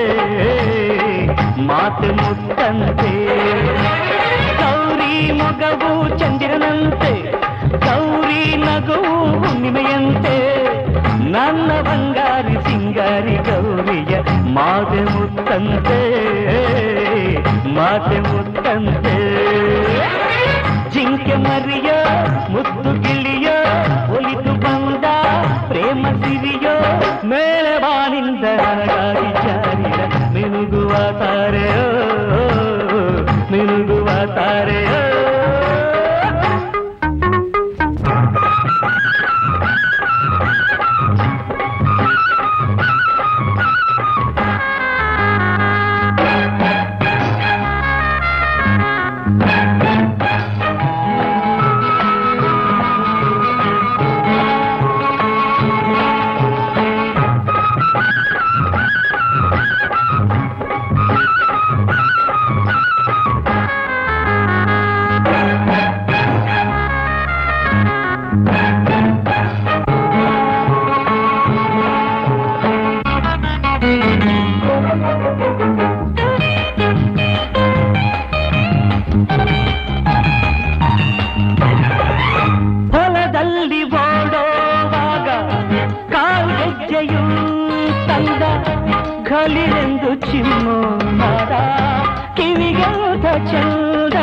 ಮಾತೆ ಮುತ್ತಂತೆ ಗೌರಿ ಮಗವು ಚಂದಿರನಂತೆ ಗೌರಿ ನಗುವು ಹುಣ್ಣಿಮೆಯಂತೆ ನನ್ನ ಬಂಗಾರಿ ಸಿಂಗಾರಿ ಗೌರಿಯ ಮಾತೆ ಮುತ್ತಂತೆ ಮಾತೆ ಮುತ್ತಂತೆ ಜಿಂಕೆ ಮರಿಯ ಮುದ್ದು ಗಿಳಿಯ ಒಲಿದು ಬಂದ ಪ್ರೇಮ ಸಿರಿಯೋ ಮೇಲೆ ಬಾನಿಂದ ನನಗಾಗಿ ಜಾರಿದ ಮಿನುಗುವ ತಾರೆಯೋ ಮಿನುಗುವ ತಾರೆಯೋ ಹೊಲದಲ್ಲಿ ಓಡೋವಾಗ ಕಾಲ್ಗೆಜ್ಜೆಯು ತಂದ ಘಲಿರೆಂದು ಚಿಮ್ಮು ಮರ ಕಿವಿಗೆಂತ ಚಂದ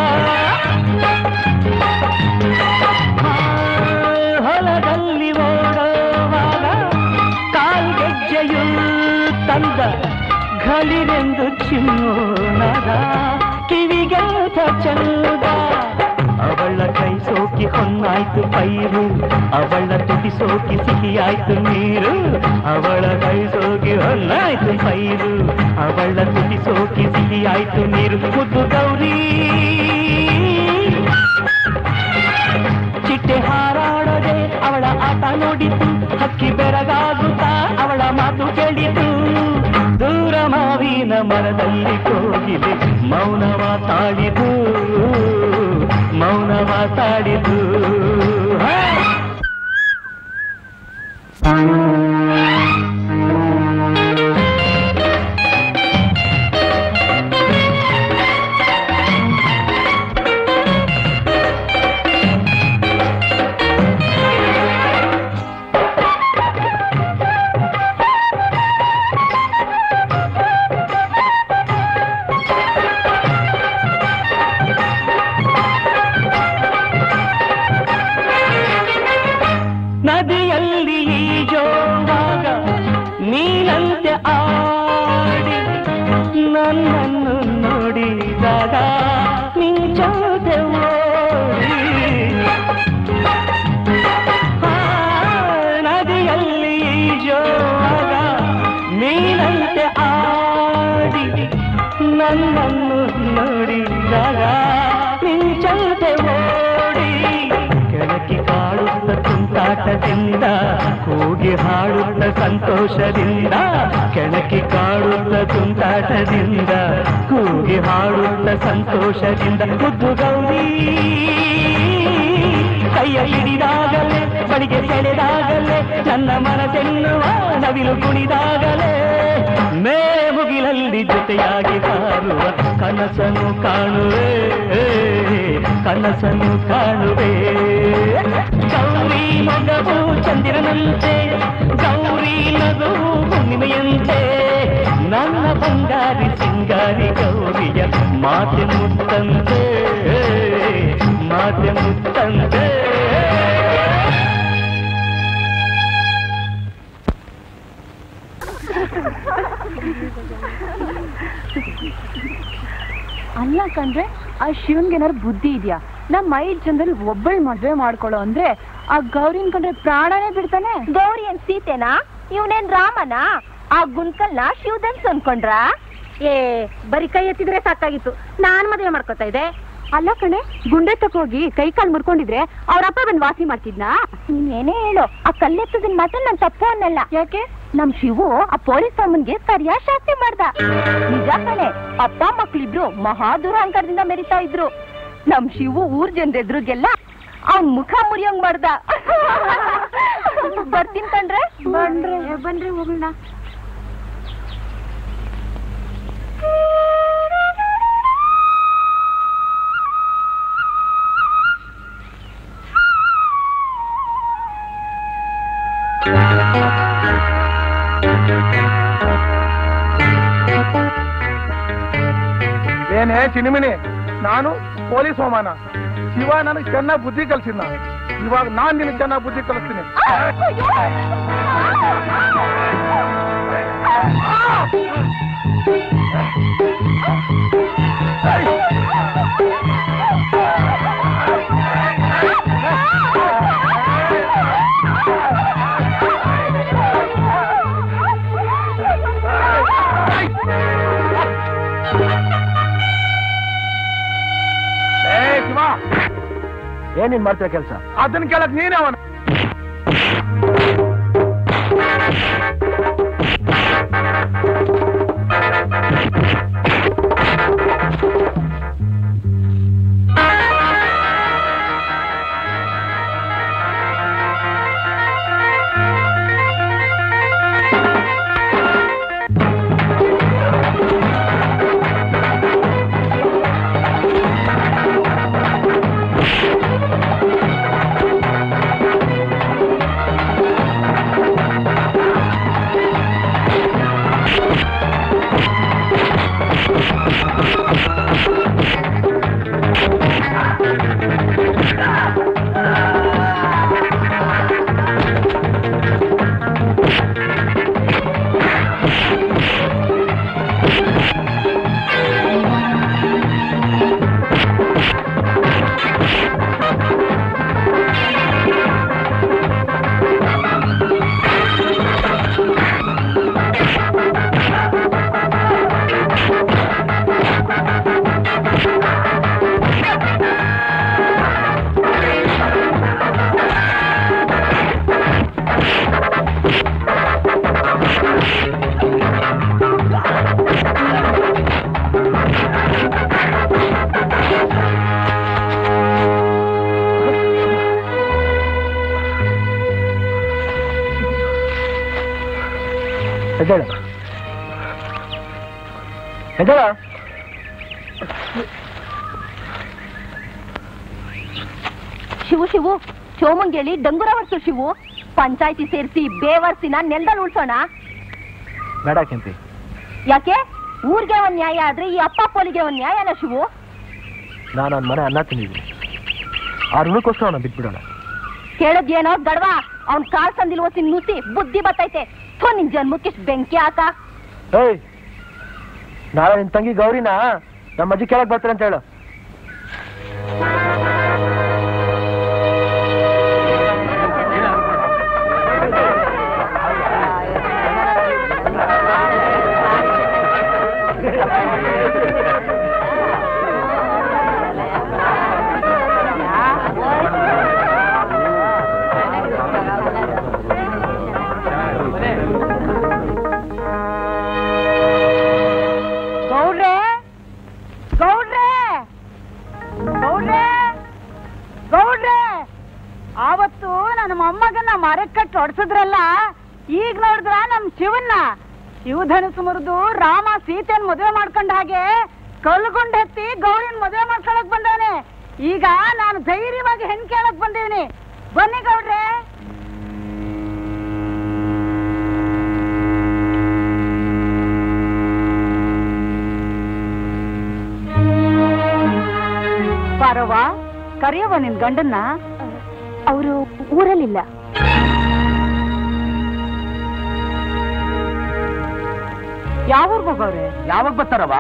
ಆ, ಹೊಲದಲ್ಲಿ ಓಡೋವಾಗ ಕಾಲ್ಗೆಜ್ಜೆಯು ತಂದ ಘಲಿರೆಂದು ಚಿಮ್ಮು ನರ ಕಿವಿಗೆಂತ ಚಂದ ಅವಳ ಕೈ ಸೋಕಿ ಹೊನ್ನಾಯ್ತು ಪೈರು ಅವಳ ತುಟಿ ಸೋಕಿ ಸಿಹಿಯಾಯ್ತು ನೀರು ಅವಳ ಕೈ ಸೋಕಿ ಹೊನ್ನಾಯ್ತು ಪೈರು ಅವಳ ತುಟಿ ಸೋಕಿ ಸಿಹಿಯಾಯ್ತು ನೀರು ಮುದ್ದು ಗೌರಿ ಚಿಟ್ಟೆ ಹಾರಾಡದೆ ಅವಳ ಆಟ ನೋಡಿತು ಹಕ್ಕಿ ಬೆರಗಾಗುತ್ತಾ ಅವಳ ಮಾತು ಕೇಳಿತು ದೂರ ಮಾವಿನ ಮರದಲ್ಲಿ ಕೋಗಿಲೆ ಮೌನವ ತಾಳಿದು ಮೌನವ ತಾಳಿದು ಹಾ! ನದಿಯಲ್ಲಿ ಈಜೋವಾಗ ನೀನಂತೆ ಆಡಿ ನನ್ನನ್ನು ನೋಡಿದಾಗ ನಿಂಚೋದೆ ಓಡಿ ಆ, ನದಿಯಲ್ಲಿ ಈಜೋವಾಗ ನೀನಂತೆ ಆಡಿ ನನ್ನನ್ನು ನೋಡಿದಾಗ ನಿಂಚಂತೆ ಓಡಿ ಕೆಳಕ್ಕೆ ಕಾಡುತ್ತ ತುಂಟಾಟದಿಂದ ಕೂಗಿ ಹಾಡುತ್ತ ಸಂತೋಷದಿಂದ ಕೆಳಕ್ಕೆ ಕಾಡುತ್ತ ತುಂಟಾಟದಿಂದ ಕೂಗಿ ಹಾಡುತ್ತ ಸಂತೋಷದಿಂದ ಮುದ್ದು ಗೌರಿ ಕೈಯ ಹಿಡಿದಾಗಲೇ ಬಳಿಗೆ ಸೆಳೆದಾಗಲೇ ನನ್ನ ಮನಸ್ಸೆನ್ನುವ ನವಿಲು ಕುಣಿದಾಗಲೇ ಮೇ ಮುಗಿಲಲ್ಲಿ ಜೊತೆಯಾಗಿ ಹಾರುವ ಕನಸನ್ನು ಕಾಣುವೆ ಕನಸನ್ನು ಕಾಣುವೆ ಗೌರಿ ಮಗವು ಚಂದಿರನಂತೆ ಗೌರಿ ನಗುವು ಹುಣ್ಣಿಮೆಯಂತೆ ನನ್ನ ಬಂಗಾರಿ ಸಿಂಗಾರಿ ಗೌರಿಯ ಮಾತೆ ಮುತ್ತಂತೆ ಮಾತೆ ಮುತ್ತಂತೆ ಅಲ್ಲ ಕಂಡ್ರೆ ಆ ಶಿವನ್ಗೆ ಏನಾದ್ರು ಬುದ್ಧಿ ಇದೆಯಾ ನಮ್ಮ ಐದ್ ಜನದಲ್ಲಿ ಒಬ್ಬಳು ಮದ್ವೆ ಮಾಡ್ಕೊಳ್ಳೋ ಅಂದ್ರೆ ಆ ಗೌರಿನ್ ಕಂಡ್ರೆ ಪ್ರಾಣನೇ ಬಿಡ್ತಾನೆ ಗೌರಿ ಏನ್ ಸೀತೆನಾ ಇವನೇನ್ ರಾಮನ ಆ ಗುಂಡ್ಕಲ್ನ ಶಿವಧನ್ಸ್ ಅನ್ಕೊಂಡ್ರ ಏ ಬರೀ ಕೈ ಎತ್ತಿದ್ರೆ ಸಾಕಾಗಿತ್ತು ನಾನ್ ಮದುವೆ ಮಾಡ್ಕೊತಾ ಇದ್ದೆ ಅಲ್ಲ ಕಣೆ ಗುಂಡೆ ತಕೋಗಿ ಕೈ ಕಾಲು ಮುರ್ಕೊಂಡಿದ್ರೆ ಅವ್ರ ಅಪ್ಪ ಬಂದ್ ವಾಸಿ ಮಾಡ್ತಿದ್ನಾ ನೀನೇನೇ ಹೇಳು ಆ ಕಲ್ಲೆತ್ತದನ್ ಮಾತ್ರ ನಾನ್ ತಪ್ಪು ಅನ್ನಲ್ಲ ಯಾಕೆ ನಮ್ ಶಿವು ಆ ಪೊಲೀಸ್ ಅಮ್ಮನ್ಗೆ ಸರಿಯಾದ ಶಾಸ್ತಿ ಮಾಡ್ದ ನಿಜ ಕಣೆ ಅಪ್ಪ ಮಕ್ಳಿಬ್ರು ಮಹಾ ದುರಹಂಕಾರದಿಂದ ಮೆರಿತಾ ಇದ್ರು ನಮ್ ಶಿವು ಊರ್ ಜನರ ಎದುರಿಗೆಲ್ಲ ಅವ್ನ್ ಮುಖ ಮುರಿಯಂಗ್ ಮಾಡ್ದ ಬರ್ತೀನಿ ಕಂಡ್ರೆ ಬಂದ್ರೆ ಬಂದ್ರೆ ಹೋಗೋಣ ಏನೇ ಚಿನಿಮಿನಿ ನಾನು ಪೊಲೀಸ್ ಹೋಮಾನ ಶಿವ ನನಗೆ ಚೆನ್ನಾಗಿ ಬುದ್ಧಿ ಕಲ್ಸಿದ್ನ ಇವಾಗ ನಾನ್ ನಿನಗೆ ಚೆನ್ನಾಗಿ ಬುದ್ಧಿ ಕಲಿಸ್ತೀನಿ ಏ ಶಿವ ಏನೇನ್ ಮಾಡ್ತೀರ ಕೆಲಸ ಅದನ್ನ ಕೇಳಕ್ ನೀನೇ ಅವನ ಆ ಎದ್ದೇಳು ಎದ್ದೇಳ ಶಿವು ಶಿವು ಚೋಮಂಗೇಳಿ ಡಂಗುರ ವರ್ಸು ಶಿವು ಪಂಚಾಯತಿ ಸೇರಿಸಿ ಬೇವರ್ಸಿನ ನೆಲದಲ್ಲಿ ಉಳ್ಸೋಣ ಬೇಡ ಕೆಂಪಿ ಯಾಕೆ ಊರ್ಗೆ ಒಂದ್ ನ್ಯಾಯ ಆದ್ರೆ ಈ ಅಪ್ಪ ಪೋಲಿಗೆ ಒಂದ್ ನ್ಯಾಯನ ಶಿವು ನಾನು ಅವ್ನ ಮನೆ ಅನ್ನ ತಿಂದಿದ್ದೀನಿ ಆ ಋಣಕ್ಕೋಸ್ಕರ ಅವನ ಬಿಟ್ಬಿಡೋಣ ಕೇಳೋದೇನೋ ಗಡ್ವಾ ಅವ್ನ್ ಕಾಲ್ ಸಂದಿಲ್ ಓಸಿ ನುಸಿ ಬುದ್ಧಿ ಬತ್ತೈತೆ ಥೋ ನಿನ್ ಜನ್ಮಕ್ಕೆ ಇಷ್ಟ್ ಬೆಂಕಿ ಹಾಕ ಏಯ್ ನಾಳೆ ನಿನ್ ತಂಗಿ ಗೌರಿನ ನಮ್ಮ ಅಜ್ಜಿ ಕೇಳಕ್ ಬರ್ತಾರೆ ಅಂತ ಹೇಳು ಗೌಡ್ರೆ ಗೌಡ್ರೆ ಗೌಡ್ರೆ ಗೌಡ್ರೆ ಆವತ್ತು ನನ್ನ ಮೊಮ್ಮಗನ ಮರಕ್ ಕಟ್ಟಿ ಹೊಡ್ಸಿದ್ರಲ್ಲ ಈಗ ನೋಡಿದ್ರ ನಮ್ ಶಿವನ್ನ ಶಿವಧನುಸು ಮುರಿದು ರಾಮ ಸೀತೆನ್ ಮದುವೆ ಮಾಡ್ಕೊಂಡ ಹಾಗೆ ಕಲ್ಗುಂಡ್ ಎತ್ತಿ ಗೌರಿನ್ ಮದುವೆ ಮಾಡ್ಕೊಳಕ್ ಬಂದವನೆ ಈಗ ನಾನು ಧೈರ್ಯವಾಗಿ ಹೆಣ್ ಕೇಳಕ್ ಬಂದೀನಿ ಬನ್ನಿ ಗೌಡ್ರೆ ಪಾರವ್ವ ಕರೆಯವ ನಿನ್ ಗಂಡನ್ನ ಅವರು ಊರಲ್ಲಿಲ್ಲ ಯಾವ ಊರ್ಗ್ ಹೋಗವ್ರೆ ಯಾವಾಗ ಬರ್ತಾರವ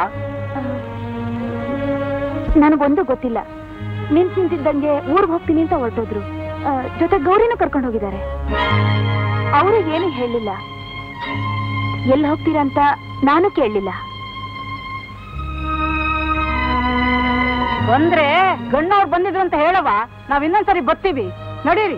ನನಗೊಂದು ಗೊತ್ತಿಲ್ಲ ನಿಂತ್ ನಿಂತಿದ್ದಂಗೆ ಊರ್ಗ್ ಹೋಗ್ತೀನಿ ಅಂತ ಹೊರಟೋದ್ರು ಆ, ಜೊತೆ ಗೌರಿನೂ ಕರ್ಕೊಂಡು ಹೋಗಿದ್ದಾರೆ ಅವರು ಏನು ಹೇಳಿಲ್ಲ ಎಲ್ಲಿ ಹೋಗ್ತೀರಾ ಅಂತ ನಾನು ಕೇಳಲಿಲ್ಲ ಬಂದ್ರೆ ಗಣ್ಣವ್ರು ಬಂದಿದ್ರು ಅಂತ ಹೇಳವ ನಾವ್ ಇನ್ನೊಂದ್ಸರಿ ಬರ್ತೀವಿ ನಡೀರಿ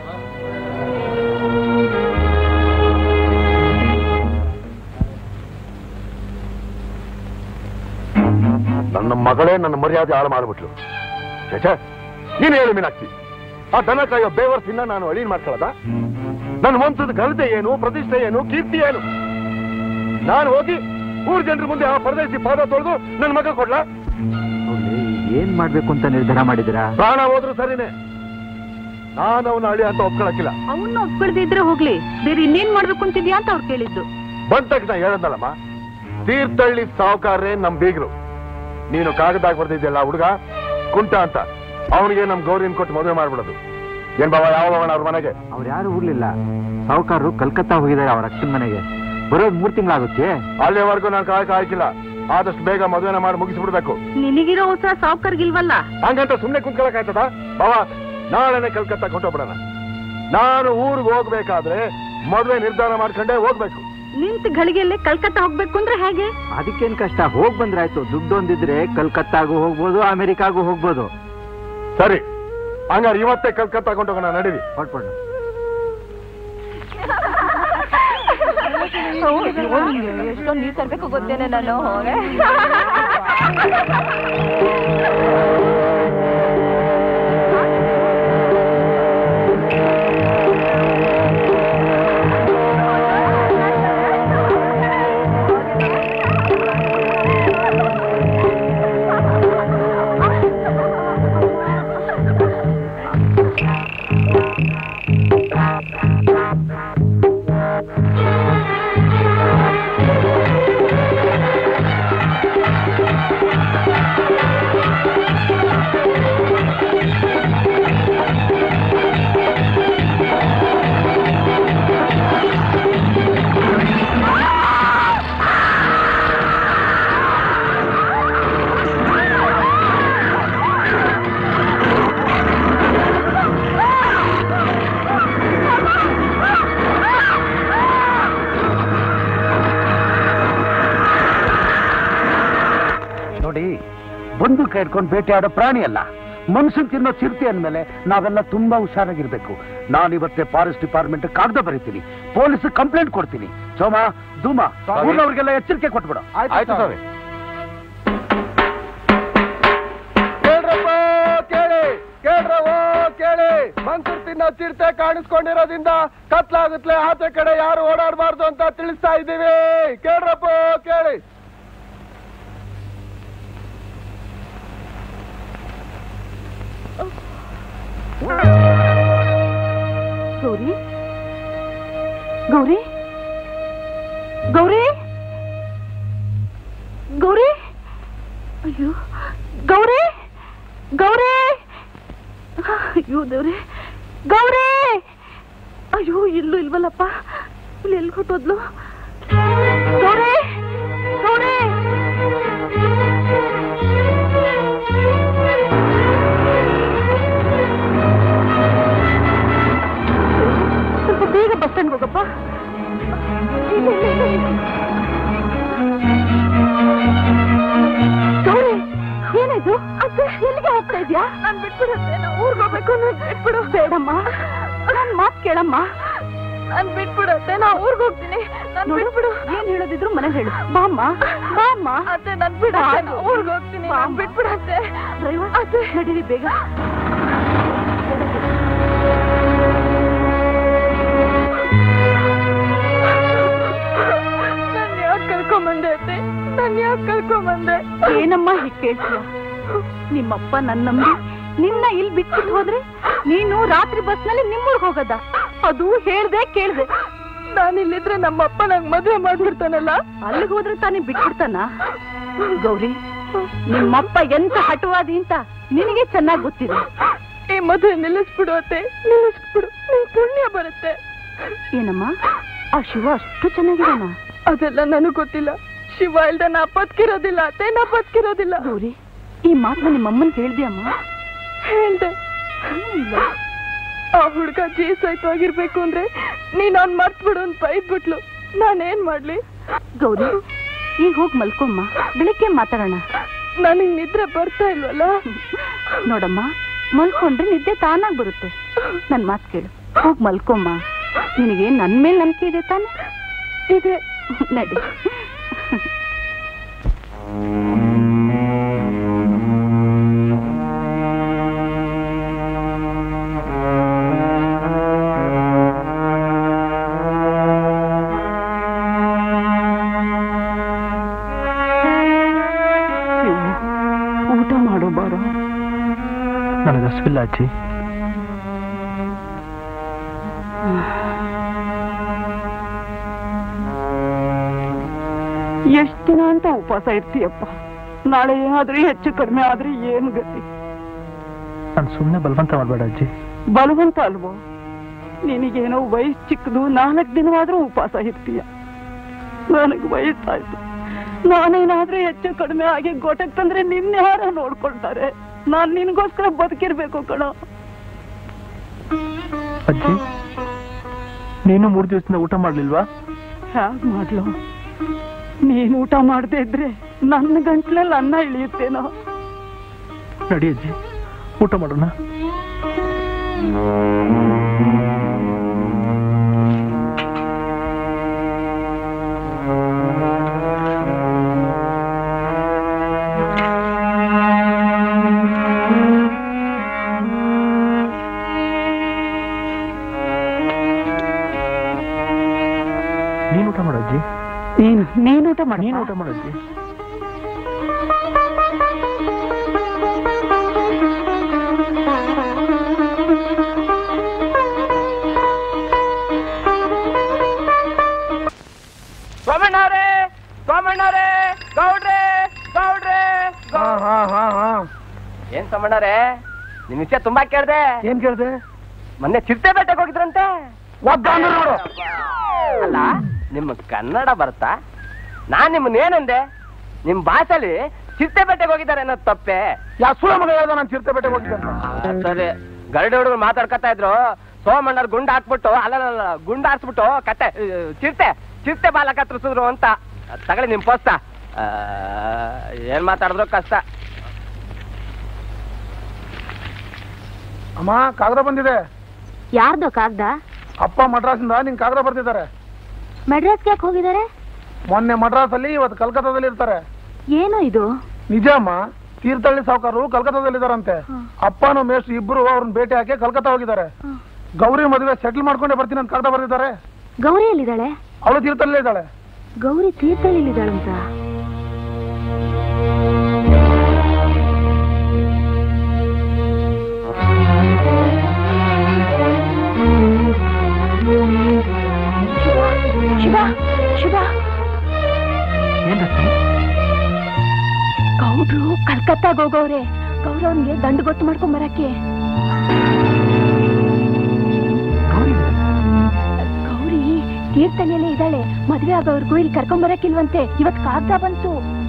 ನನ್ನ ಮಗಳೇ ನನ್ನ ಮರ್ಯಾದೆ ಹಾಳು ಮಾಡಿಬಿಟ್ಲು ಚಚ ನೀನು ಹೇಳು ಮೀನಾಕ್ಷಿ ಆ ದನ ಕಾಯೋ ಬೇವರ್ಸಿನ ನಾನು ಅಳೀನ್ ಮಾಡ್ಕೊಳ್ಳದ ನನ್ನ ವಂಶದ ಘನತೆ ಏನು ಪ್ರತಿಷ್ಠೆ ಏನು ಕೀರ್ತಿ ಏನು ನಾನು ಹೋಗಿ ಊರ್ ಜನರ ಮುಂದೆ ಆ ಪರದೇಶಿ ಪಾದ ತೊಳೆದು ನನ್ನ ಮಗ ಕೊಡ್ಲಾ ಏನ್ ಮಾಡ್ಬೇಕು ಅಂತ ನಿರ್ಧಾರ ಮಾಡಿದಿರಾ ಪ್ರಾಣ ಹೋದ್ರು ಸರಿನೇ ನಾನು ಅವನ ಅಳಿ ಅಂತ ಒಪ್ಕೊಳಕಿಲ್ಲ ಅವನ್ನ ಒಪ್ಕೊಳ್ದಿದ್ರೆ ಹೋಗ್ಲಿ ಬೇರೆ ಇನ್ನೇನ್ ಮಾಡ್ಬೇಕು ಅಂತಿದ್ಯಾ ಅಂತ ಅವ್ರು ಕೇಳಿದ್ದು ಬಂದ ತಕ್ಷಣ ಹೇಳದ್ನಲ್ಲಮ್ಮ ತೀರ್ಥಹಳ್ಳಿ ಸಾವುಕಾರ್ರೆ ನಮ್ ಬೀಗ್ರು ನೀನು ಕಾಗದಾಗ ಬರ್ತಿದ್ಯಲ್ಲ ಹುಡುಗ ಕುಂಟ ಅಂತ ಅವನಿಗೆ ನಮ್ ಗೌರಿನ ಕೊಟ್ಟು ಮದುವೆ ಮಾಡ್ಬಿಡೋದು ಏನ್ ಬಾವ ಯಾವ ಅವ್ರ ಮನೆಗೆ ಅವ್ರು ಯಾರು ಊರ್ಲಿಲ್ಲ ಸಾವುಕಾರರು ಕಲ್ಕತ್ತಾ ಹೋಗಿದ್ದಾರೆ ಅವ್ರ ಅಕ್ಕನ ಮನೆಗೆ ಬರೋದ್ ಮೂರ್ ತಿಂಗಳಾಗುತ್ತೆ ಅಲ್ಲಿವರೆಗೂ ನಾನು ಕಾಯಕ ಆಯ್ಕಿಲ್ಲ ಆದಷ್ಟು ಬೇಗ ಮದುವೆನ ಮಾಡಿ ಮುಗಿಸ್ಬಿಡ್ಬೇಕು ನಿನಗಿರೋ ಉತ್ಸಾಹ ಸಾವುಕಾರ್ಗಿಲ್ವಲ್ಲ ಹಂಗಂತ ಸುಮ್ನೆ ಕುಂತ್ಕೊಳಕ್ ಆಯ್ತದ ಬಾವ ನಾಳೆನೆ ಕಲ್ಕತ್ತಾ ಕೊಂಡೋಗ್ಬಿಡೋಣ ನಾನು ಊರಿಗೆ ಹೋಗ್ಬೇಕಾದ್ರೆ ಮದುವೆ ನಿರ್ಧಾರ ಮಾಡ್ಕೊಂಡೇ ಹೋಗ್ಬೇಕು ನಿಂತ ಗಳಿಗೆಯಲ್ಲೇ ಕಲ್ಕತ್ತಾ ಹೋಗ್ಬೇಕು ಅಂದ್ರೆ ಹೇಗೆ ಅದಕ್ಕೇನ್ ಕಷ್ಟ ಹೋಗ್ ಬಂದ್ರಾಯ್ತು ದುಡ್ಡು ಒಂದಿದ್ರೆ ಕಲ್ಕತ್ತಾಗೂ ಹೋಗ್ಬೋದು ಅಮೆರಿಕಾಗೂ ಹೋಗ್ಬೋದು ಸರಿ ಹಂಗಾರೆ ಇವತ್ತೇ ಕಲ್ಕತ್ತಾ ಕೊಂಡೋಗೋಣ ನಡೀರಿ ಹೊಟ್ಪಣ್ಣ ಎಷ್ಟೊಂದು ನೀರ್ ತರ್ಬೇಕು ಗೊತ್ತೇನೆ ನಾನು ನೋಡಿ ಬಂದೂಕ ಇಟ್ಕೊಂಡು ಬೇಟೆಯಾಡೋ ಪ್ರಾಣಿ ಅಲ್ಲ ಮನುಷ್ಯನ್ ತಿನ್ನೋ ಚಿರತೆ ಅಂದ್ಮೇಲೆ ನಾವೆಲ್ಲ ತುಂಬಾ ಹುಷಾರಾಗಿರ್ಬೇಕು ನಾನು ಇವತ್ತೇ ಫಾರೆಸ್ಟ್ ಡಿಪಾರ್ಟ್ಮೆಂಟ್ ಕಾಗದ ಬರೀತೀನಿ ಪೊಲೀಸ್ ಕಂಪ್ಲೇಂಟ್ ಕೊಡ್ತೀನಿ ಸೋಮ ಧೂಮ ಊರ್ನವ್ರಿಗೆಲ್ಲ ಎಚ್ಚರಿಕೆ ಕೊಟ್ಬಿಡು ಆಯ್ತು ಸ್ವಾಮಿ ಕೇಳ್ರಪ್ಪ ಕೇಳಿ ಕೇಳ್ರವೋ ಕೇಳಿ ಮನ್ಸುರ್ತಿ ಇನ್ನ ಚಿರತೆ ಕಾಣಿಸ್ಕೊಂಡಿರೋದ್ರಿಂದ ಕತ್ಲಾಗುತ್ತಲೆ ಆಚೆ ಕಡೆ ಯಾರು ಓಡಾಡಬಾರ್ದು ಅಂತ ತಿಳಿಸ್ತಾ ಇದ್ದೀವಿ ಕೇಳ್ರಪ್ಪ ಕೇಳಿ ಗೌರಿ ಗೌರಿ ಗೌರಿ ಗೌರಿ ಅಯ್ಯೋ ಗೌರಿ ಗೌರಿ ಅಯ್ಯೋ ದೇವ್ರಿ ಗೌರಿ ಅಯ್ಯೋ ಇಲ್ಲೂ ಇಲ್ವಲ್ಲಪ್ಪ ಇಲ್ಲಿ ಎಲ್ಲಿ ಹೊಟ್ಟೋದ್ಲು ಗೌರಿ ಗೌರಿ ಸ್ವಲ್ಪ ಬೇಗ ಬಸ್ ಸ್ಟ್ಯಾಂಡ್ ಹೋಗಪ್ಪ ಇಲ್ಲ, ಇಲ್ಲ, ಇಲ್ಲ, ಇಲ್ಲ. ಗೌರಿ ಏನಾಯ್ತು ಅತ್ತೆ ಎಲ್ಲಿಗೆ ಹೋಗ್ತಾ ಇದ್ಯಾ ನಾನ್ ಬಿಟ್ಬಿಡತ್ತೆ ನಾ ಊರ್ಗ್ ಹೋಗ್ಬೇಕು ನಾನ್ ಬಿಟ್ಬಿಡು ಬೇಡಮ್ಮ ನನ್ ಮಾತ್ ಕೇಳಮ್ಮ ನಾನ್ ಬಿಟ್ಬಿಡತ್ತೆ ನಾ ಊರ್ಗ್ ಹೋಗ್ತೀನಿ ನಾನ್ ಬಿಟ್ಬಿಡು ಏನ್ ಹೇಳೋದಿದ್ರು ಮನೇಲಿ ಹೇಳು ಬಾಮ್ಮ ಬಾಮ್ಮ ಅತ್ತೆ ನನ್ ಬಿಡತ್ತೆ ನಾ ಊರ್ಗ್ ಹೋಗ್ತೀನಿ ನಾನ್ ಬಿಟ್ಬಿಡತ್ತೆ ಡ್ರೈವರ್ ಅತ್ತೆ ನಡೀರಿ ಬೇಗ ನನ್ ಯಾಕೆ ಕರ್ಕೊಂಬಂದೆ ಅತ್ತೆ ನನ್ ಯಾಕೆ ಕರ್ಕೊಂಬಂದೆ ಏನಮ್ಮ ಹೀಗೆ ಕೇಳ್ತೀಯ ನಿಮ್ಮಪ್ಪ ನನ್ನ ನಂಬಿ ನಿನ್ನ ಇಲ್ಲಿ ಬಿಟ್ಬಿಟ್ಟು ಹೋದ್ರೆ ನೀನು ರಾತ್ರಿ ಬಸ್ನಲ್ಲಿ ನಿಮ್ಮೂರ್ಗ್ ಹೋಗದ ಅದು ಹೇಳ್ದೆ ಕೇಳ್ದೆ ನಾನಿಲ್ಲಿದ್ರೆ ನಮ್ಮಪ್ಪ ನಂಗ್ ಮದ್ವೆ ಮಾಡ್ಬಿಡ್ತಾನಲ್ಲ ಅಲ್ಲಿಗೆ ಹೋದ್ರೆ ತಾನೇ ಬಿಟ್ಬಿಡ್ತಾನ ಗೌರಿ ನಿಮ್ಮಪ್ಪ ಎಂತ ಹಟವಾದಿ ಅಂತ ನಿನಗೆ ಚೆನ್ನಾಗಿ ಗೊತ್ತಿದೆ ಈ ಮದುವೆ ನಿಲ್ಲಿಸ್ಬಿಡು ಅತ್ತೆ ನಿಲ್ಲಿಸ್ಬಿಡು ನಿನ್ ಪುಣ್ಯ ಬರುತ್ತೆ ಏನಮ್ಮ ಆ ಶಿವ ಅಷ್ಟು ಚೆನ್ನಾಗಿದಾನ ಅದೆಲ್ಲ ನನಗ್ ಗೊತ್ತಿಲ್ಲ ಶಿವ ಇಲ್ದ ನಾ ಬದುಕಿರೋದಿಲ್ಲ ಅತ್ತೆ ನಾ ಬದುಕಿರೋದಿಲ್ಲ ಗೌರಿ ಈ ಮಾತನ್ನ ನಿಮ್ಮಮ್ಮನ್ ಕೇಳ್ದ್ಯಮ್ಮ ಹೇಳ್ದೆ ಆ ಹುಡ್ಗ ಜೀ ಸಹಿತವಾಗಿರ್ಬೇಕು ಅಂದ್ರೆ ನೀನ್ ಅವ್ನ್ ಮರ್ತ್ಬಿಡು ಅಂತ ಬೈದ್ಬಿಟ್ಲು ನಾನೇನ್ ಮಾಡ್ಲಿ ಗೌರಿ ಈಗ ಹೋಗ್ ಮಲ್ಕೊಮ್ಮ ಬೆಳಿಗ್ಗೆ ಮಾತಾಡೋಣ ನನಗ್ ನಿದ್ರೆ ಬರ್ತಾ ಇಲ್ವಲ್ಲ ನೋಡಮ್ಮ ಮಲ್ಕೊಂಡ್ರೆ ನಿದ್ದೆ ತಾನಾಗ್ ಬರುತ್ತೆ ನನ್ ಮಾತ್ ಕೇಳು ಹೋಗ್ ಮಲ್ಕೊಮ್ಮ ನಿನಗೆ ನನ್ ಮೇಲೆ ನಂಬಿಕೆ ಇದೆ ತಾನೆ ಇದೆ ನಡಿ ಊಟ ಮಾಡೋ ಬಾರೋ ನನಗೆ ಹಸುವಿಲ್ಲ ಅಜ್ಜಿ ಎಷ್ಟ್ ದಿನ ಅಂತ ಉಪವಾಸ ಇರ್ತೀಯಪ್ಪ ನಾಳೆ ಏನಾದ್ರೂ ಹೆಚ್ಚು ಕಡಿಮೆ ಆದ್ರೆ ಏನ್ ಗತಿ ನಾನು ಸುಮ್ಮನೆ ಬಲವಂತ ಮಾಡಬೇಡ ಅಜ್ಜಿ ಬಲವಂತ ಅಲ್ವೋ ನಿನಗೇನೋ ವಯಸ್ಸು ಚಿಕ್ಕದು ನಾಲ್ಕು ದಿನವಾದ್ರೂ ಉಪವಾಸ ಇರ್ತೀಯ ನನಗೆ ವಯಸ್ಸಾಯ್ತು ನಾನೇನಾದ್ರೂ ಹೆಚ್ಚು ಕಡಿಮೆ ಆಗಿ ಗೋಟಕ್ ತಂದ್ರೆ ನಿನ್ನೆ ಯಾರ ನೋಡ್ಕೊಳ್ತಾರೆ ನಾನ್ ನಿನ್ಗೋಸ್ಕರ ಬದುಕಿರ್ಬೇಕು ಕಣೋ ಅಜ್ಜಿ ನೀನು ಮೂರು ದಿವಸದಿಂದ ಊಟ ಮಾಡ್ಲಿಲ್ವಾ ಹ್ಯಾಗ್ ಮಾಡ್ಲು ನೀನ್ ಊಟ ಮಾಡದೆ ಇದ್ರೆ ನನ್ನ ಗಂಟ್ಲಲ್ಲಿ ಅನ್ನ ಇಳಿಯುತ್ತೇನೋ ನಡಿ ಅಜ್ಜಿ ಊಟ ಮಾಡೋಣ ನೀನು ಊಟ ಮಾಡು ಅಜ್ಜಿ ನೀನು ನೀನ್ ಊಟ ಮಾಡ ನೀನು ಊಟ ಮಾಡು ಅಜ್ಜಿ ಸೋಮಣ್ಣವ್ರೆ ಸೋಮಣ್ಣವ್ರೆ ಗೌಡ್ರೆ ಗೌಡ್ರೆ ಗೌ- ಹಾ ಹಾ ಹಾ ಏನ್ ಸೋಮಣ್ಣವ್ರೆ ನಿಮ್ ವಿಷಯ ತುಂಬಾ ಕೇಳ್ದೆ ಏನ್ ಕೇಳ್ದೆ ಮೊನ್ನೆ ಚಿರತೆ ಬೇಟೆಗೆ ಹೋಗಿದ್ರಂತೆ ಒಬ್ಬ ಅಂದ್ರು ನೋಡು ಅಲ್ಲ ನಿಮ್ಮ ಕನ್ನಡ ಬರ್ತಾ ನಾನ್ ನಿಮ್ಮನ್ನ ಏನಂದೆ ನಿಮ್ ಭಾಷೆಲಿ ಚಿರತೆ ಬೇಟೆಗೆ ಹೋಗಿದ್ದಾರೆ ಅನ್ನೋದು ತಪ್ಪೆ ಯಾ ಸುಳ ಮಗ ಹೇಳ್ದ ನಾನು ಚಿರತೆ ಬೇಟೆಗೆ ಹೋಗಿದ್ದೆ ಅಂತ. ಸರಿ ಗರಡಿ ಹುಡುಗರು ಮಾತಾಡ್ಕೊತಾ ಇದ್ರು ಸೋಮಣ್ಣರ್ ಗುಂಡ್ ಹಾಕ್ಬಿಟ್ಟು ಅಲ್ಲ ಗುಂಡ್ ಹಾಕ್ಸ್ಬಿಟ್ಟು ಕತ್ತೆ ಆ, ಚಿರತೆ ಚಿರತೆ ಬಾಲ ಕತ್ತರಿಸಿದ್ರು ಅಂತ ತಗೊಳ್ಳಿ ನಿಮ್ ಪೋಸ್ತ ಆ, ಏನ್ ಮಾತಾಡಿದ್ರು ಕಷ್ಟ ಅಮ್ಮ ಕಾಗದ ಬಂದಿದೆ ಯಾರ್ದು ಕಾಗ್ದ ಅಪ್ಪ ಮಡ್ರಾಸಿಂದ ನಿನ್ ಕಾಗದ ಬರ್ತಿದ್ದಾರೆ ಮೆಡ್ರಾಸ್ಗೆ ಯಾಕೆ ಹೋಗಿದ್ದಾರೆ ಮೊನ್ನೆ ಮಡ್ರಾಸಲ್ಲಿ ಇವತ್ತು ಕಲ್ಕತ್ತಾದಲ್ಲಿ ಇರ್ತಾರೆ ಏನು ಇದು ನಿಜ ಅಮ್ಮ ತೀರ್ಥಹಳ್ಳಿ ಸಾವುಕಾರರು ಕಲ್ಕತ್ತಾದಲ್ಲಿ ಇದಾರಂತೆ ಅಪ್ಪನು ಮೇಷ್ಟ್ರು ಇಬ್ರು ಅವ್ರನ್ನ ಭೇಟಿ ಹಾಕಿ ಕಲ್ಕತ್ತಾ ಹೋಗಿದ್ದಾರೆ ಗೌರಿ ಮದುವೆ ಸೆಟ್ಲ್ ಮಾಡ್ಕೊಂಡೇ ಬರ್ತೀನಿ ಅಂತ ಕಾಗ್ದ ಬರೆದಿದ್ದಾರೆ ಗೌರಿ ಎಲ್ಲಿದ್ದಾಳೆ ಅವಳು ತೀರ್ಥಲ್ಲೇ ಇದ್ದಾಳೆ ಗೌರಿ ತೀರ್ಥಳ್ಳಿದ್ದಾಳಂತ ಶಿವ ಶಿವ ಗೌಡ್ರು ಕಲ್ಕತ್ತಾಗ ಹೋಗೋರೆ ಗೌರವನ್ಗೆ ದಂಡು ಗೊತ್ತು ಮಾಡ್ಕೊಂಡ್ ಬರಕ್ಕೆ ಗೌರಿ ತೀರ್ಥಳ್ಳಿಯಲ್ಲೇ ಇದ್ದಾಳೆ ಮದ್ವೆ ಆಗೋವರೆಗೂ ಇಲ್ಲಿ ಕರ್ಕೊಂಡ್ ಬರಕ್ಕಿಲ್ವಂತೆ ಇವತ್ ಕಾಗ್ದ ಬಂತು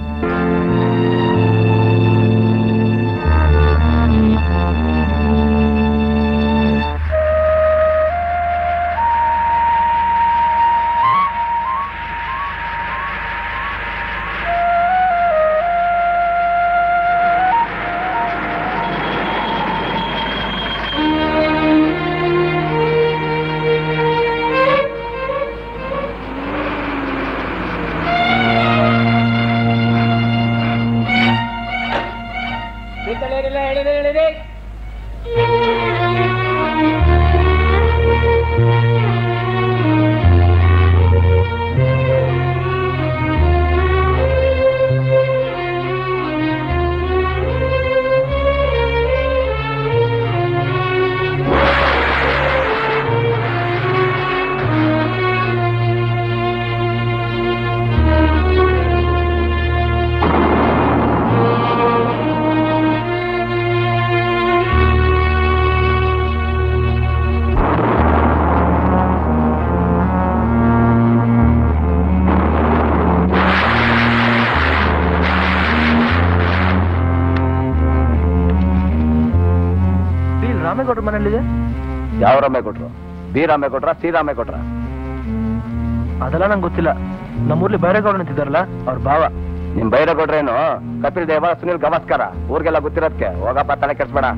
ಇಲ್ಲಿ ರಾಮೇಗೌಡ್ರ ಮನೇಲಿದೆ ಯಾವ ರಾಮೆ ಕೊಟ್ರು ಬಿ ರಾಮೆ ಕೊಟ್ರ ಸಿ ರಾಮೆ ಕೊಟ್ರ ಅದೆಲ್ಲ ನಂಗೆ ಗೊತ್ತಿಲ್ಲ ನಮ್ಮೂರ್ಲಿ ಬೈರೇಗೌಡ ನಿಂತಿದ್ದಾರಲ್ಲ ಅವ್ರ ಭಾವ ನಿಮ್ ಬೈರ ಕೊಟ್ರೇನು ಕಪಿಲ್ ದೇವ ಸುನಿಲ್ ಗವಾಸ್ಕರ ಊರ್ಗೆಲ್ಲ ಗೊತ್ತಿರೋದಕ್ಕೆ ಹೋಗಪ್ಪ ತಲೆ ಕೆಡ್ಸ್ಬೇಡ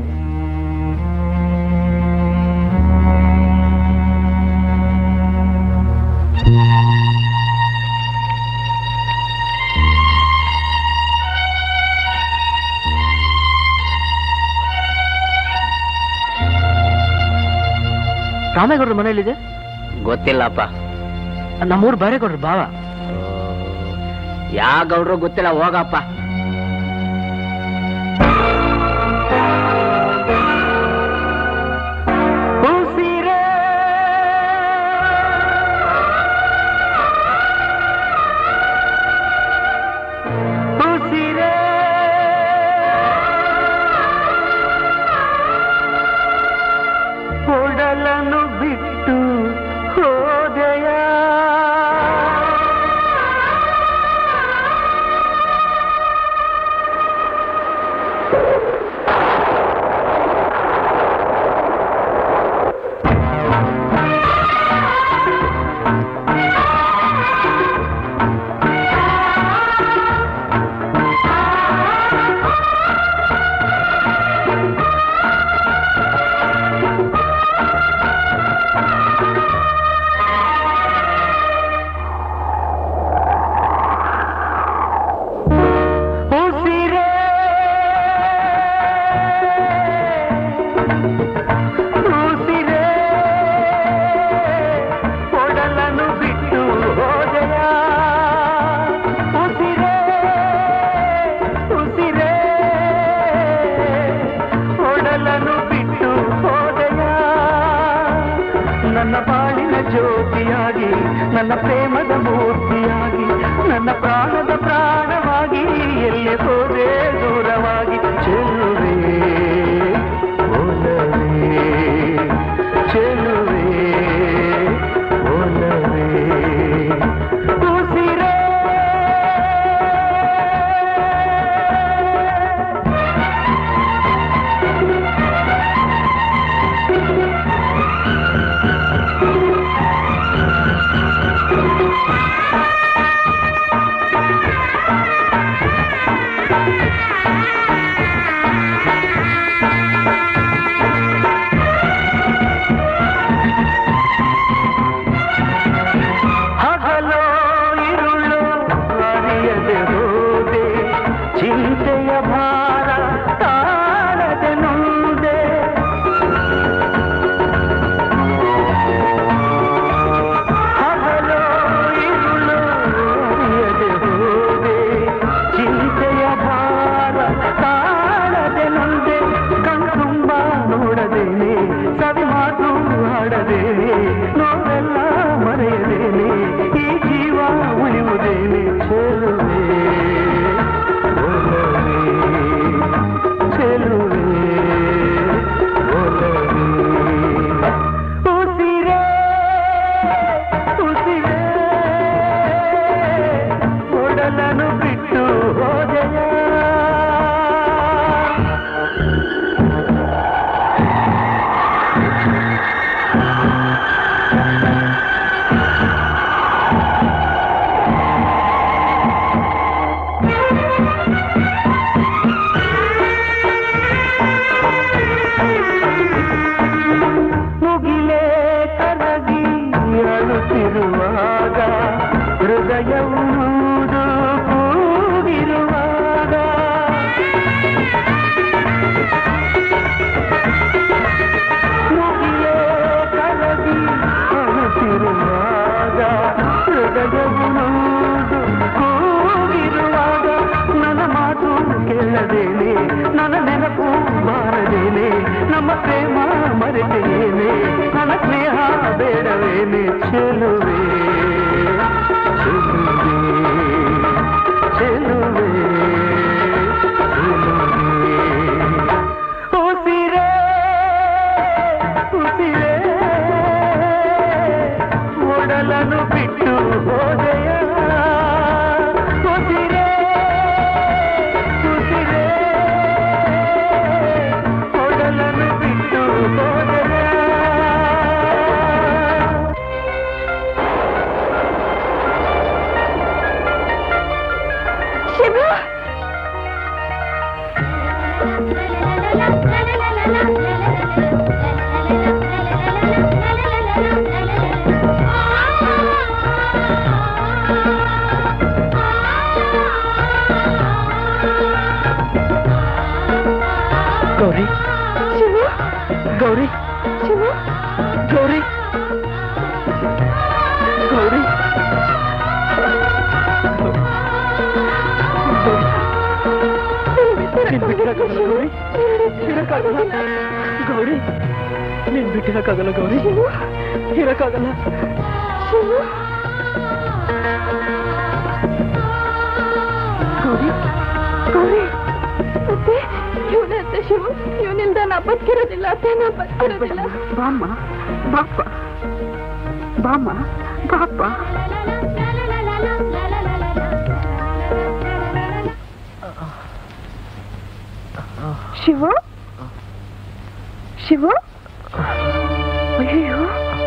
ರಾಮೇಗೌಡ್ರ ಮನೇಲಿದೆ ಗೊತ್ತಿಲ್ಲಪ್ಪ ನಮ್ಮೂರ್ ಬೈರೇಗೌಡ್ರ ಭಾವ ಯಾವ ಗೌಡ್ರು ಗೊತ್ತಿಲ್ಲ ಹೋಗಪ್ಪ ಕೊಡಲನ್ನು ಬಿಟ್ಟು ಹೋದೆಯ ಉಸಿರೇ ಉಸಿರೇ ಕೊಡಲನ್ನು ಬಿಟ್ಟು ಹೋದೆಯ ಉಸಿರೇ ಉಸಿರೇ ಕೊಡಲನ್ನು ಬಿಟ್ಟು ಹೋದೆಯ ನನ್ನ ಬಾಳಿನ ಜ್ಯೋತಿಯಾಗಿ ನನ್ನ ಪ್ರೇಮದ ಮೂರ್ತಿಯಾಗಿ ನನ್ನ ಪ್ರಾಣದ ಪ್ರಾಣವಾಗಿ ಎಲ್ಲಿ ಹೋದೆ ದೂರವಾಗಿ ಚೆಲ್ಲುವೆ ಒಲವೇ ಚೆಲ್ಲುವೆ ಒಲವೇ ಉಸಿರೇ ಪ್ರೇಮ ಮರೆತೇನೆ ನನ್ನ ಸ್ನೇಹ ಬೇಡವೇನೆ ಚೆಲುವೆ ಚೆಲುವೆ ಚೆಲುವೆ ಉಸಿರೇ ಉಸಿರೇ ಒಡಲನ್ನು ಬಿಟ್ಟು ಹೋದೆಯ ಉಸಿರೇ ಉಸಿರೇ ಒಡಲನ್ನು ಬಿಟ್ಟು ಹೋದೆಯ ಶಿವ ಗೌರಿ ಶಿವ ಗೌರಿ ಶಿವ ಗೌರಿ ಗೌರಿ ನೀನ್ ಬಿಟ್ಟಿರಕ್ಕಾಗಲ್ಲ ಗೌರಿ ಇರಕ್ಕಾಗಲ್ಲ ಗೌರಿ ನೀನ್ ಬಿಟ್ಟಿರಕ್ಕಾಗಲ್ಲ ಗೌರಿ ಇರಕ್ಕಾಗಲ್ಲ ಗೌರಿ ಗೌರಿ ಅತ್ತೆ ಇವನೇ ಅತ್ತೆ ಶಿವ ಇವನಿಲ್ದ ನಾ ಬದುಕಿರೋದಿಲ್ಲ ಅತ್ತೆ ನಾ ಬದುಕಿರೋದಿಲ್ಲ ಬಾಮ್ಮ ಬಾಪ ಬಾಮ್ಮ ಬಾಪ ಶಿವ ಶಿವ ಅಯ್ಯೋ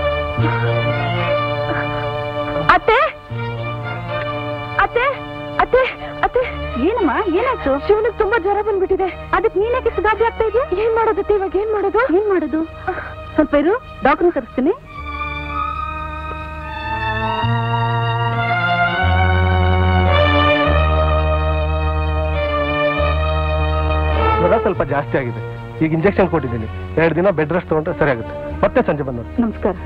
ಅತ್ತೆ ಅತ್ತೆ ಅತ್ತೆ ಅತ್ತೆ ಏನಮ್ಮ ಏನಾಯ್ತು ಶಿವನಿಗೆ ತುಂಬಾ ಜ್ವರ ಬಂದ್ಬಿಟ್ಟಿದೆ ಅದಕ್ಕೆ ನೀನೇಕೆ ಸುಧಾರಿ ಆಗ್ತಾ ಇದೆಯಾ ಏನ್ ಮಾಡೋದತ್ತೆ ಇವಾಗ ಏನ್ ಮಾಡೋದು ಏನ್ ಮಾಡೋದು ಸ್ವಲ್ಪ ಇರು ಡಾಕ್ಟರ್ ಕರೆಸ್ತೀನಿ ಜ್ವರ ಸ್ವಲ್ಪ ಜಾಸ್ತಿ ಆಗಿದೆ ಈಗ ಇಂಜೆಕ್ಷನ್ ಕೊಟ್ಟಿದ್ದೀನಿ ಎರಡು ದಿನ ಬೆಡ್ ರೆಸ್ಟ್ ತಗೊಂಡ್ರೆ ಸರಿ ಆಗುತ್ತೆ ಮತ್ತೆ ಸಂಜೆ ಬಂದು ನಮಸ್ಕಾರ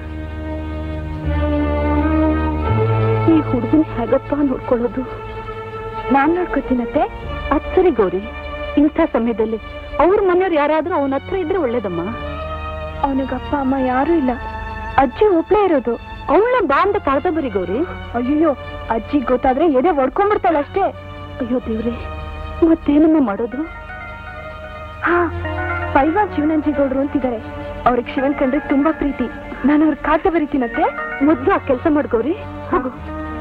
ಈ ಹುಡುಗನ ಹೇಗಪ್ಪ ನೋಡ್ಕೊಳ್ಳೋದು ನಾನ್ ನೋಡ್ಕೊತೀನತ್ತೆ ಅದ್ ಸರಿ ಗೌರಿ ಇಂಥ ಸಮಯದಲ್ಲಿ ಅವ್ರ ಮನೆಯವ್ರು ಯಾರಾದ್ರೂ ಅವನ ಹತ್ರ ಇದ್ರೆ ಒಳ್ಳೇದಮ್ಮ ಅವನಿಗೆ ಅಪ್ಪ ಅಮ್ಮ ಯಾರು ಇಲ್ಲ ಅಜ್ಜಿ ಒಬ್ಳೇ ಇರೋದು ಅವಳನ್ನ ಬಾ ಅಂತ ಕಳ್ದ ಬರಿ ಗೌರಿ ಅಯ್ಯೋ ಅಜ್ಜಿ ಗೊತ್ತಾದ್ರೆ ಎದೆ ಒಡ್ಕೊಂಡ್ಬಿಡ್ತಾಳಷ್ಟೇ ಅಯ್ಯೋ ದೇವ್ರೆ ಮತ್ತೇನಮ್ಮ ಮಾಡೋದು ಹಾ ಪೈಲ್ವಾನ್ ಶಿವನಂಜೇಗೌಡ್ರು ಅಂತಿದ್ದಾರೆ ಅವ್ರಿಗೆ ಶಿವನ್ ಕಂಡ್ರೆ ತುಂಬಾ ಪ್ರೀತಿ ನಾನು ಅವ್ರ ಕಾಟ ಬರೀತೀನತ್ತೆ ಮೊದ್ಲು ಆ ಕೆಲಸ ಮಾಡು ಗೌರಿ ಹೋಗು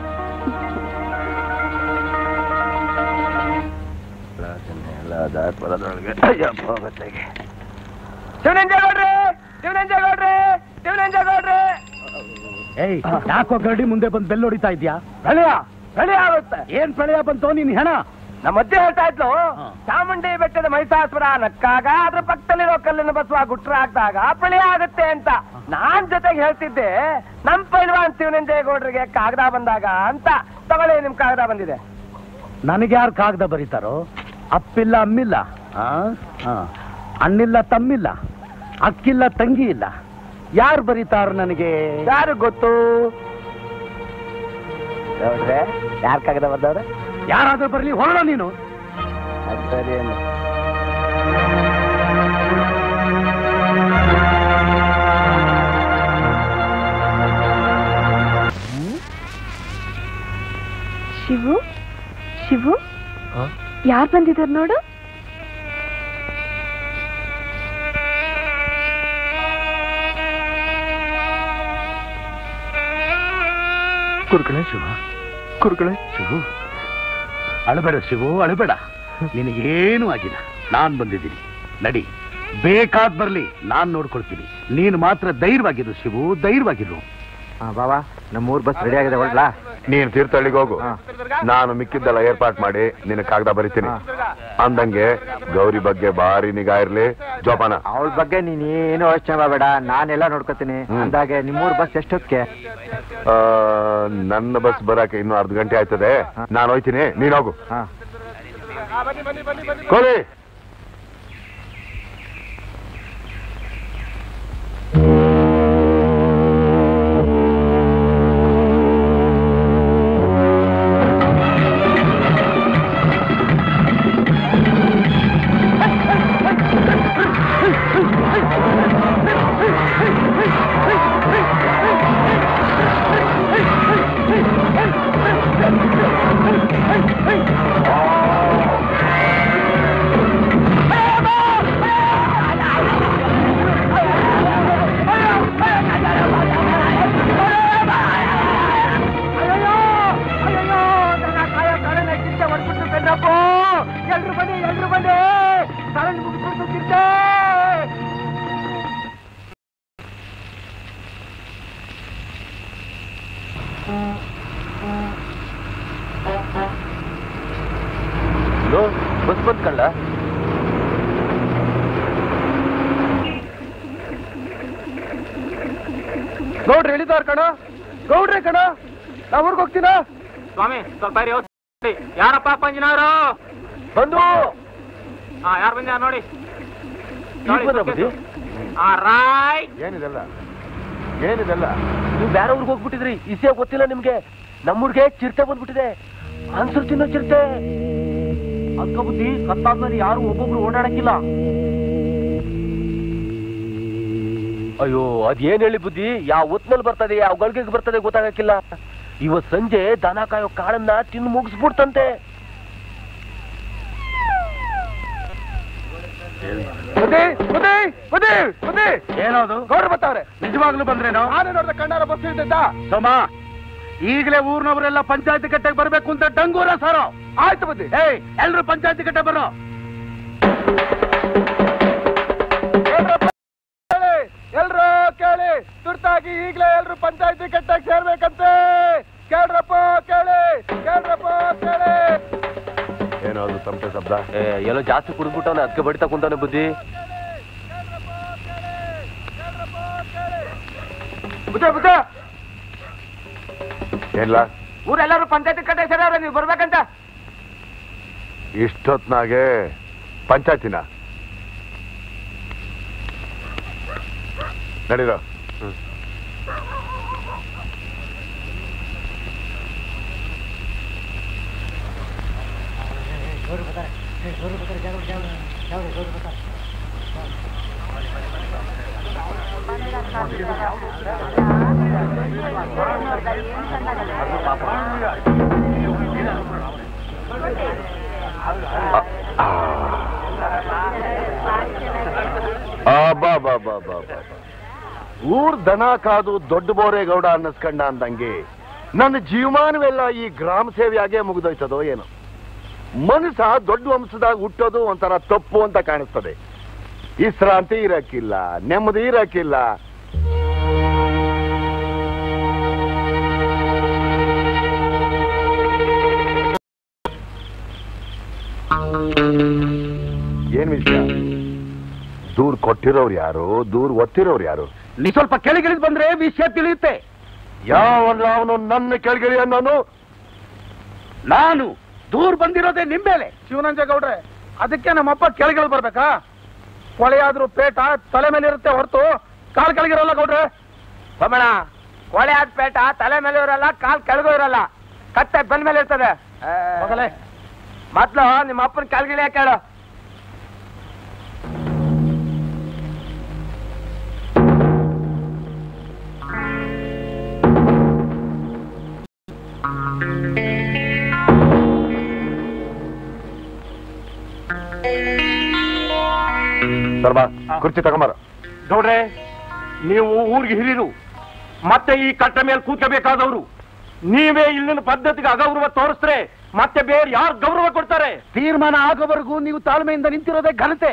ಶಿವನಂಜೇಗೌಡ್ರಿ ಶಿವನಂಜೇಗೌಡ್ರಿ ಶಿವನಂಜೇಗೌಡ್ರಿ ಏಯ್ ಯಾಕೋ ಗರಡಿ ಮುಂದೆ ಬಂದು ಬೆಲ್ ಹೊಡಿತಾ ಇದ್ಯಾ ಪ್ರಳಯ ಪ್ರಳಯ ಆಗುತ್ತೆ ಏನ್ ಪ್ರಳಯ ಬಂತು ನಿನ್ ಹೆಣ ನಮ್ಮ ಅಜ್ಜಿ ಹೇಳ್ತಾ ಇದ್ಲು ಚಾಮುಂಡಿ ಬೆಟ್ಟದ ಮಹಿಷಾಸುರ ನಕ್ಕಾಗ ಅದ್ರ ಪಕ್ಕದಲ್ಲಿರೋ ಕಲ್ಲಿನ ಬಸವ ಗುಟ್ರ ಹಾಕಿದಾಗ ಪ್ರಳಯ ಆಗುತ್ತೆ ಅಂತ ನಾನ್ ಜೊತೆಗೆ ಹೇಳ್ತಿದ್ದೆ ನಮ್ ಪೈಲ್ವಾನ್ ಶಿವನಂಜೇಗೌಡ್ರಿಗೆ ಕಾಗದ ಬಂದಾಗ ಅಂತ ತಗೊಳ್ಳಿ ನಿಮ್ ಕಾಗದ ಬಂದಿದೆ ನನಗೆ ಯಾರು ಕಾಗದ ಬರೀತಾರೋ ಅಪ್ಪಿಲ್ಲ ಅಮ್ಮಿಲ್ಲ ಆ? ಆ. ಅಣ್ಣಿಲ್ಲ ತಮ್ಮಿಲ್ಲ ಅಕ್ಕಿಲ್ಲ ತಂಗಿ ಇಲ್ಲ ಯಾರು ಬರೀತಾರ ನನಗೆ ಯಾರು ಗೊತ್ತು ನೋಡ್ರೆ ಯಾರ್ ಕಾಗದ ಬಂದವ್ರೆ ಯಾರಾದ್ರೂ ಬರ್ಲಿ ಹೊರಡ ನೀನು ಸರಿ ಅಣ್ಣ. ಶಿವು ಶಿವು ಯಾರ್ ಬಂದಿದಾರ್ ನೋಡು ಕುರುಕಳೆ ಶಿವ ಕುರುಕಳೆ ಶಿವು ಅಳಬೇಡ ಶಿವು ಅಳಬೇಡ ನಿನಗೇನು ಆಗಿಲ್ಲ ನಾನ್ ಬಂದಿದ್ದೀನಿ ನಡಿ ಬೇಕಾದ್ ಬರ್ಲಿ ನಾನ್ ನೋಡ್ಕೊಳ್ತೀನಿ ನೀನು ಮಾತ್ರ ಧೈರ್ಯವಾಗಿರು ಶಿವು ಧೈರ್ಯವಾಗಿರು ಬಾಬಾ ನಮ್ಮ ಊರ್ ಬಸ್ ರೆಡಿ ಆಗಿದೆ ಹೊರಡ್ಲಾ ನೀನ್ ತೀರ್ಥಹಳ್ಳಿಗೆ ಹೋಗು ನಾನು ಮಿಕ್ಕಿದ್ದೆಲ್ಲ ಏರ್ಪಾಟ್ ಮಾಡಿ ನಿನ್ನ ಕಾಗದ ಬರಿತೀನಿ ಅಂದಂಗೆ ಗೌರಿ ಬಗ್ಗೆ ಭಾರಿ ನಿಗಾ ಇರ್ಲಿ ಜೋಪಾನ ಅವಳ ಬಗ್ಗೆ ನೀನ್ ಏನು ಯೋಚನೆ ಮಾಡಬೇಡ ನಾನೆಲ್ಲ ನೋಡ್ಕೊತೀನಿ ಅಂದಾಗೆ ನಿಮ್ಮೂರ್ ಬಸ್ ಎಷ್ಟೊತ್ತಿಗೆ ಆ, ನನ್ನ ಬಸ್ ಬರಕ್ಕೆ ಇನ್ನು ಅರ್ಧ ಗಂಟೆ ಆಯ್ತದೆ ನಾನು ಹೋಯ್ತೀನಿ ನೀನ್ ಹೋಗು ಕೋಳಿ ಆ ಮುಗಿಸ್ಬಿಟ್ಟು ಕಣ್ಣಪ್ಪ ಎಲ್ರು ಬನ್ನಿ ಎಲ್ರು ಬನ್ನಿ ಸರಂಗ್ ಮುಗಿಸ್ಬಿಟ್ಟು ಚಿಂತೆ ಬಸ್ ಬಂದ್ ಕಳ್ಳ ನೋಡ್ರಿ ಹೇಳಿದಾರ ಕಣ ಗೌಡ್ರಿ ಕಣ ನಾ ಊರ್ಗ್ ಹೋಗ್ತೀನ ಸ್ವಾಮಿ ಸ್ವಲ್ಪ ಇರಿ ಹೋಗ್ತೀನಿ. ಯಾರಪ್ಪ ಪಂಜಿನವರು ಬಂದು ಹಾ ಯಾರು ಬಂದ ನೋಡಿ ಈಗ ಬಂದ್ರ ಬುದ್ಧಿ? ಆ ರಾಯ್ ಏನಿದೆಲ್ಲ ಏನಿದೆಲ್ಲ ನೀವು ಬೇರೆ ಊರಿಗೆ ಹೋಗ್ಬಿಟ್ಟಿದ್ರಿ ಇಸೆ ಗೊತ್ತಿಲ್ಲ ನಿಮ್ಗೆ ನಮ್ಮೂರ್ಗೆ ಚಿರತೆ ಬಂದ್ಬಿಟ್ಟಿದೆ ಅನ್ಸರ್ ತಿನ್ನೋ ಚಿರತೆ ಅಕ್ಕ ಬುದ್ಧಿ ಕತ್ತಾದ್ಮೇಲೆ ಯಾರು ಒಬ್ಬೊಬ್ರು ಓಡಾಡಕ್ಕಿಲ್ಲ ಅಯ್ಯೋ ಅದ್ ಏನ್ ಹೇಳಿ ಬುದ್ಧಿ ಯಾವ ಹೊತ್ನಲ್ಲಿ ಬರ್ತದೆ ಯಾವ ಗಳಿಗೆ ಬರ್ತದೆ ಗೊತ್ತಾಗಕ್ಕಿಲ್ಲ ಇವತ್ ಸಂಜೆ ದನ ಕಾಯೋ ಕಾಳನ್ನ ತಿಂದು ಮುಗಿಸ್ಬಿಡ್ತಂತೆ ಬುದ್ಧಿ ಬುದ್ಧಿ ಬುದ್ಧಿ ಬುದ್ಧಿ ಏನದು ಗೌಡ್ರು ಬರ್ತಾವ್ರೆ ನಿಜವಾಗ್ಲೂ ಬಂದ್ರೇನೋ ಆನೆ ನೋಡಿದ ಕಣ್ಣಾರ ಬಸ್ ಇದ್ದಿದ್ದ ಸೋಮ ಈಗಲೇ ಊರ್ನವರೆಲ್ಲ ಪಂಚಾಯತಿ ಕಟ್ಟೆಗೆ ಬರ್ಬೇಕು ಅಂತ ಡಂಗೂರ ಸಾರೋ ಆಯ್ತು ಬುದ್ಧಿ ಏಯ್ ಎಲ್ರು ಪಂಚಾಯತಿ ಕಟ್ಟೆ ಬರೋ ಎಲ್ರು ಕೇಳಿ ತುರ್ತಾಗಿ ಈಗ್ಲೇ ಎಲ್ರು ಪಂಚಾಯತಿ ಕಟ್ಟಾಗಿ ಸೇರ್ಬೇಕಂತೆ ಕೇಳ್ರಪ್ಪ ಕೇಳಿ ಕೇಳ್ರಪ್ಪ ಕೇಳಿ ಏನೋ ಅದು ತಮಟೆ ಶಬ್ದ ಎಲ್ಲೋ ಜಾಸ್ತಿ ಕುಡಿದ್ಬಿಟ್ಟವನ ಅದಕ್ಕೆ ಬಡಿತಾ ಕುಂತಾನೆ ಬುದ್ಧಿ ಬುದ್ಧ ಬುದ್ಧ ಏನ್ಲ ಊರೆಲ್ಲರೂ ಪಂಚಾಯತಿ ಕಟ್ಟೆ ಸೇರವ್ರೆ ನೀವು ಬರ್ಬೇಕಂತ ಇಷ್ಟೊತ್ನಾಗೆ ಪಂಚಾಯತಿನ ನಡೀರೋ ಬಾ ಬಾ ಬಾ ಬಾ ಬಾ ಊರ್ ದನ ಕಾದು ದೊಡ್ಡ ಬೋರೇಗೌಡ ಅನ್ನಿಸ್ಕಂಡ ಅಂದಂಗೆ ನನ್ನ ಜೀವಮಾನವೆಲ್ಲ ಈ ಗ್ರಾಮ ಸೇವೆಯಾಗೆ ಮುಗಿದೋಯ್ತದೋ ಏನೋ ಮನುಷ್ಯ ದೊಡ್ಡ ವಂಶದಾಗ ಹುಟ್ಟೋದು ಒಂಥರ ತಪ್ಪು ಅಂತ ಕಾಣಿಸ್ತದೆ ವಿಶ್ರಾಂತಿ ಇರಕ್ಕಿಲ್ಲ ನೆಮ್ಮದಿ ಇರಕ್ಕಿಲ್ಲ ಏನ್ ವಿಷಯ ದೂರ್ ಕೊಟ್ಟಿರೋರು ಯಾರು ದೂರ್ ಒತ್ತಿರೋರು ಯಾರು ನೀ ಸ್ವಲ್ಪ ಕೆಳಗಿಳಿದ್ ಬಂದ್ರೆ ವಿಷಯ ತಿಳಿಯುತ್ತೆ ಯಾವಲ್ಲ ಅವನು ನನ್ನ ಕೆಳಗಿಳಿ ಅನ್ನೋನು ನಾನು ದೂರ್ ಬಂದಿರೋದೇ ನಿಮ್ಮೇಲೆ ಶಿವನಂಜೇಗೌಡ್ರೆ ಅದಕ್ಕೆ ನಮ್ಮಪ್ಪ ಕೆಳಗಿಳಿದು ಬರ್ಬೇಕಾ ಕೊಳೆಯಾದ್ರೂ ಪೇಟ ತಲೆ ಮೇಲೆ ಇರುತ್ತೆ ಹೊರತು ಕಾಲ್ ಕೆಳಗಿರಲ್ಲ ಗೌಡ್ರೆ ಬಮ್ಮಣ ಕೊಳೆ ಆದ ಪೇಟ ತಲೆ ಮೇಲೆ ಇರಲ್ಲ ಕಾಲ್ ಕೆಳಗೂ ಇರಲ್ಲ ಕತ್ತೆ ಬೆನ್ ಮೇಲೆ ಇರ್ತದೆ ಮಗಲೇ ಮೊದ್ಲು ನಿಮ್ಮ ಅಪ್ಪನ ಕಾಲ್ಗಿಳಿಯ ಕೇಳು ಸರ್ಬಾ ಕುರ್ಚಿ ತಗೊಂಬಾರ ಗೌಡ್ರೆ ನೀವು ಊರಿಗೆ ಹಿರಿರು ಮತ್ತೆ ಈ ಕಟ್ಟ ಮೇಲೆ ಕೂತ್ಕೋಬೇಕಾದವರು ನೀವೇ ಇಲ್ಲಿನ ಪದ್ಧತಿಗೆ ಅಗೌರವ ತೋರಿಸ್ರೆ ಮತ್ತೆ ಬೇರೆ ಯಾರು ಗೌರವ ಕೊಡ್ತಾರೆ ತೀರ್ಮಾನ ಆಗೋವರೆಗೂ ನೀವು ತಾಳ್ಮೆಯಿಂದ ನಿಂತಿರೋದೇ ಘನತೆ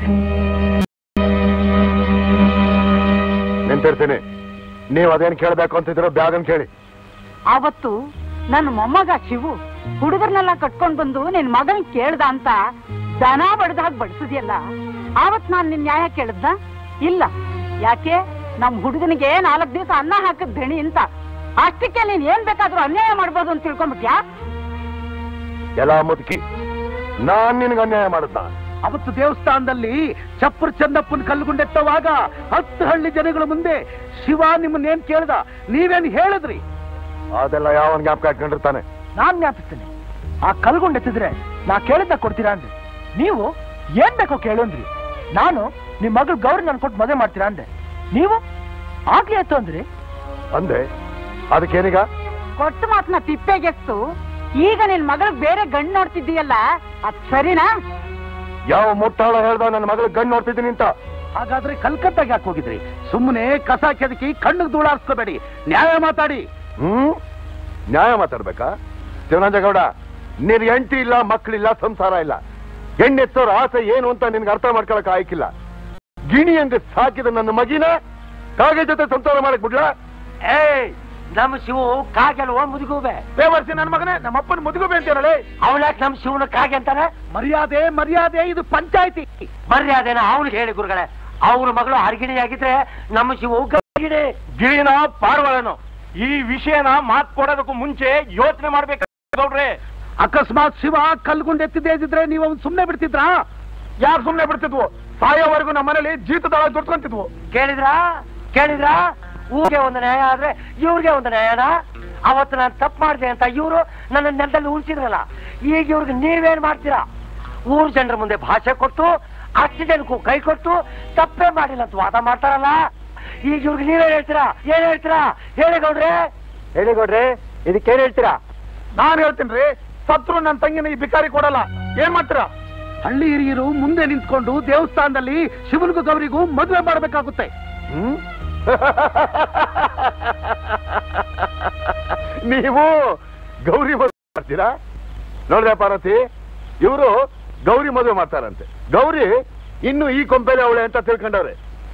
ನಿಂತಿರ್ತೀನಿ ನೀವು ಅದೇನ್ ಕೇಳ್ಬೇಕು ಅಂತಿದ್ರು ಬ್ಯಾಗನ್ ಕೇಳಿ ಆವತ್ತು ನನ್ನ ಮೊಮ್ಮಗ ಶಿವು ಹುಡುಗರ್ನೆಲ್ಲ ಕಟ್ಕೊಂಡ್ ಬಂದು ನಿನ್ ಮಗನ್ ಕೇಳ್ದ ಅಂತ ದನ ಬಡ್ದಾಗ ಬಡ್ಸಿದ್ಯಲ್ಲ ಆವತ್ ನಾನ್ ನಿನ್ ನ್ಯಾಯ ಕೇಳಿದ್ದ ಇಲ್ಲ ಯಾಕೆ ನಮ್ ಹುಡುಗನಿಗೆ ನಾಲ್ಕ್ ದಿವಸ ಅನ್ನ ಹಾಕದ್ ದಣಿ ಅಂತ ಅಷ್ಟಕ್ಕೆ ನೀನ್ ಏನ್ ಬೇಕಾದ್ರೂ ಅನ್ಯಾಯ ಮಾಡ್ಬೋದು ಅಂತ ತಿಳ್ಕೊಂಬಿಟ್ಯಾ ಎಲ್ಲ ಮುದುಕಿ ನಾನ್ ನಿನ್ಗೆ ಅನ್ಯಾಯ ಮಾಡುತ್ತಾ ಅವತ್ತು ದೇವಸ್ಥಾನದಲ್ಲಿ ಚಪ್ಪರ್ ಚನ್ನಪ್ಪನ ಕಲ್ಲುಗುಂಡೆತ್ತವಾಗ ಹತ್ತು ಹಳ್ಳಿ ಜನಗಳ ಮುಂದೆ ಶಿವ ನಿಮ್ಮನ್ನೇನ್ ಕೇಳ್ದ ನೀವೇನ್ ಹೇಳಿದ್ರಿ ಅದೆಲ್ಲ ಯಾವನ್ ಜ್ಞಾಪಕ ಇಟ್ಕೊಂಡಿರ್ತಾನೆ ನಾನ್ ಜ್ಞಾಪಿಸ್ತೇನೆ ಆ ಕಲ್ಗೊಂಡೆತ್ತಿದ್ರೆ ನಾ ಕೇಳಿದ್ದ ಕೊಡ್ತೀರಾ ಅಂದೆ ನೀವು ಏನ್ ಬೇಕೋ ಕೇಳಂದ್ರಿ ನಾನು ನಿಮ್ ಮಗಳು ಗೌರಿ ನನ್ ಕೊಟ್ಟು ಮದುವೆ ಮಾಡ್ತೀರಾ ಅಂದೆ ನೀವು ಆಗ್ಲಿ ಆಯ್ತು ಅಂದ್ರಿ ಅಂದೆ ಅದಕ್ಕೇನೀಗ ಕೊಟ್ಟು ಮಾತನ್ನ ತಿಪ್ಪೆಗೆಸ್ತು ಈಗ ನಿನ್ ಮಗಳು ಬೇರೆ ಗಂಡ್ ನೋಡ್ತಿದ್ದೀಯಲ್ಲ ಅದ್ ಸರಿನಾ ಯಾವ ಮುಟ್ಟಾಳ ಹೇಳ್ದ ನನ್ನ ಮಗಳು ಗಂಡು ನೋಡ್ತಿದ್ದೀನಿ ಅಂತ ಹಾಗಾದ್ರೆ ಕಲ್ಕತ್ತಾಗೆ ಯಾಕೆ ಹೋಗಿದ್ರಿ ಸುಮ್ಮನೆ ಕಸ ಕೆದಕಿ ಕಣ್ಣಿಗೆ ಧೂಳಾಡ್ಸ್ಕೋಬೇಡಿ ನ್ಯಾಯ ಮಾತಾಡಿ ಹ್ಮ್ ನ್ಯಾಯ ಮಾತಾಡ್ಬೇಕಾ ಶಿವನಂಜೇಗೌಡ ನಿನ್ ಹೆಂಡತಿ ಇಲ್ಲ ಮಕ್ಕಳಿಲ್ಲ ಸಂಸಾರ ಇಲ್ಲ ಹೆಣ್ಣೆತ್ತೋರ ಆಸೆ ಏನು ಅಂತ ನಿನ್ಗೆ ಅರ್ಥ ಮಾಡ್ಕೊಳಕ್ ಆಯ್ಕಿಲ್ಲ ಗಿಣಿ ಹಂಗ ಸಾಕಿದ ನನ್ನ ಮಗಿನ ಕಾಗೆ ಜೊತೆ ಸಂಸಾರ ಮಾಡಕ್ ಬಿಡ್ಲಾ ಏಯ್ ನಮ್ಮ ಶಿವು ಕಾಗೆಲ್ವ ಮುದುಗುವೆ ದೇವರ್ಸಿ ನನ್ನ ಮಗನೇ ನಮ್ಮ ಅಪ್ಪನ ಮುದುಗುಬೆ ಅಂತೀರಳೆ ಅವನ್ಯಾಕ್ ನಮ್ಮ ಶಿವನ ಕಾಗೆ ಅಂತಾನೆ ಮರ್ಯಾದೆ ಮರ್ಯಾದೆ ಇದು ಪಂಚಾಯತಿ ಮರ್ಯಾದೆನ ಅವನಿಗೆ ಹೇಳಿ ಗುರುಗಳೇ ಅವ್ರ ಮಗಳು ಹರಗಿಣಿ ಆಗಿದ್ರೆ ನಮ್ಮ ಶಿವು ಗರ್ಗಿಣಿ ಗಿಳಿನ ಪಾರ್ವಳನು ಈ ವಿಷಯನ ಮಾತ್ ಕೊಡೋದಕ್ಕೂ ಮುಂಚೆ ಯೋಚನೆ ಮಾಡ್ಬೇಕು ಗೌಡ್ರೆ ಅಕಸ್ಮಾತ್ ಶಿವ ಕಲ್ಗುಂಡ್ ಎತ್ತಿದ್ದೇ ಇದ್ರೆ ನೀವು ಅವ್ನು ಸುಮ್ನೆ ಬಿಡ್ತಿದ್ರಾ ಯಾರು ಸುಮ್ನೆ ಬಿಡ್ತಿದ್ವು ಸಾಯೋವರೆಗೂ ನಮ್ಮ ಮನೇಲಿ ಜೀತದಳ ದುಡ್ಕೊಂತಿದ್ವು ಕೇಳಿದ್ರಾ ಕೇಳಿದ್ರಾ ಊರಿಗೆ ಒಂದು ನ್ಯಾಯ ಆದ್ರೆ ಇವ್ರಿಗೆ ಒಂದು ನ್ಯಾಯನ ಅವತ್ತು ನಾನು ತಪ್ಪು ಮಾಡಿದೆ ಅಂತ ಇವರು ನನ್ನ ನೆಲದಲ್ಲಿ ಉಳಿಸಿದ್ರಲ್ಲ ಈಗ ಇವ್ರಿಗೆ ನೀವೇನ್ ಮಾಡ್ತೀರಾ ಊರ್ ಜನರ ಮುಂದೆ ಭಾಷೆ ಕೊಟ್ಟು ಅಷ್ಟು ಜನಕ್ಕೂ ಕೈ ಕೊಟ್ಟು ತಪ್ಪೇ ಮಾಡಿಲ್ಲ ಅಂತ ವಾದ ಮಾಡ್ತಾರಲ್ಲ ಈಗ ಇವ್ರಿಗೆ ನೀವೇನ್ ಹೇಳ್ತೀರಾ ಏನ್ ಹೇಳ್ತೀರಾ ಹೇಳಿ ಗೌಡ್ರೆ ಹೇಳಿ ಕೊಡ್ರಿ ಇದಕ್ಕೇನ್ ಹೇಳ್ತೀರಾ ನಾನು ಹೇಳ್ತೀನಿ ಸತ್ರು ನನ್ನ ತಂಗಿನ ಈ ಬಿಕಾರಿ ಕೊಡಲ್ಲ ಏನ್ ಮಾಡ್ತೀರಾ ಹಳ್ಳಿ ಹಿರಿಯರು ಮುಂದೆ ನಿಂತ್ಕೊಂಡು ದೇವಸ್ಥಾನದಲ್ಲಿ ಶಿವನಿಗೂ ಗೌರಿಗೂ ಮದುವೆ ಮಾಡಬೇಕಾಗುತ್ತೆ ಹ್ಮ್ ನೀವು ಗೌರಿ ಮದುವೆ ಮಾಡ್ತೀರಾ ನೋಡ್ದೆ ಪಾರ್ವತಿ ಇವರು ಗೌರಿ ಮದುವೆ ಮಾಡ್ತಾರಂತೆ ಗೌರಿ ಇನ್ನು ಈ ಕೊಂಪೆಲೆ ಅವಳೆ ಅಂತ ತಿಳ್ಕೊಂಡವ್ರೆ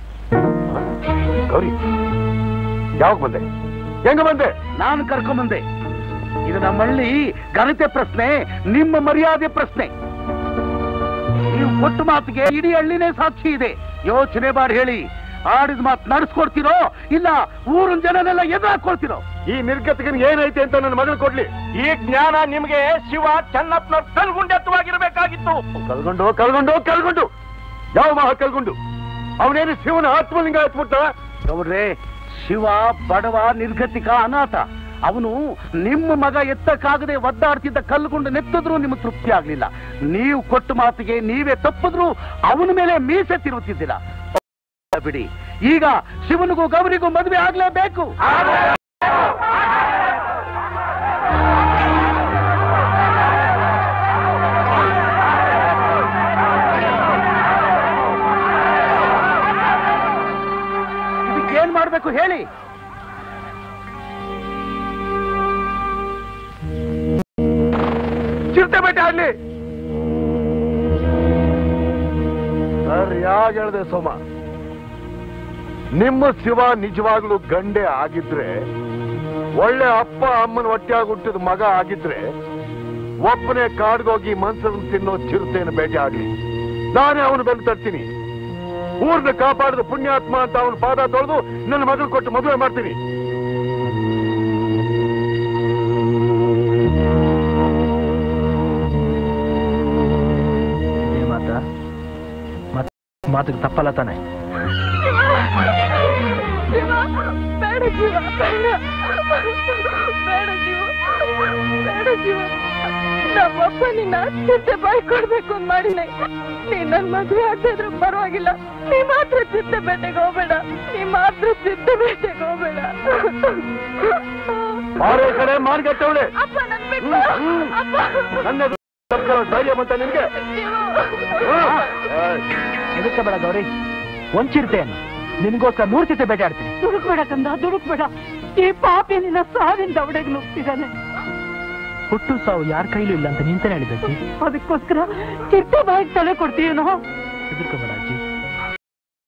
ಗೌರಿ ಯಾವಾಗ ಬಂದೆ ಹೆಂಗ ಬಂದೆ ನಾನು ಕರ್ಕೊಂಬಂದೆ ಇದು ನಮ್ಮ ಹಳ್ಳಿ ಘನತೆ ಪ್ರಶ್ನೆ ನಿಮ್ಮ ಮರ್ಯಾದೆ ಪ್ರಶ್ನೆ ನೀವು ಕೊಟ್ಟ ಮಾತಿಗೆ ಇಡೀ ಹಳ್ಳಿನೇ ಸಾಕ್ಷಿ ಇದೆ ಯೋಚನೆ ಮಾಡಿ ಹೇಳಿ ಆಡಿದ ಮಾತು ನಡೆಸ್ಕೊಡ್ತೀರೋ ಇಲ್ಲ ಊರಿನ ಜನನೆಲ್ಲ ಎದುರಾಕೊಳ್ತೀರೋ ಈ ನಿರ್ಗತಿಗೆ ಏನೈತೆ ಅಂತ ನನ್ನ ಮಗಳು ಕೊಡ್ಲಿ ಈ ಜ್ಞಾನ ನಿಮ್ಗೆ ಶಿವ ಚೆನ್ನಪ್ಪನವ್ರ ಕಲ್ಗುಂಡೆತ್ತವಾಗಿರ್ಬೇಕಾಗಿತ್ತು ಕಲ್ಗೊಂಡು ಕಲ್ಗೊಂಡು ಕಲ್ಗೊಂಡು ಯಾವ ಮಹಾ ಕಲ್ಗೊಂಡು ಅವನೇನು ಶಿವನ ಆತ್ಮಲಿಂಗ ಹತ್ಬಿಟ್ಟ ನೋಡ್ರೆ ಶಿವ ಬಡವ ನಿರ್ಗತಿಕ ಅನಾಥ ಅವನು ನಿಮ್ಮ ಮಗ ಎತ್ತಕ್ಕಾಗದೆ ಒದ್ದಾಡ್ತಿದ್ದ ಕಲ್ಲುಗುಂಡು ನೆತ್ತಿದ್ರು ನಿಮಗೆ ತೃಪ್ತಿ ಆಗ್ಲಿಲ್ಲ ನೀವು ಕೊಟ್ಟ ಮಾತಿಗೆ ನೀವೇ ತಪ್ಪಿದ್ರು ಅವನ ಮೇಲೆ ಮೀಸೆ ತಿರುಗುತ್ತಿದ್ದೀರಾ ಬಿಡಿ ಈಗ ಶಿವನಿಗೂ ಗೌರಿಗೂ ಮದುವೆ ಆಗ್ಲೇಬೇಕು ಇದಕ್ಕೇನ್ ಮಾಡ್ಬೇಕು ಹೇಳಿ ಚಿರತೆ ಬೇಟೆ ಆಗ್ಲಿ ಸರಿಯಾಗಿ ಹೇಳ್ದೆ ಸೋಮ ನಿಮ್ಮ ಶಿವ ನಿಜವಾಗ್ಲೂ ಗಂಡೆ ಆಗಿದ್ರೆ ಒಳ್ಳೆ ಅಪ್ಪ ಅಮ್ಮನ ಹೊಟ್ಟೆಯಾಗಿ ಹುಟ್ಟಿದ ಮಗ ಆಗಿದ್ರೆ ಒಬ್ಬನೇ ಕಾಡ್ಗೋಗಿ ಮನ್ಸನ್ನು ತಿನ್ನೋ ಚಿರತೆಯನ್ನು ಭೇಟಿ ಆಗ್ಲಿ ನಾನೇ ಅವನು ಬೆನ್ನು ತರ್ತೀನಿ ಊರ್ನ ಕಾಪಾಡಿದ ಪುಣ್ಯಾತ್ಮ ಅಂತ ಅವನ ಪಾದ ತೊಳೆದು ನನ್ನ ಮಗನ ಕೊಟ್ಟು ಮದುವೆ ಮಾಡ್ತೀನಿ ಮಾತ ಮಾತಿಗೆ ತಪ್ಪಲ್ಲ ತಾನೆ ಬೇಡ ಜೀವ ಬೇಡ ಬೇಡ ಜೀವ ಬೇಡ ಜೀವ ನಮ್ಮಪ್ಪ ನಿನ್ನ ಚಿಂತೆ ಬಾಯ್ ಕೊಡ್ಬೇಕು ಅಂತ ಮಾಡಿನೆ ನೀನ್ ನನ್ ಮದ್ವೆ ಆಗ್ತಿದ್ರು ಪರವಾಗಿಲ್ಲ ನೀ ಮಾತ್ರ ಚಿಂತೆ ಬೇಟೆಗೆ ಹೋಗ್ಬೇಡ ನೀ ಮಾತ್ರ ಚಿಂತೆ ಬೇಟೆಗೆ ಹೋಗ್ಬೇಡ ಬಾರೆ ಕಡೆ ಮಾರ್ಗಟ್ಟವಳೆ ಅಪ್ಪ ನನ್ ಬಿಟ್ಟು ಅಪ್ಪ ನನ್ನ ತಪ್ಪಿಸೋ ಧೈರ್ಯ ಬಂತ ನಿನ್ಗೆ ಎದಕ್ಕೆ ಬೇಡ ಗೌರಿ ಒಂದ್ ಚಿರತೆಯನ್ನು ನಿನ್ಗೋಸ್ಕರ ನೂರು ಚಿರತೆ ಬೇಟೆ ಆಡ್ತೀನಿ ದುಡುಕ್ಬೇಡ ಕಂದ ದುಡುಕ್ಬೇಡ ಈ ಪಾಪಿ ನಿನ್ನ ಸಾವಿನ ದವಡೆಗೆ ನುಗ್ತಿದ್ದಾನೆ ಹುಟ್ಟು ಸಾವು ಯಾರ ಕೈಲೂ ಇಲ್ಲ ಅಂತ ನಿಂತಾನೆ ಹೇಳಿದ್ದಜ್ಜಿ ಅದಕ್ಕೋಸ್ಕರ ಚಿಟ್ಟೆ ಬಾಯಿಗೆ ತಲೆ ಕೊಡ್ತೀಯೇನೋ ಹೆದರ್ಕೋಬೇಡ ಅಜ್ಜಿ